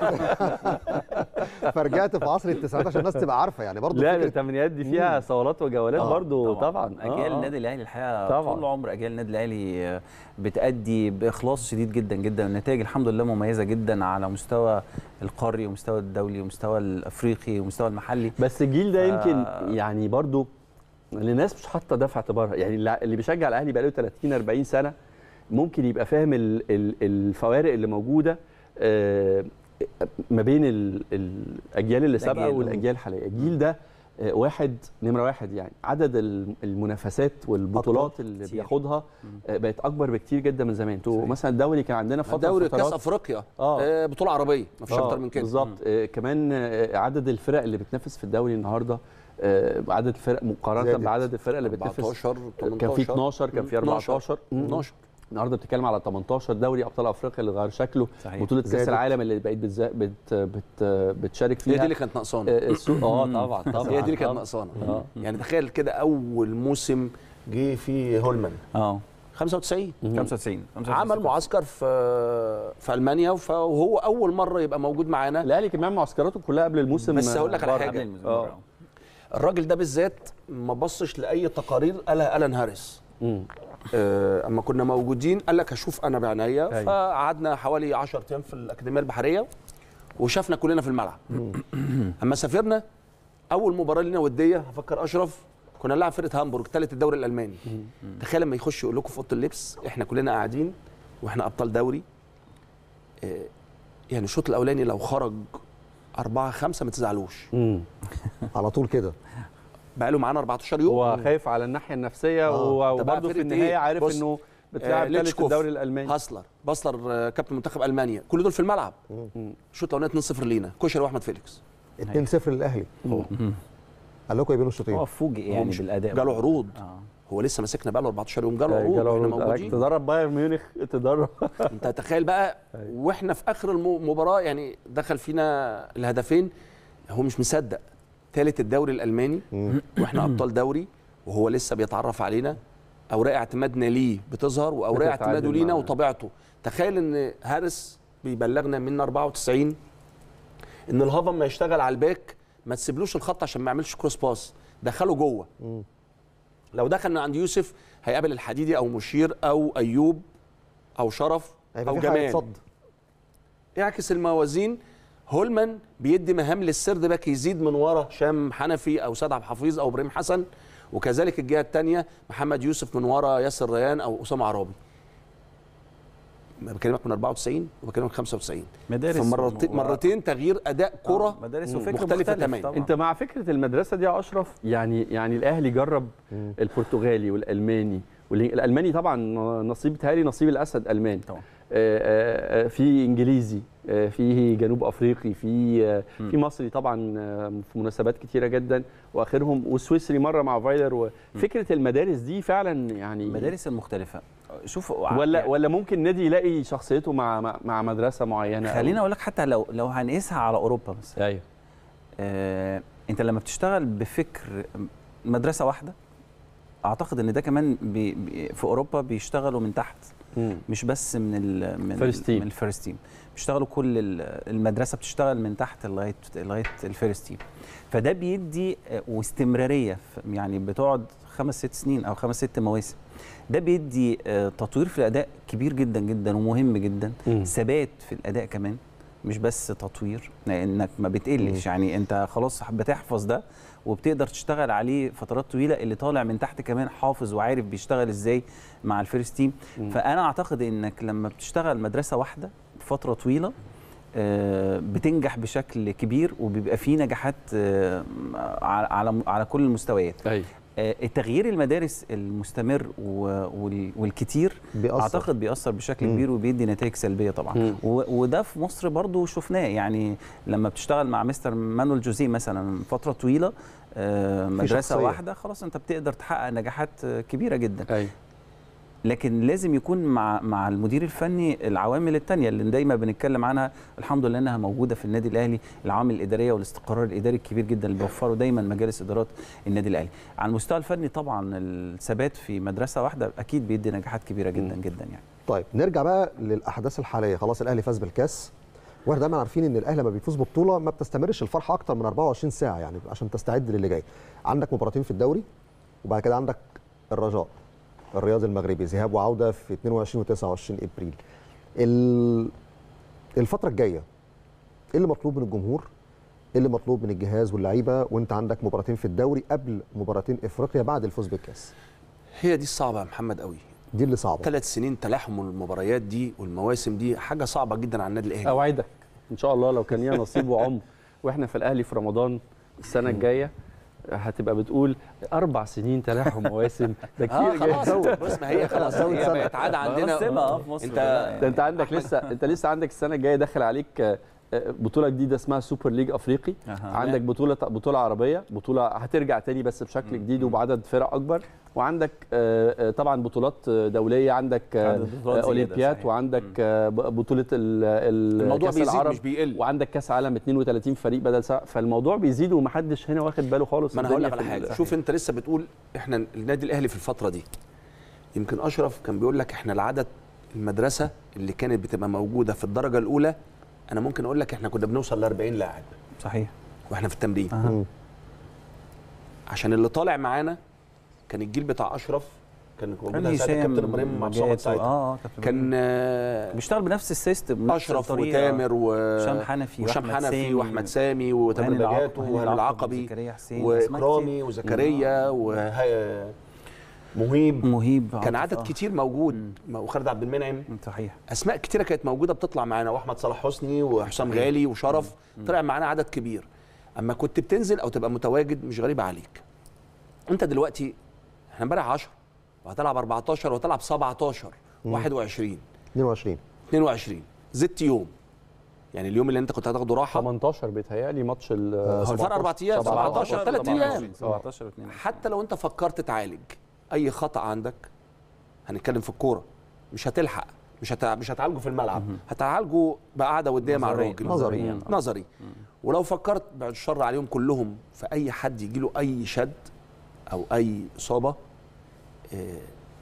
فرجعت في عصر التسعينات عشان الناس تبقى عارفه يعني برضه لا فكره الثمانينات دي فيها صولات وجولات آه، برضو طبعا اجيال آه، آه. النادي الاهلي الحقيقه طبعاً. طول عمر اجيال النادي الاهلي آه، بتادي باخلاص شديد جدا جدا النتائج الحمد لله مميزه جدا على مستوى القاري ومستوى الدولي ومستوى الافريقي ومستوى المحلي بس الجيل ده يمكن آه. يعني برضو الناس مش حاطه ده في اعتبارها يعني اللي اللي بيشجع الاهلي بقاله 30 40 سنه ممكن يبقى فاهم ال- ال- الفوارق اللي موجوده آه، ما بين ال- الاجيال اللي سابقه الأجيال. والاجيال الحاليه الجيل ده آه، واحد نمره واحد يعني عدد ال- المنافسات والبطولات اللي كتير. بياخدها آه، بقت اكبر بكتير جدا من زمان انتوا صحيح. مثلا الدوري كان عندنا فتره دوري كاس فترات- افريقيا آه. آه. بطوله عربيه ما فيش آه، اكتر من كده بالظبط آه كمان آه عدد الفرق اللي بتنافس في الدوري النهارده آه عدد الفرق مقارنه زادت. بعدد الفرق اللي بتنافس 14 18 كان في 12 كان في 14 12 النهارده بتتكلم على 18 دوري ابطال افريقيا اللي غير شكله صحيح. بطوله كاس زادت. العالم اللي بقت بتزا... بت... بت... بتشارك هي فيها دي اللي كانت ناقصانا آه السوق اه طبعا طبعا هي دي اللي كانت طبعاً. ناقصانا آه. يعني تخيل كده اول موسم جه فيه هولمان اه 95 95 عمل معسكر في في المانيا وف- وهو اول مره يبقى موجود معانا الاهلي كمان معسكراته كلها قبل الموسم بس هقول لك على بره. حاجة. قبل الموسم آه. بره. الراجل ده بالذات ما بصش لاي تقارير قالها الان هاريس مم. آه، اما كنا موجودين قال لك هشوف انا بعينيا أيوة. فقعدنا حوالي 10 ايام في الاكاديميه البحريه وشافنا كلنا في الملعب اما سافرنا اول مباراه لنا وديه هفكر اشرف كنا نلعب فرقه هامبورغ ثالث الدوري الالماني تخيل لما يخش يقول لكم في اوضه اللبس احنا كلنا قاعدين واحنا ابطال دوري آه، يعني الشوط الاولاني لو خرج أربعة خمسة ما تزعلوش مم. على طول كده بقى له معانا 14 يوم هو خايف على الناحيه النفسيه آه. و- ده بقى وبرضه في فرقة النهايه إيه؟ عارف بص، انه بتلعب ثالث ليتشكوف، الدوري الالماني هاسلر باسلر آه، كابتن منتخب المانيا كل دول في الملعب الشوط الاولاني 2-0 لينا كشري واحمد فيليكس 2-0 للاهلي هو قال لكم يبينوا الشوطين هو فوجئ هو يعني مش- بالاداء جاله عروض اه هو لسه ماسكنا بقى له 14 يوم جاله عروض جاله واحنا عروض. موجودين تدرب بايرن ميونخ تدرب انت تخيل بقى واحنا في اخر المباراه يعني دخل فينا الهدفين هو مش مصدق ثالث الدوري الالماني واحنا ابطال دوري وهو لسه بيتعرف علينا اوراق اعتمادنا ليه بتظهر واوراق بتتعادل اعتماده لينا معاه. وطبيعته تخيل ان هارس بيبلغنا من 94 ان الهضم ما يشتغل على الباك ما تسيبلوش الخط عشان ما يعملش كروس باس دخله جوه لو دخل من عند يوسف هيقابل الحديدي او مشير او ايوب او شرف هيبقى او في حاجه جمال صد يعكس الموازين هولمان بيدي مهام للسرد باك يزيد من ورا هشام حنفي او سيد عبد الحفيظ او ابراهيم حسن وكذلك الجهه الثانيه محمد يوسف من ورا ياسر ريان او اسامه عرابي ما بكلمك من 94 وبكلمك 95 مدارس فمرتين و- مرتين تغيير اداء كره آه، مدارس وفكر مختلفة مختلف تماماً. طبعاً. انت مع فكره المدرسه دي يا اشرف يعني يعني الاهلي جرب البرتغالي والالماني والالماني طبعا نصيب تهالي نصيب الاسد الماني طبعا آه، آه، آه، في انجليزي آه، في جنوب افريقي في آه، في مصري طبعا آه، في مناسبات كتيره جدا واخرهم والسويسري مره مع فايلر وفكره المدارس دي فعلا يعني المدارس المختلفه شوف ولا يعني ولا ممكن نادي يلاقي شخصيته مع مع- مع مدرسه معينه أو- خليني اقول لك حتى لو لو هنقيسها على اوروبا مثلا ايوه آه انت لما بتشتغل بفكر مدرسه واحده اعتقد ان ده كمان بي بي في اوروبا بيشتغلوا من تحت مم. مش بس من ال من First team. من الفيرست تيم بيشتغلوا كل ال- المدرسه بتشتغل من تحت لغايه لغايه الفيرست تيم فده بيدي آه، واستمراريه ف- يعني بتقعد خمس ست سنين او خمس ست مواسم ده بيدي آه، تطوير في الاداء كبير جدا جدا ومهم جدا مم. ثبات في الاداء كمان مش بس تطوير لانك ما بتقلش يعني انت خلاص بتحفظ ده وبتقدر تشتغل عليه فترات طويله اللي طالع من تحت كمان حافظ وعارف بيشتغل ازاي مع الفيرست تيم فانا اعتقد انك لما بتشتغل مدرسه واحده فتره طويله آه، بتنجح بشكل كبير وبيبقى فيه نجاحات آه، على على على كل المستويات ايوه آه، التغيير المدارس المستمر و- وال- والكتير بيأثر. اعتقد بيأثر بشكل مم. كبير وبيدي نتائج سلبيه طبعا مم. و- وده في مصر برضو شفناه يعني لما بتشتغل مع مستر مانويل جوزيه مثلا فتره طويله آه، مدرسه شخصية. واحده خلاص انت بتقدر تحقق نجاحات آه، كبيره جدا ايوه لكن لازم يكون مع مع المدير الفني العوامل التانية اللي دايما بنتكلم عنها الحمد لله انها موجوده في النادي الاهلي العوامل الاداريه والاستقرار الاداري الكبير جدا اللي بيوفره دايما مجالس ادارات النادي الاهلي على المستوى الفني طبعا الثبات في مدرسه واحده اكيد بيدي نجاحات كبيره جدا جدا يعني طيب نرجع بقى للاحداث الحاليه خلاص الاهلي فاز بالكاس واحنا دايما عارفين ان الاهلي لما بيفوز ببطوله ما بتستمرش الفرحه اكتر من 24 ساعه يعني عشان تستعد للي جاي عندك مباراتين في الدوري وبعد كده عندك الرجاء الرياض المغربي ذهاب وعوده في 22 و29 ابريل ال- الفتره الجايه ايه اللي مطلوب من الجمهور ايه اللي مطلوب من الجهاز واللعيبه وانت عندك مباراتين في الدوري قبل مباراتين افريقيا بعد الفوز بالكاس هي دي الصعبه يا محمد قوي دي اللي صعبه ثلاث سنين تلاحم المباريات دي والمواسم دي حاجه صعبه جدا على النادي الاهلي اوعدك ان شاء الله لو كان لينا نصيب وعمر واحنا في الاهلي في رمضان السنه الجايه هتبقى بتقول اربع سنين تلاحم مواسم ده اه كتير خلاص جدا بص ما هي خلاص زود هي سنة. بقت عاده عندنا سمة اه في مصر انت كلها ده انت عندك لسه انت لسه عندك السنه الجايه داخل عليك آه، آه، بطوله جديده اسمها سوبر ليج افريقي أها. عندك بطوله بطوله عربيه بطوله هترجع تاني بس بشكل جديد وبعدد فرق اكبر وعندك آه، آه، طبعا بطولات آه، دوليه عندك آه، عدد بطولات آه، زيادة، اولمبياد صحيح. وعندك آه، ب- بطوله ال- ال- الموضوع كاس بيزيد العرب مش بيقل وعندك كاس عالم 32 فريق بدل سبعة فالموضوع بيزيد ومحدش هنا واخد باله خالص ما انا هقول لك الدنيا على في حاجه ال- شوف انت لسه بتقول احنا النادي الاهلي في الفتره دي يمكن اشرف كان بيقول لك احنا العدد المدرسه اللي كانت بتبقى موجوده في الدرجه الاولى انا ممكن اقول لك احنا كنا بنوصل ل 40 لاعب صحيح واحنا في التمرين أها. مم. عشان اللي طالع معانا كان الجيل بتاع اشرف كان موجود كان ساعتها هشام كابتن ابراهيم مع صامت جاتو. ساعتها اه اه كابتن كان آه، بيشتغل بنفس السيستم نفس اشرف الطريقة. وتامر و هشام حنفي وهشام وأحمد حنفي سامي واحمد سامي وتامر وهاني العق- بجات وهاني وهاني العقبي وزكريا حسين أسماء واكرامي وزكريا ومهيب مهيب كان عاطف، عدد آه. كتير موجود وخالد عبد المنعم صحيح اسماء كتيره كانت موجوده بتطلع معانا واحمد صلاح حسني وحسام غالي وشرف طلع معانا عدد كبير اما كنت بتنزل او تبقى متواجد مش غريبه عليك انت دلوقتي احنا امبارح 10 وهتلعب 14 وهتلعب 17 21 22 22 زدت يوم يعني اليوم اللي انت كنت هتاخده راحه 18 بيتهيألي ماتش ال هو الفرق اربع ايام 17 ثلاث ايام 17 و2 حتى لو انت فكرت تعالج اي خطا عندك هنتكلم في الكوره مش هتلحق مش هت... مش هتعالجه في الملعب هتعالجه بقعده وديه مع نظريا. الراجل نظريا. نظري ولو فكرت بعد الشر عليهم كلهم في اي حد يجي له اي شد او اي اصابه آه،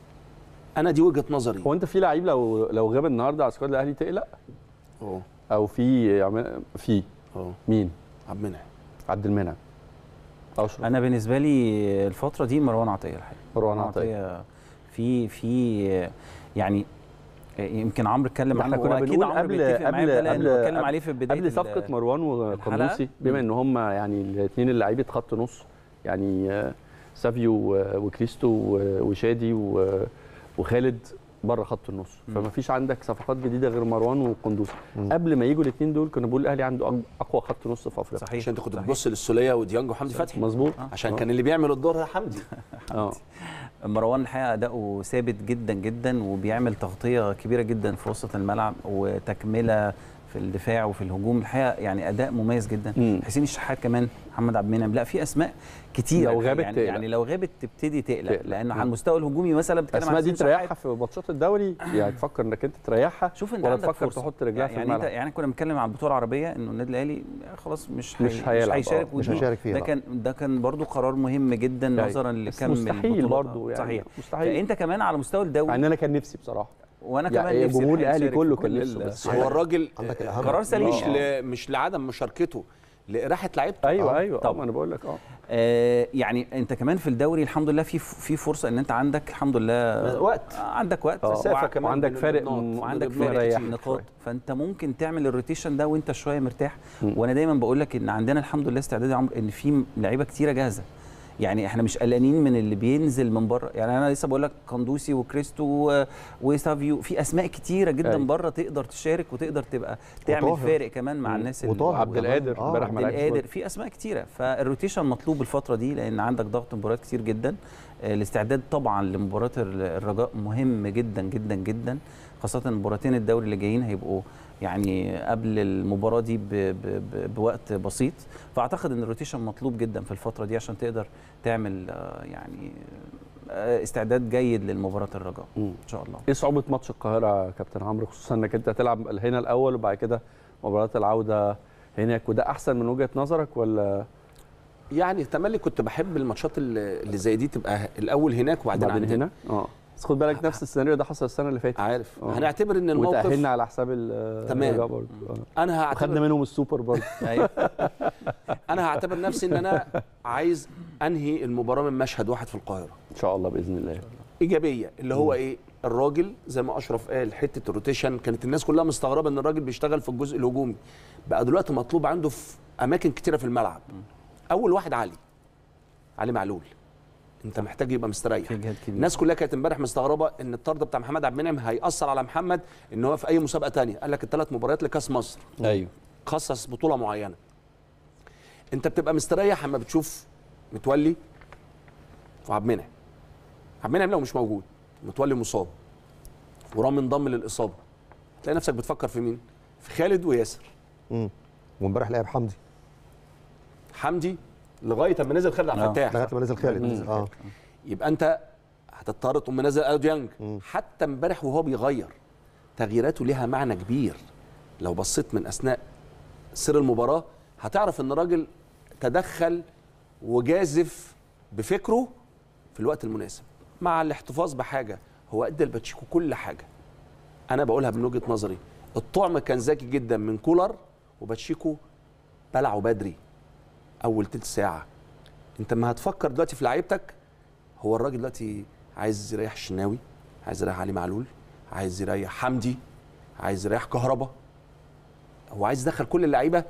انا دي وجهه نظري هو انت في لعيب لو لو غاب النهارده على سكواد الاهلي تقلق اه او في يعمل- في اه مين عبد المنعم عبد المنعم اشرف انا بالنسبه لي الفتره دي مروان عطيه الحقيقه مروان عطية. في في يعني يمكن عمرو اتكلم ما احنا هو كنا أكيد بنقول عمرو قبل بيتفق معايا قبل في ده لأنه قبل اتكلم عليه في بدايه قبل صفقه ال- مروان وقندوسي بما ان هم يعني الاثنين اللعيبه خط نص يعني آه، سافيو و- وكريستو و- وشادي و- وخالد بره خط النص فما فيش عندك صفقات جديده غير مروان وقندوسي قبل ما يجوا الاثنين دول كنا بنقول الاهلي عنده أق- اقوى خط نص في افريقيا صحيح عشان انت كنت صحيح. بتبص للسوليه وديانج وحمدي فتحي مظبوط عشان كان اللي بيعمل الدور ده حمدي اه مروان الحقيقه اداؤه ثابت جدا جدا وبيعمل تغطيه كبيره جدا في وسط الملعب وتكمله في الدفاع وفي الهجوم الحقيقه يعني اداء مميز جدا مم. حسين الشحات كمان محمد عبد المنعم لا في اسماء كتير لو غابت يعني, تقلق. يعني لو غابت تبتدي تقلق تقلق. لان مم. على المستوى الهجومي مثلا بتتكلم الاسماء عن دي حسين تريحها شحات. في ماتشات الدوري يعني تفكر انك انت تريحها شوف انت ولا عندك تفكر فرصة. تحط رجلها في يعني الملعب انت يعني كنا بنتكلم عن البطوله العربيه انه النادي الاهلي خلاص مش مش هي- هيلعب، هيشارك آه. مش ودي- هيشارك فيها ده لا. كان ده كان برضو قرار مهم جدا يعني نظرا بس لكم مستحيل البطولات. برضو يعني صحيح مستحيل فانت كمان على مستوى مع الدوري ان انا كان نفسي بصراحه وانا يعني كمان نفسي جمهور الحقيقة الاهلي نشارك كله في كان كل نفسه ال- بس هو الراجل عندك آه، الأهم. قرار سليم. مش آه. ل... مش لعدم مشاركته لاراحه لعيبته ايوه آه. ايوه طبعاً. طبعا انا بقول لك اه آه، يعني انت كمان في الدوري الحمد لله في في فرصه ان انت عندك الحمد لله وقت. آه، عندك وقت آه، مسافة وع- كمان وعندك بين فارق النقط. م- وعندك بيريحك فارق شوية. نقاط فانت ممكن تعمل الروتيشن ده وانت شويه مرتاح مم. وانا دايما بقول لك ان عندنا الحمد لله استعداد يا عمرو ان في لعيبه كتيره جاهزه يعني احنا مش قلقانين من اللي بينزل من بره يعني انا لسه بقول لك قندوسي وكريستو و- وسافيو في اسماء كتيره جدا أيوة. بره تقدر تشارك وتقدر تبقى تعمل وطاهر. فارق كمان مع مم. الناس اللي وطاهر عبد كمان. القادر آه، امبارح ما عبد لعبش القادر برضه. في اسماء كتيره فالروتيشن مطلوب الفتره دي لان عندك ضغط مباريات كتير جدا آه، الاستعداد طبعا لمباراه ال- الرجاء مهم جدا جدا جدا خاصه مباراتين الدوري اللي جايين هيبقوا يعني قبل المباراه دي ب ب ب بوقت بسيط فاعتقد ان الروتيشن مطلوب جدا في الفتره دي عشان تقدر تعمل آه، يعني آه، استعداد جيد للمباراه الرجاء مم. ان شاء الله ايه صعوبه ماتش القاهره يا كابتن عمرو خصوصا انك انت هتلعب هنا الاول وبعد كده مباراه العوده هناك وده احسن من وجهه نظرك ولا يعني تملي كنت بحب الماتشات اللي اللي زي دي تبقى الاول هناك وبعدين بعدين عندنا هنا اه بس خد بالك نفس السيناريو ده حصل السنه اللي فاتت عارف آه. هنعتبر ان الموقف وتاهلنا على حساب ال- تمام. الرجاء برضه آه. انا وخدنا هعتبر منهم السوبر برضه أيوة. انا هعتبر نفسي ان انا عايز انهي المباراه من مشهد واحد في القاهره ان شاء الله باذن الله ايجابيه اللي هو ايه الراجل زي ما اشرف قال حته الروتيشن كانت الناس كلها مستغربه ان الراجل بيشتغل في الجزء الهجومي بقى دلوقتي مطلوب عنده في اماكن كتيره في الملعب اول واحد علي علي معلول انت محتاج يبقى مستريح في جهاد كبير الناس كلها كانت امبارح مستغربه ان الطرد بتاع محمد عبد المنعم هياثر على محمد ان هو في اي مسابقه تانية قال لك الثلاث مباريات لكاس مصر ايوه خصص بطوله معينه انت بتبقى مستريح اما بتشوف متولي وعبد المنعم عبد المنعم لو مش موجود متولي مصاب ورامي انضم للاصابه تلاقي نفسك بتفكر في مين في خالد وياسر مم. وامبارح لعب حمدي حمدي لغايه اما نزل خالد عبد آه. الفتاح لغايه ما نزل خالد مم. اه يبقى انت هتضطر تقوم منزل اليو ديانج مم. حتى امبارح وهو بيغير تغييراته ليها معنى كبير لو بصيت من اثناء سير المباراه هتعرف ان الراجل تدخل وجازف بفكره في الوقت المناسب مع الاحتفاظ بحاجه هو ادى لباتشيكو كل حاجه انا بقولها من وجهه نظري الطعم كان ذكي جدا من كولر وباتشيكو بلعه بدري اول تلت ساعه انت ما هتفكر دلوقتي في لعيبتك هو الراجل دلوقتي عايز يريح الشناوي عايز يريح علي معلول عايز يريح حمدي عايز يريح كهربا هو عايز يدخل كل اللعيبه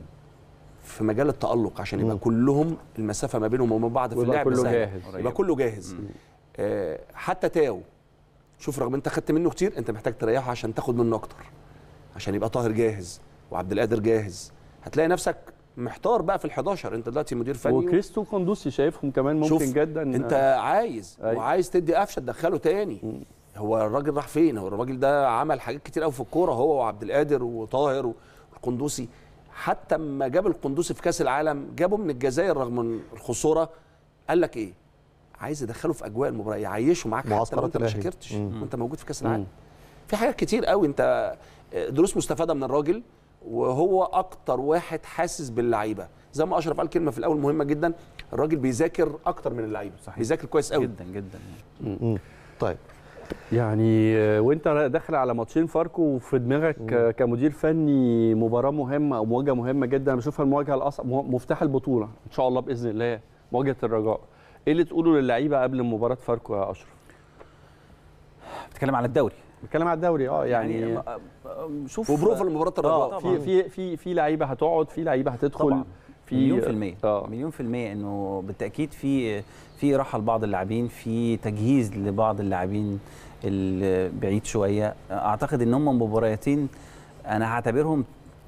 في مجال التألق عشان يبقى مم. كلهم المسافه ما بينهم وما بعض في ويبقى اللعب كله سهلة. جاهز. يبقى كله جاهز آه حتى تاو شوف رغم انت خدت منه كتير انت محتاج تريحه عشان تاخد منه اكتر عشان يبقى طاهر جاهز وعبد القادر جاهز هتلاقي نفسك محتار بقى في ال11 انت دلوقتي مدير فني و- وكريستو قندوسي شايفهم كمان ممكن شوف، جدا انت عايز أيوة. وعايز تدي قفشه تدخله تاني هو الراجل راح فين هو الراجل ده عمل حاجات كتير قوي في الكوره هو وعبد القادر وطاهر والقندوسي حتى اما جاب القندوسي في كاس العالم جابه من الجزائر رغم من الخسوره قال لك ايه عايز يدخله في اجواء المباراه يعيشه معاك حتى لو معسكرات انت ما الأهلي. شاكرتش مم. وانت موجود في كاس العالم في حاجات كتير قوي انت دروس مستفاده من الراجل وهو اكتر واحد حاسس باللعيبه زي ما اشرف قال كلمه في الاول مهمه جدا الراجل بيذاكر اكتر من اللعيبه صحيح. بيذاكر كويس قوي جدا جدا مم. طيب يعني آه، وانت داخل على ماتشين فاركو وفي دماغك آه، كمدير فني مباراه مهمه او مواجهه مهمه جدا انا بشوفها المواجهه الاصعب مه- مفتاح البطوله ان شاء الله باذن الله مواجهه الرجاء ايه اللي تقوله للعيبه قبل مباراه فاركو يا اشرف بتكلم على الدوري بتكلم على الدوري اه يعني, يعني آه، آه، شوف وبروفا لمباراه اه الرجاء في في في في لعيبه هتقعد في لعيبه هتدخل طبعا في مليون في المية اه مليون في المية انه بالتأكيد في في راحة لبعض اللاعبين في تجهيز لبعض اللاعبين البعيد شوية اعتقد ان هم مباراتين انا هعتبرهم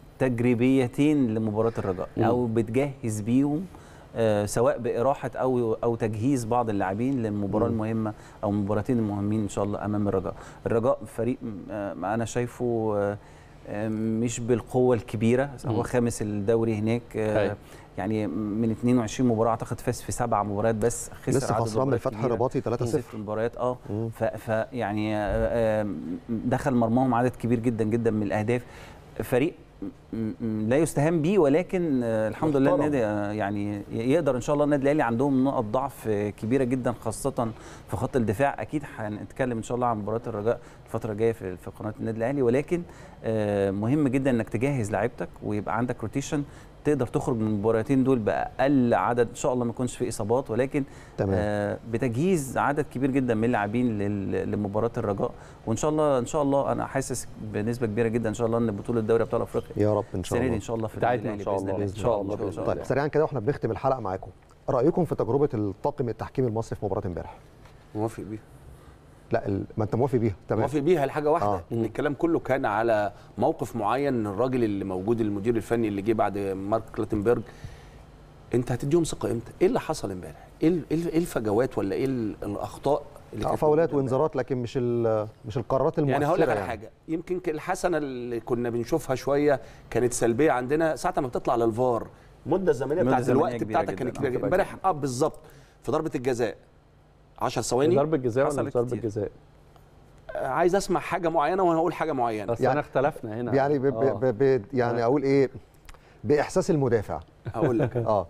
تجريبيتين لمباراة الرجاء مم. او بتجهز بيهم آه، سواء بإراحة أو أو تجهيز بعض اللاعبين للمباراة مم. المهمة أو المباراتين المهمين إن شاء الله أمام الرجاء. الرجاء فريق آه، أنا شايفه آه، آه، مش بالقوة الكبيرة هو مم. خامس الدوري هناك آه، أيوة. يعني من 22 مباراة أعتقد فاز في سبع مباريات بس خسر لسه عدد خسران من مباريات الفتح كبيرة. الرباطي 3-0 ست مباريات اه مم. ف, ف يعني آه، آه، دخل مرماهم عدد كبير جدا جدا من الاهداف فريق م- م- لا يستهان به ولكن آه، الحمد لله محترم. النادي آه، يعني يقدر ان شاء الله النادي الاهلي عندهم نقط ضعف آه، كبيره جدا خاصه في خط الدفاع اكيد هنتكلم ان شاء الله عن مباراه الرجاء الفتره الجايه في في قناه النادي الاهلي ولكن آه، مهم جدا انك تجهز لعيبتك ويبقى عندك روتيشن تقدر تخرج من المباراتين دول باقل عدد ان شاء الله ما يكونش في اصابات ولكن تمام. آه بتجهيز عدد كبير جدا من اللاعبين لل- لمباراه الرجاء وان شاء الله ان شاء الله انا حاسس بنسبه كبيره جدا ان شاء الله ان بطوله دوري ابطال افريقيا يا رب ان شاء السنه دي الله ان شاء الله في بتاعتنا النادي إن شاء الأهلي الله. بإذن إن شاء الله. إن شاء طيب الله. سريعا كده واحنا بنختم الحلقه معاكم رايكم في تجربه الطاقم التحكيمي المصري في مباراه امبارح موافق بيها لا ال- ما انت موافق بيها تمام موافق بيها لحاجه واحده آه. آه. ان الكلام كله كان على موقف معين ان الراجل اللي موجود المدير الفني اللي جه بعد مارك كلاتنبرج انت هتديهم ثقه امتى؟ ايه اللي حصل امبارح؟ ايه ال- ايه ال- إيه الفجوات ولا ايه ال- الاخطاء اللي آه، كانت فاولات موجودة امبارح؟ وانذارات لكن مش ال- مش القرارات المؤثره يعني هقول لك على حاجه يمكن ك- الحسنه اللي كنا بنشوفها شويه كانت سلبيه عندنا ساعه ما بتطلع للفار المده الزمنيه المدة بتاعت الزمنية الوقت كبيرة بتاعتك جداً. كانت آه، كبيره جدا تبقى امبارح اه بالظبط في ضربه الجزاء 10 ثواني ضربه جزاء ولا حصلت مش ضربه كتير. جزاء آه، عايز اسمع حاجه معينه وانا هقول حاجه معينه بس يعني- انا اختلفنا هنا يعني ب ب آه. ب ب يعني اقول ايه باحساس المدافع هقول لك اه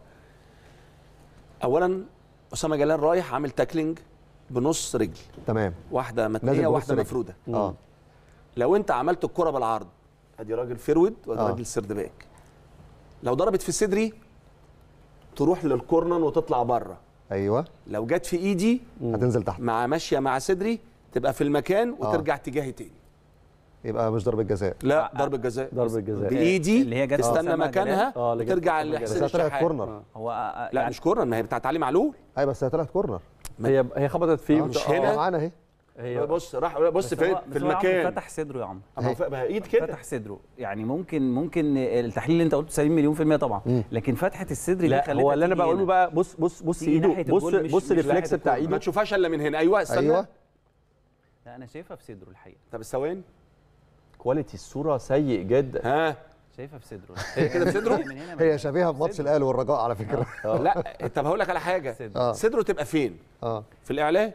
اولا اسامه جلال رايح عامل تاكلينج بنص رجل تمام واحده نازل متنيه بنص واحده رجل. مفروده اه لو انت عملت الكره بالعرض ادي راجل فيرود وادي آه. راجل سيرد باك لو ضربت في صدري تروح للكورنر وتطلع بره ايوه لو جت في ايدي هتنزل تحت مع ماشيه مع صدري تبقى في المكان وترجع اتجاهي تاني يبقى مش ضربه جزاء لا ضربه جزاء ضربه جزاء بايدي اللي هي جت تستنى أسامة مكانها آه، اللي جت وترجع أسامة بس لحسين هي طلعت الشحات كورنر هو آه، لا يعني مش كورنر ما هي بتاعت علي معلول ايوه بس هي طلعت كورنر هي هي خبطت فيه آه، مش آه، هنا. معانا اهي هي بص راح بص بس في هو- في بس هو يا عمرو المكان فتح صدره يا عم أما ف- ما هي ايد كده فتح صدره يعني ممكن ممكن التحليل اللي انت قلته سليم مليون في المية طبعا مم. لكن فتحة الصدر اللي لا خلتها هو اللي انا تيجي بقوله هنا. بقى بص بص بص تيجي ايده ناحية بص الجول مش- بص مش الريفلكس ناحية بتاع الكورة. ما ايده تشوفهاش الا من هنا ايوه استنى ايوه لا انا شايفها في صدره الحقيقة طب الثواني كواليتي الصوره سيء جدا ها شايفها في صدره هي كده في صدره من هنا من هي هنا. شبيهه بماتش الاهلي والرجاء على فكره لا طب هقول لك على حاجه صدره. اه صدره تبقى فين اه في الاعلام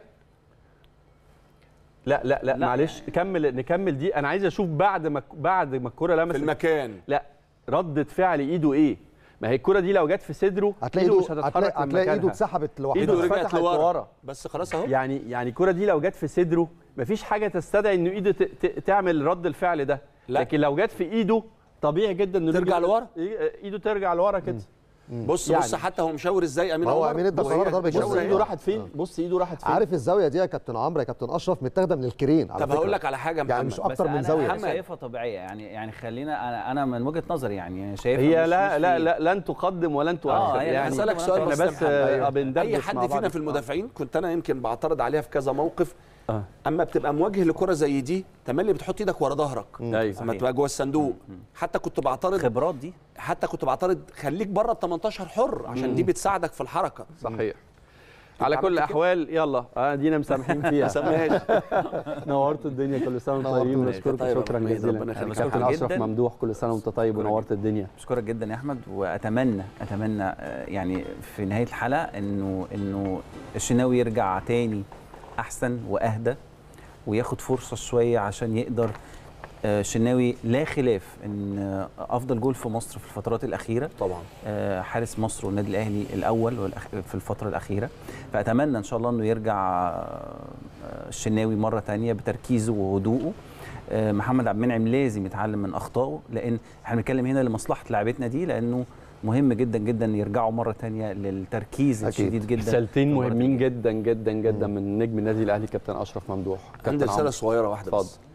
لا لا لا, لا. معلش كمل نكمل دي انا عايز اشوف بعد ما بعد ما الكره في لمست المكان لا ردة فعل ايده ايه ما هي الكره دي لو جت في صدره هتلاقي ايده ايده مش هتتحرك هتلاقي, من هتلاقي ايده مكانها. اتسحبت لوحدها ايده إيده رجعت فتحت لورا لورا. بس خلاص اهو يعني يعني الكره دي لو جت في صدره مفيش حاجه تستدعي انه ايده ت- ت- تعمل رد الفعل ده لا. لكن لو جت في ايده طبيعي جدا انه ترجع رجل- لورا. ايده ترجع لورا كده بص يعني. بص حتى هو مشاور ازاي امين ما هو عمر أمين ادى وهي قرار ضربة بتشاور بص جزاء. إيه؟ ايده راحت فين بص ايده راحت فين عارف الزاويه دي يا كابتن عمرو يا كابتن اشرف متاخده من الكرين على طب فكره هقول لك على حاجه يا يعني محمد مش اكتر بس من أنا- زاويه انا شايفها طبيعيه يعني يعني خلينا انا انا من وجهه نظري يعني شايفها هي مش- لا مش لا في- لا لن تقدم ولن تؤخر هي لا يعني هسألك تقدم سؤال ولا احنا تؤخر. بس بس أيوة. آه، بندردش اي مع حد بعض. فينا في المدافعين كنت انا يمكن بعترض عليها في كذا موقف آه. اما بتبقى مواجه لكره زي دي تملي بتحط ايدك ورا ظهرك ايوه اما صحيح. تبقى جوه الصندوق حتى كنت بعترض خبرات دي حتى كنت بعترض خليك بره ال 18 حر عشان دي بتساعدك في الحركه صحيح على عملت كل كده؟ الاحوال يلا ادينا مسامحين فيها سماهاش نورتوا الدنيا كل سنه وانتم نورتونا. طيبين بشكركم طيب يا شكرا أبو حميد، جزيلا ربنا يخليك. كابتن شكراً اشرف جداً. ممدوح كل سنه وانت طيب شكراً ونورت الدنيا بشكرك جدا يا احمد واتمنى اتمنى آه، يعني في نهايه الحلقه انه انه الشناوي يرجع تاني احسن واهدى وياخد فرصه شويه عشان يقدر آه، الشناوي لا خلاف ان آه، افضل جول في مصر في الفترات الاخيره طبعا آه، حارس مصر والنادي الاهلي الاول والأخ- في الفتره الاخيره فاتمنى ان شاء الله انه يرجع آه، الشناوي مره تانية بتركيزه وهدوءه آه، محمد عبد المنعم لازم يتعلم من اخطائه لان احنا بنتكلم هنا لمصلحه لعيبتنا دي لانه مهم جدا جدا يرجعوا مره تانية للتركيز أكيد. الشديد جدا رسالتين في المباراة مهمين الجاية. جدا جدا جدا من نجم النادي الاهلي كابتن اشرف ممدوح عندي كابتن رساله عمرو. صغيره واحده بس اتفضل.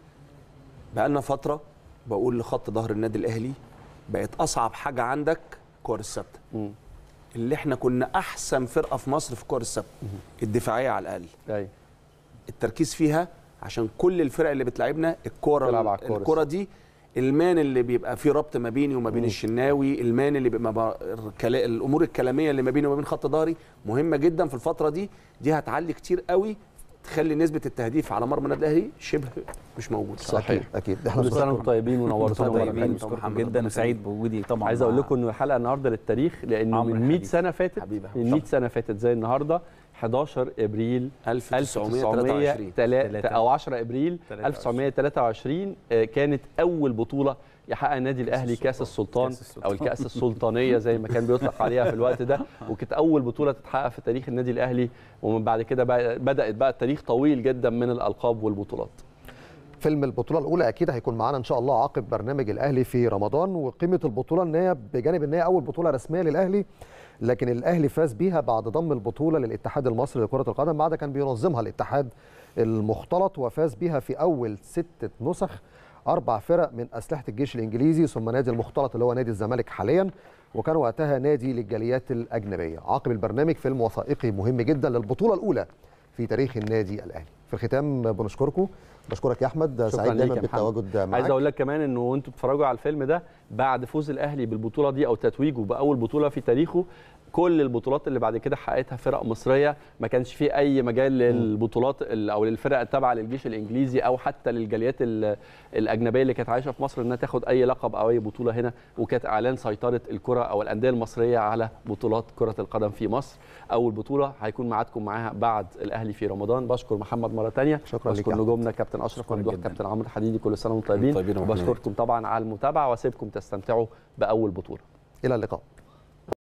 بقالنا فتره بقول لخط ظهر النادي الاهلي بقت اصعب حاجه عندك كور الثابته مم. اللي احنا كنا احسن فرقه في مصر في كور الثابته الدفاعيه على الاقل ايوه التركيز فيها عشان كل الفرق اللي بتلعبنا الكوره تلعب على الكورة الكوره دي المان اللي بيبقى فيه ربط ما بيني وما بين الشناوي المان اللي بيبقى ما الكلا... الامور الكلاميه اللي ما بيني وما بين خط ظهري مهمه جدا في الفتره دي دي هتعلي كتير قوي تخلي نسبه التهديف على مرمى النادي الاهلي شبه مش موجوده صحيح اكيد اكيد احنا كل سنه وانتم بنشكركم. طيبين ونورتونا طيبين مرة تانية. بشكركم محمد، جدا ربنا وسعيد بوجودي طبعا عايز اقول مع- لكم ان الحلقه النهارده للتاريخ لانه عمرو من 100 الحديد. سنه فاتت حبيبي يا من حبيبي. 100 سنه فاتت زي النهارده 11 ابريل 1923 1903 او 10 ابريل 23. 1923 آه، كانت اول بطوله يحقق النادي الاهلي كاس السلطان كأس السلطان. او الكاس السلطانيه زي ما كان بيطلق عليها في الوقت ده وكانت اول بطوله تتحقق في تاريخ النادي الاهلي ومن بعد كده بقى بدات بقى التاريخ طويل جدا من الالقاب والبطولات فيلم البطوله الاولى اكيد هيكون معانا ان شاء الله عقب برنامج الاهلي في رمضان وقيمه البطوله ان هي بجانب ان هي اول بطوله رسميه للاهلي لكن الاهلي فاز بيها بعد ضم البطوله للاتحاد المصري لكره القدم بعد كان بينظمها الاتحاد المختلط وفاز بيها في اول ستة نسخ اربع فرق من اسلحه الجيش الانجليزي ثم نادي المختلط اللي هو نادي الزمالك حاليا وكان وقتها نادي للجاليات الاجنبيه عقب البرنامج فيلم وثائقي مهم جدا للبطوله الاولى في تاريخ النادي الاهلي في الختام بنشكركم بشكرك يا احمد سعيد ليك دايما يا محمد. بالتواجد معاك عايز اقول لك كمان انه وانتوا بتتفرجوا على الفيلم ده بعد فوز الاهلي بالبطوله دي او تتويجه باول بطوله في تاريخه كل البطولات اللي بعد كده حققتها فرق مصريه ما كانش في اي مجال للبطولات ال- او للفرق التابعه للجيش الانجليزي او حتى للجاليات ال- الاجنبيه اللي كانت عايشه في مصر انها تاخد اي لقب او اي بطوله هنا وكانت اعلان سيطره الكره او الانديه المصريه على بطولات كره القدم في مصر اول بطوله هيكون معادكم معاها بعد الاهلي في رمضان بشكر محمد مره ثانيه شكرا لك بشكر يا أحمد. نجومنا كابتن اشرف شكراً ممدوح جداً. كابتن عمرو الحديدي كل سنه وانتم طيبين طيبين وإحنا وبشكركم طبعا على المتابعه واسيبكم تستمتعوا باول بطوله الى اللقاء